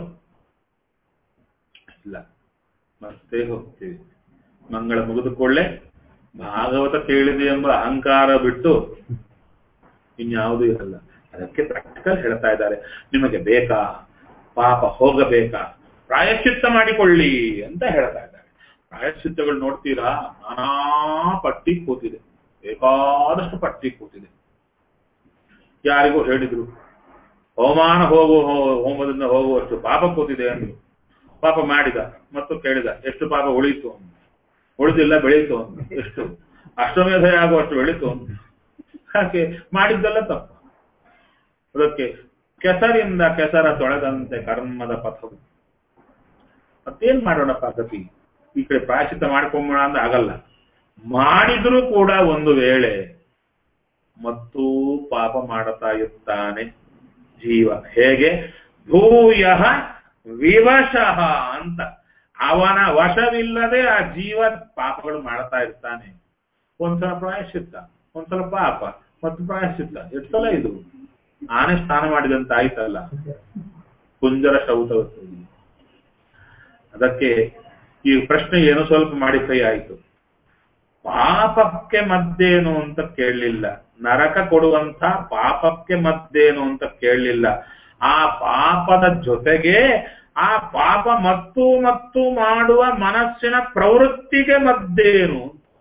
ಇಲ್ಲ ಮತ್ತೆ ಹೋಗ್ತೀವಿ ಮಂಗಳ ಮುಗಿದುಕೊಳ್ಳೆ ಭಾಗವತ ಕೇಳಿದೆ ಎಂಬ ಅಹಂಕಾರ ಬಿಟ್ಟು ಇನ್ಯಾವುದೂ ಇರಲ್ಲ ಅದಕ್ಕೆ ಪ್ರಾಕ್ಟಿಕಲ್ ಹೇಳ್ತಾ ಇದ್ದಾರೆ ನಿಮಗೆ ಬೇಕಾ ಪಾಪ ಹೋಗಬೇಕಾ ಪ್ರಾಯಶ್ಚಿತ್ತ ಮಾಡಿಕೊಳ್ಳಿ ಅಂತ ಹೇಳ್ತಾ ಇದ್ದಾರೆ ಪ್ರಾಯಶ್ಚಿತ್ತಗಳು ನೋಡ್ತೀರಾ ನಾನಾ ಪಟ್ಟಿ ಕೂತಿದೆ ಬೇಕಾದಷ್ಟು ಪಟ್ಟಿ ಕೂತಿದೆ ಯಾರಿಗೂ ಹೇಳಿದ್ರು ಹೋಮಾನ ಹೋಗು ಹೋ- ಹೋಮದಿಂದ ಹೋಗುವಷ್ಟು ಪಾಪ ಕೂತಿದೆ ಅಂದ್ರು ಪಾಪ ಮಾಡಿದ ಮತ್ತು ಕೇಳಿದ ಎಷ್ಟು ಪಾಪ ಉಳಿತು ಅಂದ ಉಳಿದಿಲ್ಲ ಬೆಳೀತು ಅಂದ ಎಷ್ಟು ಅಷ್ಟಮೇಧ ಆಗುವಷ್ಟು ಬೆಳೀತು ಅಂದ ಹಾಗೆ ಮಾಡಿದ್ದೆಲ್ಲ ತಪ್ಪು ಅದಕ್ಕೆ ಕೆಸರಿಂದ ಕೆಸರ ತೊಳೆದಂತೆ ಕರ್ಮದ ಪಥವು ಮತ್ತೇನ್ ಮಾಡೋಣಪ್ಪ ಗತಿ ಈ ಕಡೆ ಪ್ರಾಯಶ್ಚಿತ್ತ ಮಾಡ್ಕೊಂಬೋಣ ಅಂದ್ರೆ ಆಗಲ್ಲ ಮಾಡಿದ್ರೂ ಕೂಡ ಒಂದು ವೇಳೆ ಮತ್ತೂ ಪಾಪ ಮಾಡುತ್ತಾ ಇರ್ತಾನೆ ಜೀವ ಹೇಗೆ ಭೂಯ ವಿವಶಃ ಅಂತ ಅವನ ವಶವಿಲ್ಲದೆ ಆ ಜೀವ ಪಾಪಗಳು ಮಾಡ್ತಾ ಇರ್ತಾನೆ ಒಂದ್ಸಲ ಪ್ರಾಯಶ್ಚಿತ್ತ ಒಂದ್ಸಲ ಪಾಪ ಮತ್ತು ಪ್ರಾಯಶ್ಚಿತ್ತ ಎಷ್ಟು ಸಲ ಇದು ಆನೆ ಸ್ನಾನ ಮಾಡಿದಂತ ಆಯ್ತಲ್ಲ ಕುಂಜರ ಶೌಚವತ್ತು ಅದಕ್ಕೆ ಈ ಪ್ರಶ್ನೆ ಏನೋ ಸ್ವಲ್ಪ ಮಾಡಿಫೈ ಆಯಿತು ಪಾಪಕ್ಕೆ ಮದ್ದೇನು ಅಂತ ಕೇಳಲಿಲ್ಲ ನರಕ ಕೊಡುವಂತ ಪಾಪಕ್ಕೆ ಮದ್ದೇನು ಅಂತ ಕೇಳಲಿಲ್ಲ ಆ ಪಾಪದ ಜೊತೆಗೆ ಆ ಪಾಪ ಮತ್ತು ಮತ್ತು ಮಾಡುವ ಮನಸ್ಸಿನ ಪ್ರವೃತ್ತಿಗೆ ಮದ್ದೇನು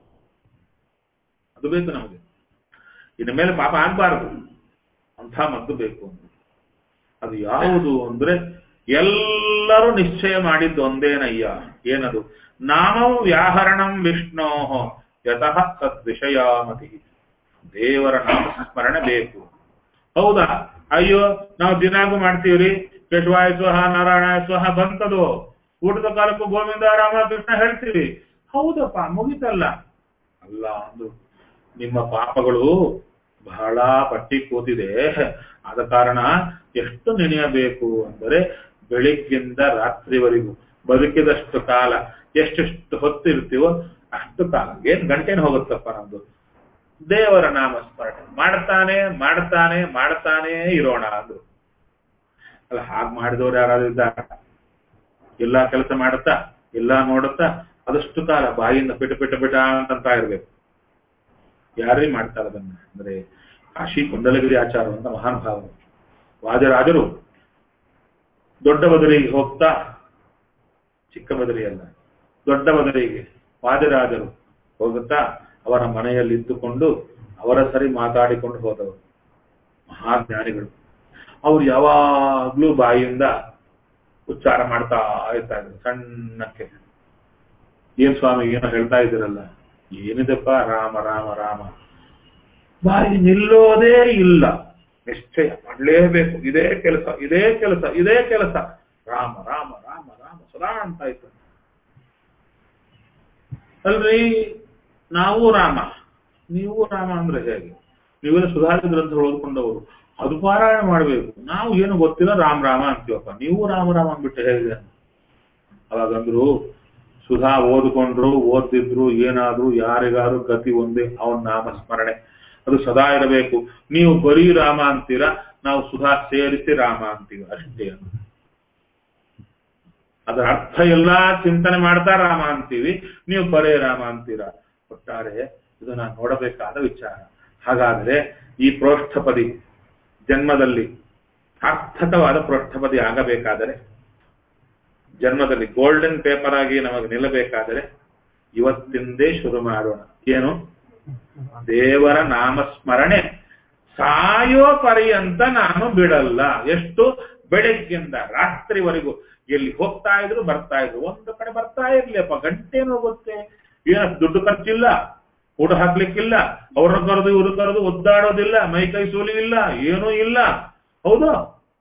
ಅದು ಬೇಕು ನಮಗೆ ಇನ್ನು ಮೇಲೆ ಪಾಪ ಆಗ್ಬಾರ್ದು ಅಂಥ ಮದ್ದು ಬೇಕು ಅದು ಯಾವುದು ಅಂದ್ರೆ ಎಲ್ಲರೂ ನಿಶ್ಚಯ ಮಾಡಿದ್ದು ಒಂದೇನಯ್ಯ ಏನದು ನಾಮಂ ವ್ಯಾಹರಣಂ ವಿಷ್ಣೋ ಯತಃ ಸದ್ವಿಷಯಾಮತಿ ದೇವರ ನಾಮಸ್ಮರಣೆ ಬೇಕು ಹೌದಾ ಅಯ್ಯೋ ನಾವು ದಿನಾಗೂ ಮಾಡ್ತೀವ್ರಿ ಕೇಶವಾಯ ಸ್ವಹ ನಾರಾಯಣ ಸ್ವಹ ಬಂತದು ಊಟದ ಕಾಲಕ್ಕೂ ಗೋವಿಂದ ರಾಮ ಕೃಷ್ಣ ಹೇಳ್ತೀವಿ ಹೌದಪ್ಪ ಮುಗಿತಲ್ಲ ಅಲ್ಲ ಅಂದ್ರು ನಿಮ್ಮ ಪಾಪಗಳು ಬಹಳ ಪಟ್ಟಿ ಕೂತಿದೆ ಆದ ಕಾರಣ ಎಷ್ಟು ನೆನೆಯಬೇಕು ಅಂದರೆ ಬೆಳಿಗ್ಗಿಂದ ರಾತ್ರಿವರೆಗೂ ಬದುಕಿದಷ್ಟು ಕಾಲ ಎಷ್ಟೆಷ್ಟು ಹೊತ್ತು ಇರ್ತೀವೋ ಅಷ್ಟು ಕಾಲ ಏನ್ ಗಂಟೆನ ಹೋಗುತ್ತಪ್ಪ ನಮ್ದು ದೇವರ ನಾಮ ಸ್ಮರಣೆ ಮಾಡ್ತಾನೆ ಮಾಡ್ತಾನೆ ಮಾಡ್ತಾನೆ ಇರೋಣ ಅಂದ್ರು ಅಲ್ಲ ಹಾಗೆ ಮಾಡಿದವ್ರು ಯಾರಾದ್ರೂ ಇದ್ದಾರೆ ಎಲ್ಲಾ ಕೆಲಸ ಮಾಡುತ್ತಾ ಎಲ್ಲಾ ನೋಡುತ್ತಾ ಅದಷ್ಟು ಕಾಲ ಬಾಯಿಂದ ಪಿಟ ಪಿಟ ಪಿಟ ಅಂತ ಇರ್ಬೇಕು ಯಾರೇ ಮಾಡ್ತಾರೆ ಅದನ್ನ ಅಂದ್ರೆ ಕಾಶಿ ಕುಂಡಲಗಿರಿ ಆಚಾರ ಅಂತ ಮಹಾನುಭಾವರು ವಾಜರಾಜರು ದೊಡ್ಡ ಬದಲಿಗೆ ಹೋಗ್ತಾ ಚಿಕ್ಕ ಬದಲಿ ಅಲ್ಲ ದೊಡ್ಡ ಬದಲಿಗೆ ವಾಜರಾಜರು ಹೋಗುತ್ತಾ ಅವರ ಮನೆಯಲ್ಲಿ ಇದ್ದುಕೊಂಡು ಅವರ ಸರಿ ಮಾತಾಡಿಕೊಂಡು ಹೋದವರು ಮಹಾಜ್ಞಾನಿಗಳು ಅವ್ರು ಯಾವಾಗ್ಲೂ ಬಾಯಿಯಿಂದ ಉಚ್ಚಾರ ಮಾಡ್ತಾ ಇರ್ತಾ ಇದ್ರು ಸಣ್ಣಕ್ಕೆ ಏನ್ ಸ್ವಾಮಿ ಏನೋ ಹೇಳ್ತಾ ಇದ್ದೀರಲ್ಲ ಏನಿದೆಪ್ಪ ರಾಮ ರಾಮ ರಾಮ ಬಾಯಿ ನಿಲ್ಲೋದೇ ಇಲ್ಲ ನಿಶ್ಚಯ ಮಾಡಲೇಬೇಕು ಇದೇ ಕೆಲಸ ಇದೇ ಕೆಲಸ ಇದೇ ಕೆಲಸ ರಾಮ ರಾಮ ರಾಮ ರಾಮ ಸದಾ ಅಂತ ಇತ್ತು ಅಲ್ರಿ ನಾವು ರಾಮ ನೀವು ರಾಮ ಅಂದ್ರೆ ಹೇಗೆ ನೀವೆಲ್ಲ ಸುಧಾರಿತ ಗ್ರಂಥ ಓದ್ಕೊಂಡವರು ಅದು ಪಾರಾಯಣ ಮಾಡಬೇಕು ನಾವು ಏನು ಗೊತ್ತಿಲ್ಲ ರಾಮ ರಾಮ ಅಂತೀವಪ್ಪ ನೀವು ರಾಮ ರಾಮ ಅಂದ್ಬಿಟ್ಟು ಹೇಗೆ ಅವಾಗಂದ್ರು ಸುಧಾ ಓದ್ಕೊಂಡ್ರು ಓದಿದ್ರು ಏನಾದ್ರು ಯಾರಿಗಾರು ಗತಿ ಒಂದೇ ಅವನ ನಾಮ ಸ್ಮರಣೆ ಅದು ಸದಾ ಇರಬೇಕು ನೀವು ಬರೀ ರಾಮ ಅಂತೀರಾ ನಾವು ಸುಧಾ ಸೇರಿಸಿ ರಾಮ ಅಂತೀವಿ ಅಷ್ಟೇ ಅದರ ಅರ್ಥ ಎಲ್ಲಾ ಚಿಂತನೆ ಮಾಡ್ತಾ ರಾಮ ಅಂತೀವಿ ನೀವು ಬರೇ ರಾಮ ಅಂತೀರಾ ಒಟ್ಟಾರೆ ಇದು ನಾನು ನೋಡಬೇಕಾದ ವಿಚಾರ ಹಾಗಾದ್ರೆ ಈ ಪ್ರೋಷ್ಠಪದಿ ಜನ್ಮದಲ್ಲಿ ಸಾರ್ಥಕವಾದ ಪ್ರೋಷ್ಠಪದಿ ಆಗಬೇಕಾದರೆ ಜನ್ಮದಲ್ಲಿ ಗೋಲ್ಡನ್ ಪೇಪರ್ ಆಗಿ ನಮಗೆ ನಿಲ್ಲಬೇಕಾದರೆ ಇವತ್ತಿಂದೇ ಶುರು ಮಾಡೋಣ ಏನು ದೇವರ ನಾಮಸ್ಮರಣೆ ಸಾಯೋ ಪರ್ಯಂತ ನಾನು ಬಿಡಲ್ಲ ಎಷ್ಟು ಬೆಳಗ್ಗಿಂದ ರಾತ್ರಿವರೆಗೂ ಎಲ್ಲಿ ಹೋಗ್ತಾ ಇದ್ರು ಬರ್ತಾ ಇದ್ರು ಒಂದು ಕಡೆ ಬರ್ತಾ ಇರ್ಲಿಯಪ್ಪ ಗಂಟೆ ಹೋಗುತ್ತೆ ಏನು ದುಡ್ಡು ಖರ್ಚಿಲ್ಲ ಊಟ ಹಾಕ್ಲಿಕ್ಕಿಲ್ಲ ಅವ್ರನ್ನ ಕರೆದು ಇವ್ರು ಕರೆದು ಒದ್ದಾಡೋದಿಲ್ಲ ಮೈ ಕೈ ಸೋಲಿ ಇಲ್ಲ ಏನೂ ಇಲ್ಲ ಹೌದಾ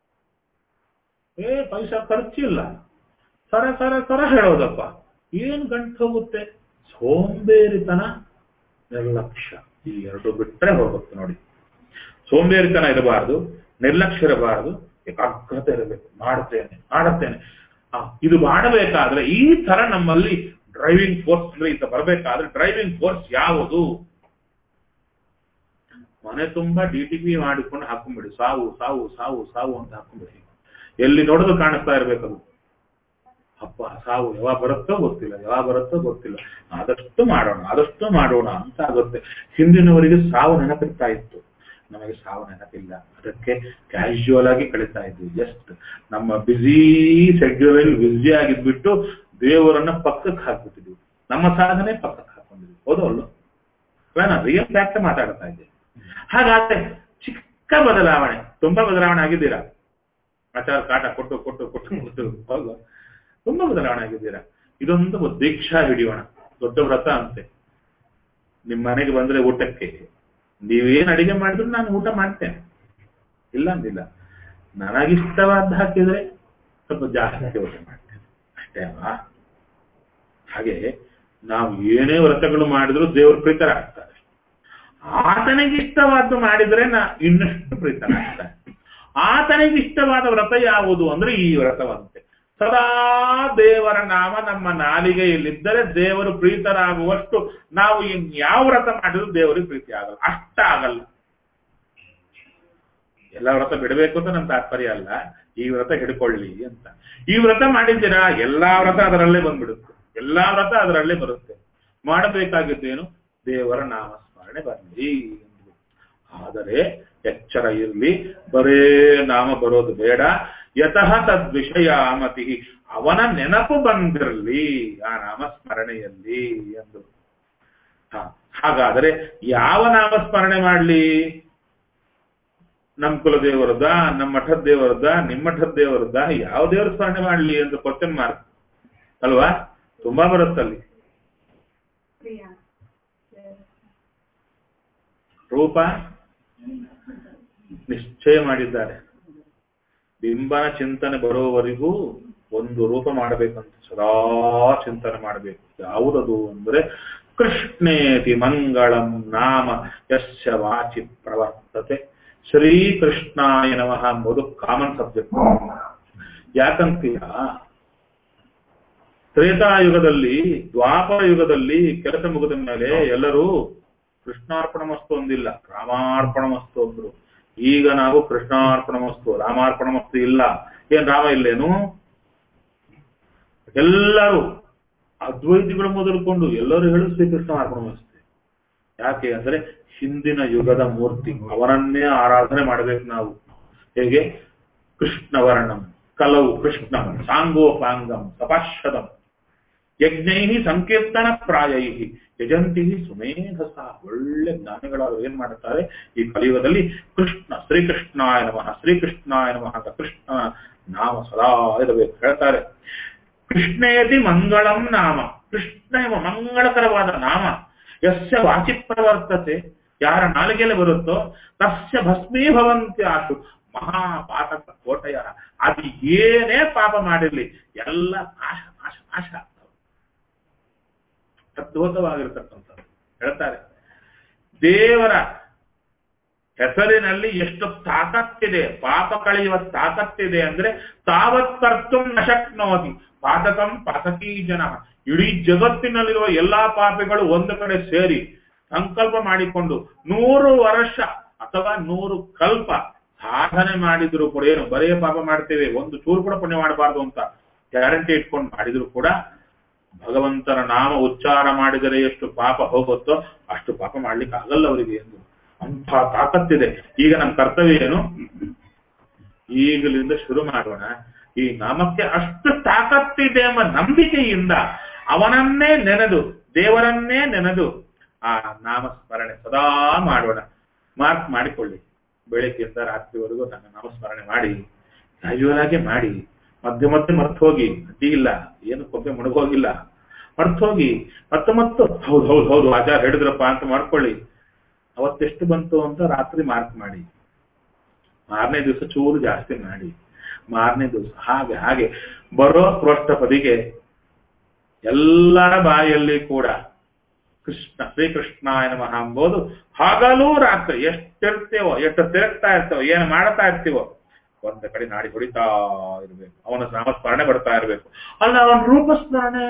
ಏ ಪೈಸಾ ಖರ್ಚಿಲ್ಲ ಸರ ಸರ ಸರ ಹೇಳೋದಪ್ಪ ಏನ್ ಗಂಟು ಹೋಗುತ್ತೆ ಸೋಂಬೇರಿತನ ನಿರ್ಲಕ್ಷ್ಯ ಈ ಎರಡು ಬಿಟ್ರೆ ಹೋಗುತ್ತೆ ನೋಡಿ ಸೋಂಬೇರಿತನ ಇರಬಾರದು ನಿರ್ಲಕ್ಷ್ಯ ಇರಬಾರದು ಏಕಾಗ್ರತೆ ಇರಬೇಕು ಮಾಡುತ್ತೇನೆ ಮಾಡುತ್ತೇನೆ ಆ, ಇದು ಮಾಡಬೇಕಾದ್ರೆ ಈ ತರ ನಮ್ಮಲ್ಲಿ ಡ್ರೈವಿಂಗ್ ಫೋರ್ಸ್ ಅಂದ್ರೆ ಇಂತ ಬರಬೇಕಾದ್ರೆ ಡ್ರೈವಿಂಗ್ ಫೋರ್ಸ್ ಯಾವುದು ಮನೆ ತುಂಬಾ ಡಿ ಟಿ ಪಿ ಮಾಡಿಕೊಂಡು ಹಾಕೊಂಡ್ಬಿಡಿ ಸಾವು ಸಾವು ಸಾವು ಸಾವು ಅಂತ ಹಾಕೊಂಡ್ಬಿಡಿ ಎಲ್ಲಿ ನೋಡಿದ್ರು ಕಾಣಿಸ್ತಾ ಇರ್ಬೇಕದು ಅಪ್ಪ ಸಾವು ಯಾವಾಗ ಬರುತ್ತೋ ಗೊತ್ತಿಲ್ಲ ಯಾವಾಗ ಬರುತ್ತೋ ಗೊತ್ತಿಲ್ಲ ಆದಷ್ಟು ಮಾಡೋಣ ಆದಷ್ಟು ಮಾಡೋಣ ಅಂತ ಆಗುತ್ತೆ ಹಿಂದಿನವರಿಗೆ ಸಾವು ನೆನಪಿರ್ತಾ ಇತ್ತು ನಮಗೆ ಸಾವು ನೆನಪಿಲ್ಲ ಅದಕ್ಕೆ ಕ್ಯಾಶುವಲ್ ಆಗಿ ಕಳೀತಾ ಇದ್ವಿ ಜಸ್ಟ್ ನಮ್ಮ ಬಿಸಿ ಶೆಡ್ಯೂಲ್ ಅಲ್ಲಿ ಬ್ಯುಸಿ ಆಗಿದ್ಬಿಟ್ಟು ದೇವರನ್ನ ಪಕ್ಕಕ್ಕೆ ಹಾಕ್ಬಿಟ್ಟಿದ್ವಿ ನಮ್ಮ ಸಾಧನೆ ಪಕ್ಕಕ್ಕೆ ಹಾಕೊಂಡಿದ್ವಿ ಹೌದು ಅಲ್ಲೋ ನಾನು ರಿಯಲ್ ಫ್ಯಾಕ್ಟ್ ಮಾತಾಡ್ತಾ ಇದ್ದೆ ಹಾಗಾದ್ರೆ ಚಿಕ್ಕ ಬದಲಾವಣೆ ತುಂಬಾ ಬದಲಾವಣೆ ಆಗಿದ್ದೀರಾ ಆಚಾರ ಕಾಟ ಕೊಟ್ಟು ಕೊಟ್ಟು ಕೊಟ್ಟು ಕೊಟ್ಟು ಹೋಗುವ ತುಂಬಾ ಬದಲಾವಣೆ ಆಗಿದ್ದೀರಾ ಇದೊಂದು ದೀಕ್ಷಾ ಹಿಡಿಯೋಣ ದೊಡ್ಡ ವ್ರತ ಅಂತೆ ನಿಮ್ಮ ಮನೆಗೆ ಬಂದ್ರೆ ಊಟಕ್ಕೆ ನೀವೇನ್ ಅಡಿಗೆ ಮಾಡಿದ್ರು ನಾನು ಊಟ ಮಾಡ್ತೇನೆ ಇಲ್ಲ ಅಂದಿಲ್ಲ ನನಗಿಷ್ಟವಾದ ಹಾಕಿದ್ರೆ ಸ್ವಲ್ಪ ಜಾಸ್ತಿ ಊಟ ಮಾಡ್ತೇನೆ ಅಷ್ಟೇ ಅಲ್ವಾ ಹಾಗೆ ನಾವು ಏನೇ ವ್ರತಗಳು ಮಾಡಿದ್ರು ದೇವರು ಪ್ರೀತರಾಗ್ತಾರೆ ಆತನಿಗೆ ಇಷ್ಟವಾದ್ದು ಮಾಡಿದ್ರೆ ನಾ ಇನ್ನಷ್ಟು ಪ್ರೀತನಾಗ್ತಾನೆ ಆತನಿಗೆ ಇಷ್ಟವಾದ ವ್ರತ ಯಾವುದು ಅಂದ್ರೆ ಈ ವ್ರತವಂತೆ ಸದಾ ದೇವರ ನಾಮ ನಮ್ಮ ನಾಲಿಗೆಯಲ್ಲಿದ್ದರೆ ದೇವರು ಪ್ರೀತರಾಗುವಷ್ಟು ನಾವು ಇನ್ ಯಾವ ವ್ರತ ಮಾಡಿದ್ರು ದೇವರಿಗೆ ಪ್ರೀತಿ ಆಗಲ್ಲ ಅಷ್ಟ ಆಗಲ್ಲ ಎಲ್ಲ ವ್ರತ ಬಿಡಬೇಕು ಅಂತ ನನ್ನ ತಾತ್ಪರ್ಯ ಅಲ್ಲ ಈ ವ್ರತ ಹಿಡ್ಕೊಳ್ಳಿ ಅಂತ ಈ ವ್ರತ ಮಾಡಿದ್ದೀರಾ ಎಲ್ಲಾ ವ್ರತ ಅದರಲ್ಲೇ ಬಂದ್ಬಿಡುತ್ತೆ ಎಲ್ಲಾ ವ್ರತ ಅದರಲ್ಲೇ ಬರುತ್ತೆ ಮಾಡಬೇಕಾಗಿದ್ದೇನು ದೇವರ ನಾಮಸ್ಮರಣೆ ಬರಲಿ ಎಂದು ಆದರೆ ಎಚ್ಚರ ಇರಲಿ ಬರೇ ನಾಮ ಬರೋದು ಬೇಡ ಯತಃ ತದ್ವಿಷಯಾಮತಿ ಅವನ ನೆನಪು ಬಂದಿರಲಿ ಆ ನಾಮಸ್ಮರಣೆಯಲ್ಲಿ ಎಂದು ಹ, ಹಾಗಾದರೆ ಯಾವ ನಾಮಸ್ಮರಣೆ ಮಾಡಲಿ ನಮ್ಮ ಕುಲದೇವರದ ನಮ್ಮ ಮಠದ ದೇವರದ ನಿಮ್ಮ ಮಠದ ದೇವರದ ಯಾವ ದೇವರ ಸ್ಮರಣೆ ಮಾಡಲಿ ಅಂತ ಕ್ವಶನ್ ಮಾರ್ಕ್ ಅಲ್ವಾ ತುಂಬಾ ಬರುತ್ತಲ್ಲಿ ರೂಪ ನಿಶ್ಚಯ ಮಾಡಿದ್ದಾರೆ ಬಿಂಬನ ಚಿಂತನೆ ಬರೋವರೆಗೂ ಒಂದು ರೂಪ ಮಾಡಬೇಕಂತ ಸದಾ ಚಿಂತನೆ ಮಾಡಬೇಕು ಯಾವುದದು ಅಂದ್ರೆ ಕೃಷ್ಣೇತಿ ಮಂಗಳಂ ನಾಮ ಯಸ್ಯ ವಾಚಿ ಪ್ರವರ್ತತೆ ಶ್ರೀಕೃಷ್ಣಾಯ ನಮಃ ಎಂಬುದು ಕಾಮನ್ ಸಬ್ಜೆಕ್ಟ್ ಯಾಕಂತೀರಾ ತ್ರೇತಾಯುಗದಲ್ಲಿ ದ್ವಾಪರ ಯುಗದಲ್ಲಿ ಕೆಲಸ ಮುಗಿದ ಮೇಲೆ ಎಲ್ಲರೂ ಕೃಷ್ಣಾರ್ಪಣ ಮಸ್ತು ಒಂದಿಲ್ಲ ರಾಮಾರ್ಪಣ ಮಸ್ತು ಅಂದ್ರು ಈಗ ನಾವು ಕೃಷ್ಣಾರ್ಪಣ ಮಸ್ತು ರಾಮಾರ್ಪಣ ಮಸ್ತು ಇಲ್ಲ ಏನ್ ರಾಮ ಇಲ್ಲೇನು ಎಲ್ಲರೂ ಅದ್ವೈತಿಗಳು ಮೊದಲುಕೊಂಡು ಎಲ್ಲರೂ ಹೇಳು ಶ್ರೀಕೃಷ್ಣ ಅರ್ಪಣ ಮಸ್ತು ಯಾಕೆ ಅಂದ್ರೆ ಹಿಂದಿನ ಯುಗದ ಮೂರ್ತಿ ಅವರನ್ನೇ ಆರಾಧನೆ ಮಾಡಬೇಕು ನಾವು ಹೇಗೆ ಕೃಷ್ಣವರ್ಣಂ ಕಲವು ಕೃಷ್ಣಂ ಸಾಂಗೋಪಾಂಗಂ ಸಪಾಶ್ವದಂ ಯಜ್ಞೈ ಸಂಕೀರ್ತನ ಪ್ರಾಯೈ ಯಜಂತಿ ಸುಮೇಧಸ ಒಳ್ಳೆ ಜ್ಞಾನಿಗಳವರು ಏನ್ ಮಾಡುತ್ತಾರೆ ಈ ಕಲಿಯುಗದಲ್ಲಿ ಕೃಷ್ಣ ಶ್ರೀಕೃಷ್ಣಾಯ ನಮಃ ಶ್ರೀಕೃಷ್ಣಾಯ ನಮಃ ಅಂತ ಕೃಷ್ಣ ನಾಮ ಸದಾ ಇರಬೇಕು ಹೇಳ್ತಾರೆ ಕೃಷ್ಣೇತಿ ಮಂಗಳಂ ನಾಮ ಕೃಷ್ಣ ಎಂಬ ಮಂಗಳಕರವಾದ ನಾಮ ಯಸ್ಯ ವಾಚಿ ಪ್ರವರ್ತತೆ ಯಾರ ನಾಲಿಗೆಯಲ್ಲಿ ಬರುತ್ತೋ ತಸ್ಯ ಭಸ್ಮೀಭವಂತಿ ಆಶು ಮಹಾಪಾತಕ ಕೋಟೆಯ ಅದು ಏನೇ ಪಾಪ ಮಾಡಿರ್ಲಿ ಎಲ್ಲ ನಾಶ ನಾಶ ನಾಶ ಆಗ್ತವೆ ಅದ್ಭುತವಾಗಿರ್ತಕ್ಕಂಥದ್ದು ಹೇಳ್ತಾರೆ ದೇವರ ಹೆಸರಿನಲ್ಲಿ ಎಷ್ಟು ತಾಕತ್ತಿದೆ ಪಾಪ ಕಳೆಯುವ ತಾಕತ್ತಿದೆ ಅಂದ್ರೆ ತಾವತ್ ಕರ್ತು ನ ಶಕ್ನೋತಿ ಪಾತಕಂ ಪಾತಕೀ ಜನ ಇಡೀ ಜಗತ್ತಿನಲ್ಲಿರುವ ಎಲ್ಲಾ ಪಾಪಿಗಳು ಒಂದು ಕಡೆ ಸೇರಿ ಸಂಕಲ್ಪ ಮಾಡಿಕೊಂಡು ನೂರು ವರ್ಷ ಅಥವಾ ನೂರು ಕಲ್ಪ ಸಾಧನೆ ಮಾಡಿದ್ರು ಕೂಡ ಏನು ಬರೇ ಪಾಪ ಮಾಡ್ತೇವೆ ಒಂದು ಚೂರು ಕೂಡ ಪುಣ್ಯ ಮಾಡಬಾರ್ದು ಅಂತ ಗ್ಯಾರಂಟಿ ಇಟ್ಕೊಂಡು ಮಾಡಿದ್ರು ಕೂಡ ಭಗವಂತನ ನಾಮ ಉಚ್ಚಾರ ಮಾಡಿದರೆ ಎಷ್ಟು ಪಾಪ ಹೋಗುತ್ತೋ ಅಷ್ಟು ಪಾಪ ಮಾಡ್ಲಿಕ್ಕೆ ಆಗಲ್ಲ ಅವರಿಗೆ ಎಂದು ಅಂಥ ತಾಕತ್ತಿದೆ ಈಗ ನಮ್ಮ ಕರ್ತವ್ಯ ಏನು ಈಗಲಿಂದ ಶುರು ಮಾಡೋಣ ಈ ನಾಮಕ್ಕೆ ಅಷ್ಟು ತಾಕತ್ತಿದೆ ಎಂಬ ನಂಬಿಕೆಯಿಂದ ಅವನನ್ನೇ ನೆನೆದು ದೇವರನ್ನೇ ನೆನೆದು ಆ ನಾಮಸ್ಮರಣೆ ಸದಾ ಮಾಡೋಣ ಮಾರ್ಕ್ ಮಾಡಿಕೊಳ್ಳಿ ಬೆಳಿಗ್ಗೆಯಿಂದ ರಾತ್ರಿವರೆಗೂ ನನ್ನ ನಾಮಸ್ಮರಣೆ ಮಾಡಿ ಕ್ಯಾಶುವಲ್ ಆಗಿ ಮಾಡಿ ಮಧ್ಯೆ ಮಧ್ಯೆ ಮರ್ತು ಹೋಗಿ ಅಡ್ಡಿ ಇಲ್ಲ ಏನು ಕೊಂಬೆ ಮುಳುಗೋಗಿಲ್ಲ ಮರ್ತು ಹೋಗಿ ಮತ್ತೆ ಮತ್ತು ಹೌದು ಹೌದು ಹೌದು ಆಚಾರ ಹೇಳಿದ್ರಪ್ಪ ಅಂತ ಮಾಡ್ಕೊಳ್ಳಿ ಅವತ್ತೆಷ್ಟು ಬಂತು ಅಂತ ರಾತ್ರಿ ಮಾರ್ಕ್ ಮಾಡಿ ಮಾರನೇ ದಿವಸ ಚೂರು ಜಾಸ್ತಿ ಮಾಡಿ ಮಾರನೇ ದಿವಸ ಹಾಗೆ ಹಾಗೆ ಬರೋ ಪೃಷ್ಠಪದಿಗೆ ಎಲ್ಲರ ಬಾಯಲ್ಲಿ ಕೂಡ ಕೃಷ್ಣ ಶ್ರೀಕೃಷ್ಣಾಯ ನಮಃ ಎಂಬುದು ಹಗಲು ರಾತ್ರಿ ಎಷ್ಟಿರ್ತೇವೋ ಎಷ್ಟು ತಿರುಗ್ತಾ ಇರ್ತೇವೋ ಏನು ಮಾಡ್ತಾ ಇರ್ತೀವೋ ಒಂದ ಕಡೆ ನಾಡಿ ಹೊಡಿತಾ ಇರ್ಬೇಕು ಅವನ ನಾಮಸ್ಮರಣೆ ಬರ್ತಾ ಇರ್ಬೇಕು ಅಲ್ಲ ಅವನ ರೂಪಸ್ಮರಣೆ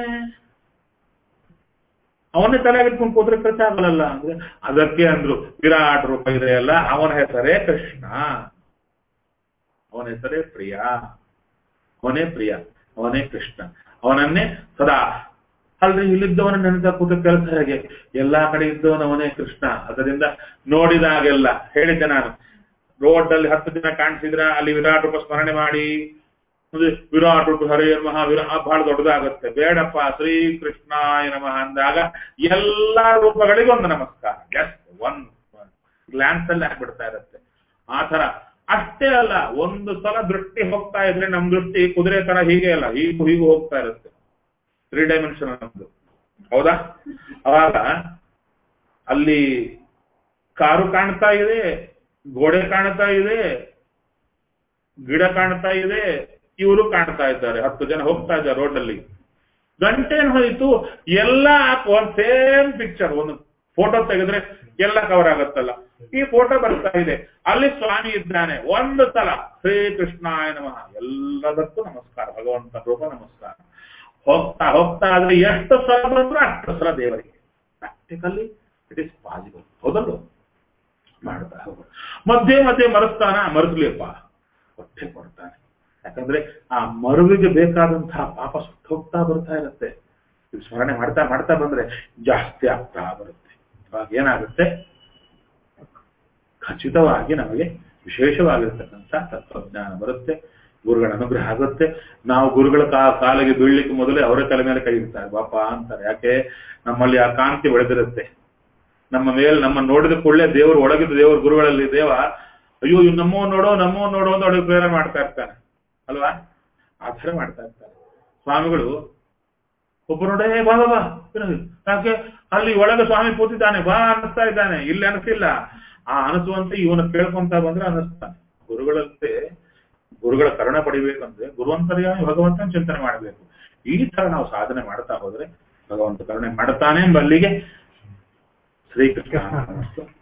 ಅವನೇ ತಲೆಗಿಟ್ಕೊಂಡು ಕೂತ್ರೆ ಖರ್ಚು ಆಗಲ್ಲ ಅಂದ್ರೆ ಅದಕ್ಕೆ ಅಂದ್ರು ವಿರಾಟ್ ರೂಪ ಇದೆಯಲ್ಲ ಅವನ ಹೆಸರೇ ಕೃಷ್ಣ ಅವನ ಹೆಸರೇ ಪ್ರಿಯ ಅವನೇ ಪ್ರಿಯ ಅವನೇ ಕೃಷ್ಣ ಅವನನ್ನೇ ಸದಾ ಅಲ್ರಿ ಇಲ್ಲಿದ್ದವನ ನೆನೆದ ಕೂತ ಕೆಲಸ ಹೇಗೆ ಎಲ್ಲಾ ಕಡೆ ಇದ್ದವನ ಅವನೇ ಕೃಷ್ಣ ಅದರಿಂದ ನೋಡಿದಾಗೆಲ್ಲ ಹೇಳಿದ್ದೆ ನಾನು ರೋಡ್ ಅಲ್ಲಿ ಹತ್ತು ದಿನ ಕಾಣಿಸಿದ್ರ ಅಲ್ಲಿ ವಿರಾಟ್ ರೂಪ ಸ್ಮರಣೆ ಮಾಡಿ ಅಂದ್ರೆ ವಿರಾಟ್ ರೂಪ ಹರೇ ನಮಃ ವಿರಾ ಬಹಳ ದೊಡ್ಡದಾಗುತ್ತೆ ಬೇಡಪ್ಪ ಶ್ರೀ ಕೃಷ್ಣಾಯ ನಮಃ ಅಂದಾಗ ಎಲ್ಲಾ ರೂಪಗಳಿಗೂ ಒಂದು ನಮಸ್ಕಾರ ಜಸ್ಟ್ ಒನ್ ಗ್ಲಾನ್ಸ್ ಅಲ್ಲಿ ಆಗ್ಬಿಡ್ತಾ ಇರುತ್ತೆ ಆ ತರ ಅಷ್ಟೇ ಅಲ್ಲ ಒಂದು ಸಲ ದೃಷ್ಟಿ ಹೋಗ್ತಾ ಇದ್ರೆ ನಮ್ ದೃಷ್ಟಿ ಕುದುರೆ ತರ ಹೀಗೆ ಅಲ್ಲ ಹೀಗೂ ಹೀಗೂ ಹೋಗ್ತಾ ಇರುತ್ತೆ ತ್ರೀ ಡೈಮೆನ್ಷನ್ ನಮ್ದು ಹೌದಾ ಅವಾಗ ಅಲ್ಲಿ ಕಾರು ಕಾಣ್ತಾ ಇದೆ ಗೋಡೆ ಕಾಣ್ತಾ ಇದೆ ಗಿಡ ಕಾಣ್ತಾ ಇದೆ ಇವರು ಕಾಣ್ತಾ ಇದ್ದಾರೆ ಹತ್ತು ಜನ ಹೋಗ್ತಾ ಇದ್ದಾರೆ ರೋಡಲ್ಲಿ ಗಂಟೆ ಹೋಯ್ತು ಎಲ್ಲ ಒಂದ್ ಸೇಮ್ ಪಿಕ್ಚರ್ ಒಂದು ಫೋಟೋ ತೆಗೆದ್ರೆ ಎಲ್ಲ ಕವರ್ ಆಗುತ್ತಲ್ಲ ಈ ಫೋಟೋ ಬರ್ತಾ ಇದೆ ಅಲ್ಲಿ ಸ್ವಾಮಿ ಇದ್ದಾನೆ ಒಂದು ಸಲ ಶ್ರೀ ಕೃಷ್ಣಾಯ ನಮಃ ಎಲ್ಲದಕ್ಕೂ ನಮಸ್ಕಾರ ಭಗವಂತ ರೂಪ ನಮಸ್ಕಾರ ಹೋಗ್ತಾ ಹೋಗ್ತಾ ಆದ್ರೆ ಎಷ್ಟು ಸಲ ಬಂದ್ರು ಅಷ್ಟು ಸಲ ದೇವರಿಗೆ ಪ್ರಾಕ್ಟಿಕಲಿ ಇಟ್ ಇಸ್ ಪಾಸಿಬಲ್ ಹೌದಲ್ವ ಮಾಡ್ತಾ ಹೋಗೋದು ಮಧ್ಯೆ ಮಧ್ಯೆ ಮರೆಸ್ತಾನ ಮರೆಸ್ಲಿಯಪ್ಪ ಹೊಟ್ಟೆ ಕೊಡ್ತಾನೆ ಯಾಕಂದ್ರೆ ಆ ಮರುವಿಗೆ ಬೇಕಾದಂತಹ ಪಾಪ ಸುಟ್ಟು ಹೋಗ್ತಾ ಬರ್ತಾ ಇರುತ್ತೆ ಇದು ಸ್ಮರಣೆ ಮಾಡ್ತಾ ಮಾಡ್ತಾ ಬಂದ್ರೆ ಜಾಸ್ತಿ ಆಗ್ತಾ ಬರುತ್ತೆ ಇವಾಗ ಏನಾಗುತ್ತೆ ಖಚಿತವಾಗಿ ನಮಗೆ ವಿಶೇಷವಾಗಿರ್ತಕ್ಕಂಥ ತತ್ವಜ್ಞಾನ ಬರುತ್ತೆ ಗುರುಗಳ ಅನುಗ್ರಹ ಆಗುತ್ತೆ ನಾವು ಗುರುಗಳ ಕಾ ಕಾಲಿಗೆ ಬೀಳ್ಲಿಕ್ಕೆ ಮೊದಲೇ ಅವರ ತಲೆ ಮೇಲೆ ಕೈ ಇಡ್ತಾರೆ ಬಾಪ ಅಂತಾರೆ ಯಾಕೆ ನಮ್ಮಲ್ಲಿ ಆ ಕಾಂತಿ ಬೆಳೆದಿರುತ್ತೆ ನಮ್ಮ ಮೇಲೆ ನಮ್ಮ ನೋಡಿದ ಕೂಡಲೇ ದೇವರು ಒಳಗಿದ್ದ ದೇವರು ಗುರುಗಳಲ್ಲಿ ದೇವ ಅಯ್ಯೋ ಇವ್ ನಮ್ಮವ್ ನೋಡೋ ನಮ್ಮವ್ ನೋಡೋ ಅಂತ ಅವಳಿಗೆ ಪ್ರೇರಣೆ ಮಾಡ್ತಾ ಇರ್ತಾನೆ ಅಲ್ವಾ ಆ ಥರ ಮಾಡ್ತಾ ಇರ್ತಾರೆ ಸ್ವಾಮಿಗಳು ಒಬ್ಬ ನೋಡೇ ಬಾ ಬಾ ಬಾ ಏನು? ಯಾಕೆ ಅಲ್ಲಿ ಒಳಗೆ ಸ್ವಾಮಿ ಕೂತಿದ್ದಾನೆ ಬಾ ಅನ್ನಿಸ್ತಾ ಇದ್ದಾನೆ ಇಲ್ಲಿ ಅನಿಸಿಲ್ಲ ಆ ಅನಿಸುವಂತೆ ಇವನು ಕೇಳ್ಕೊಂತ ಬಂದ್ರೆ ಅನ್ನಿಸ್ತಾನೆ ಗುರುಗಳಂತೆ ಗುರುಗಳ ಕರುಣ ಪಡಿಬೇಕಂದ್ರೆ ಗುರುವಂತರ್ಯಾಮಿ ಭಗವಂತನ ಚಿಂತನೆ ಮಾಡಬೇಕು ಈ ತರ ನಾವು ಸಾಧನೆ ಮಾಡ್ತಾ ಹೋದ್ರೆ ಭಗವಂತ ಕರುಣೆ ಮಾಡ್ತಾನೆ ಎಂಬಲ್ಲಿಗೆ ಶ್ರೀಕೃಷ್ಣ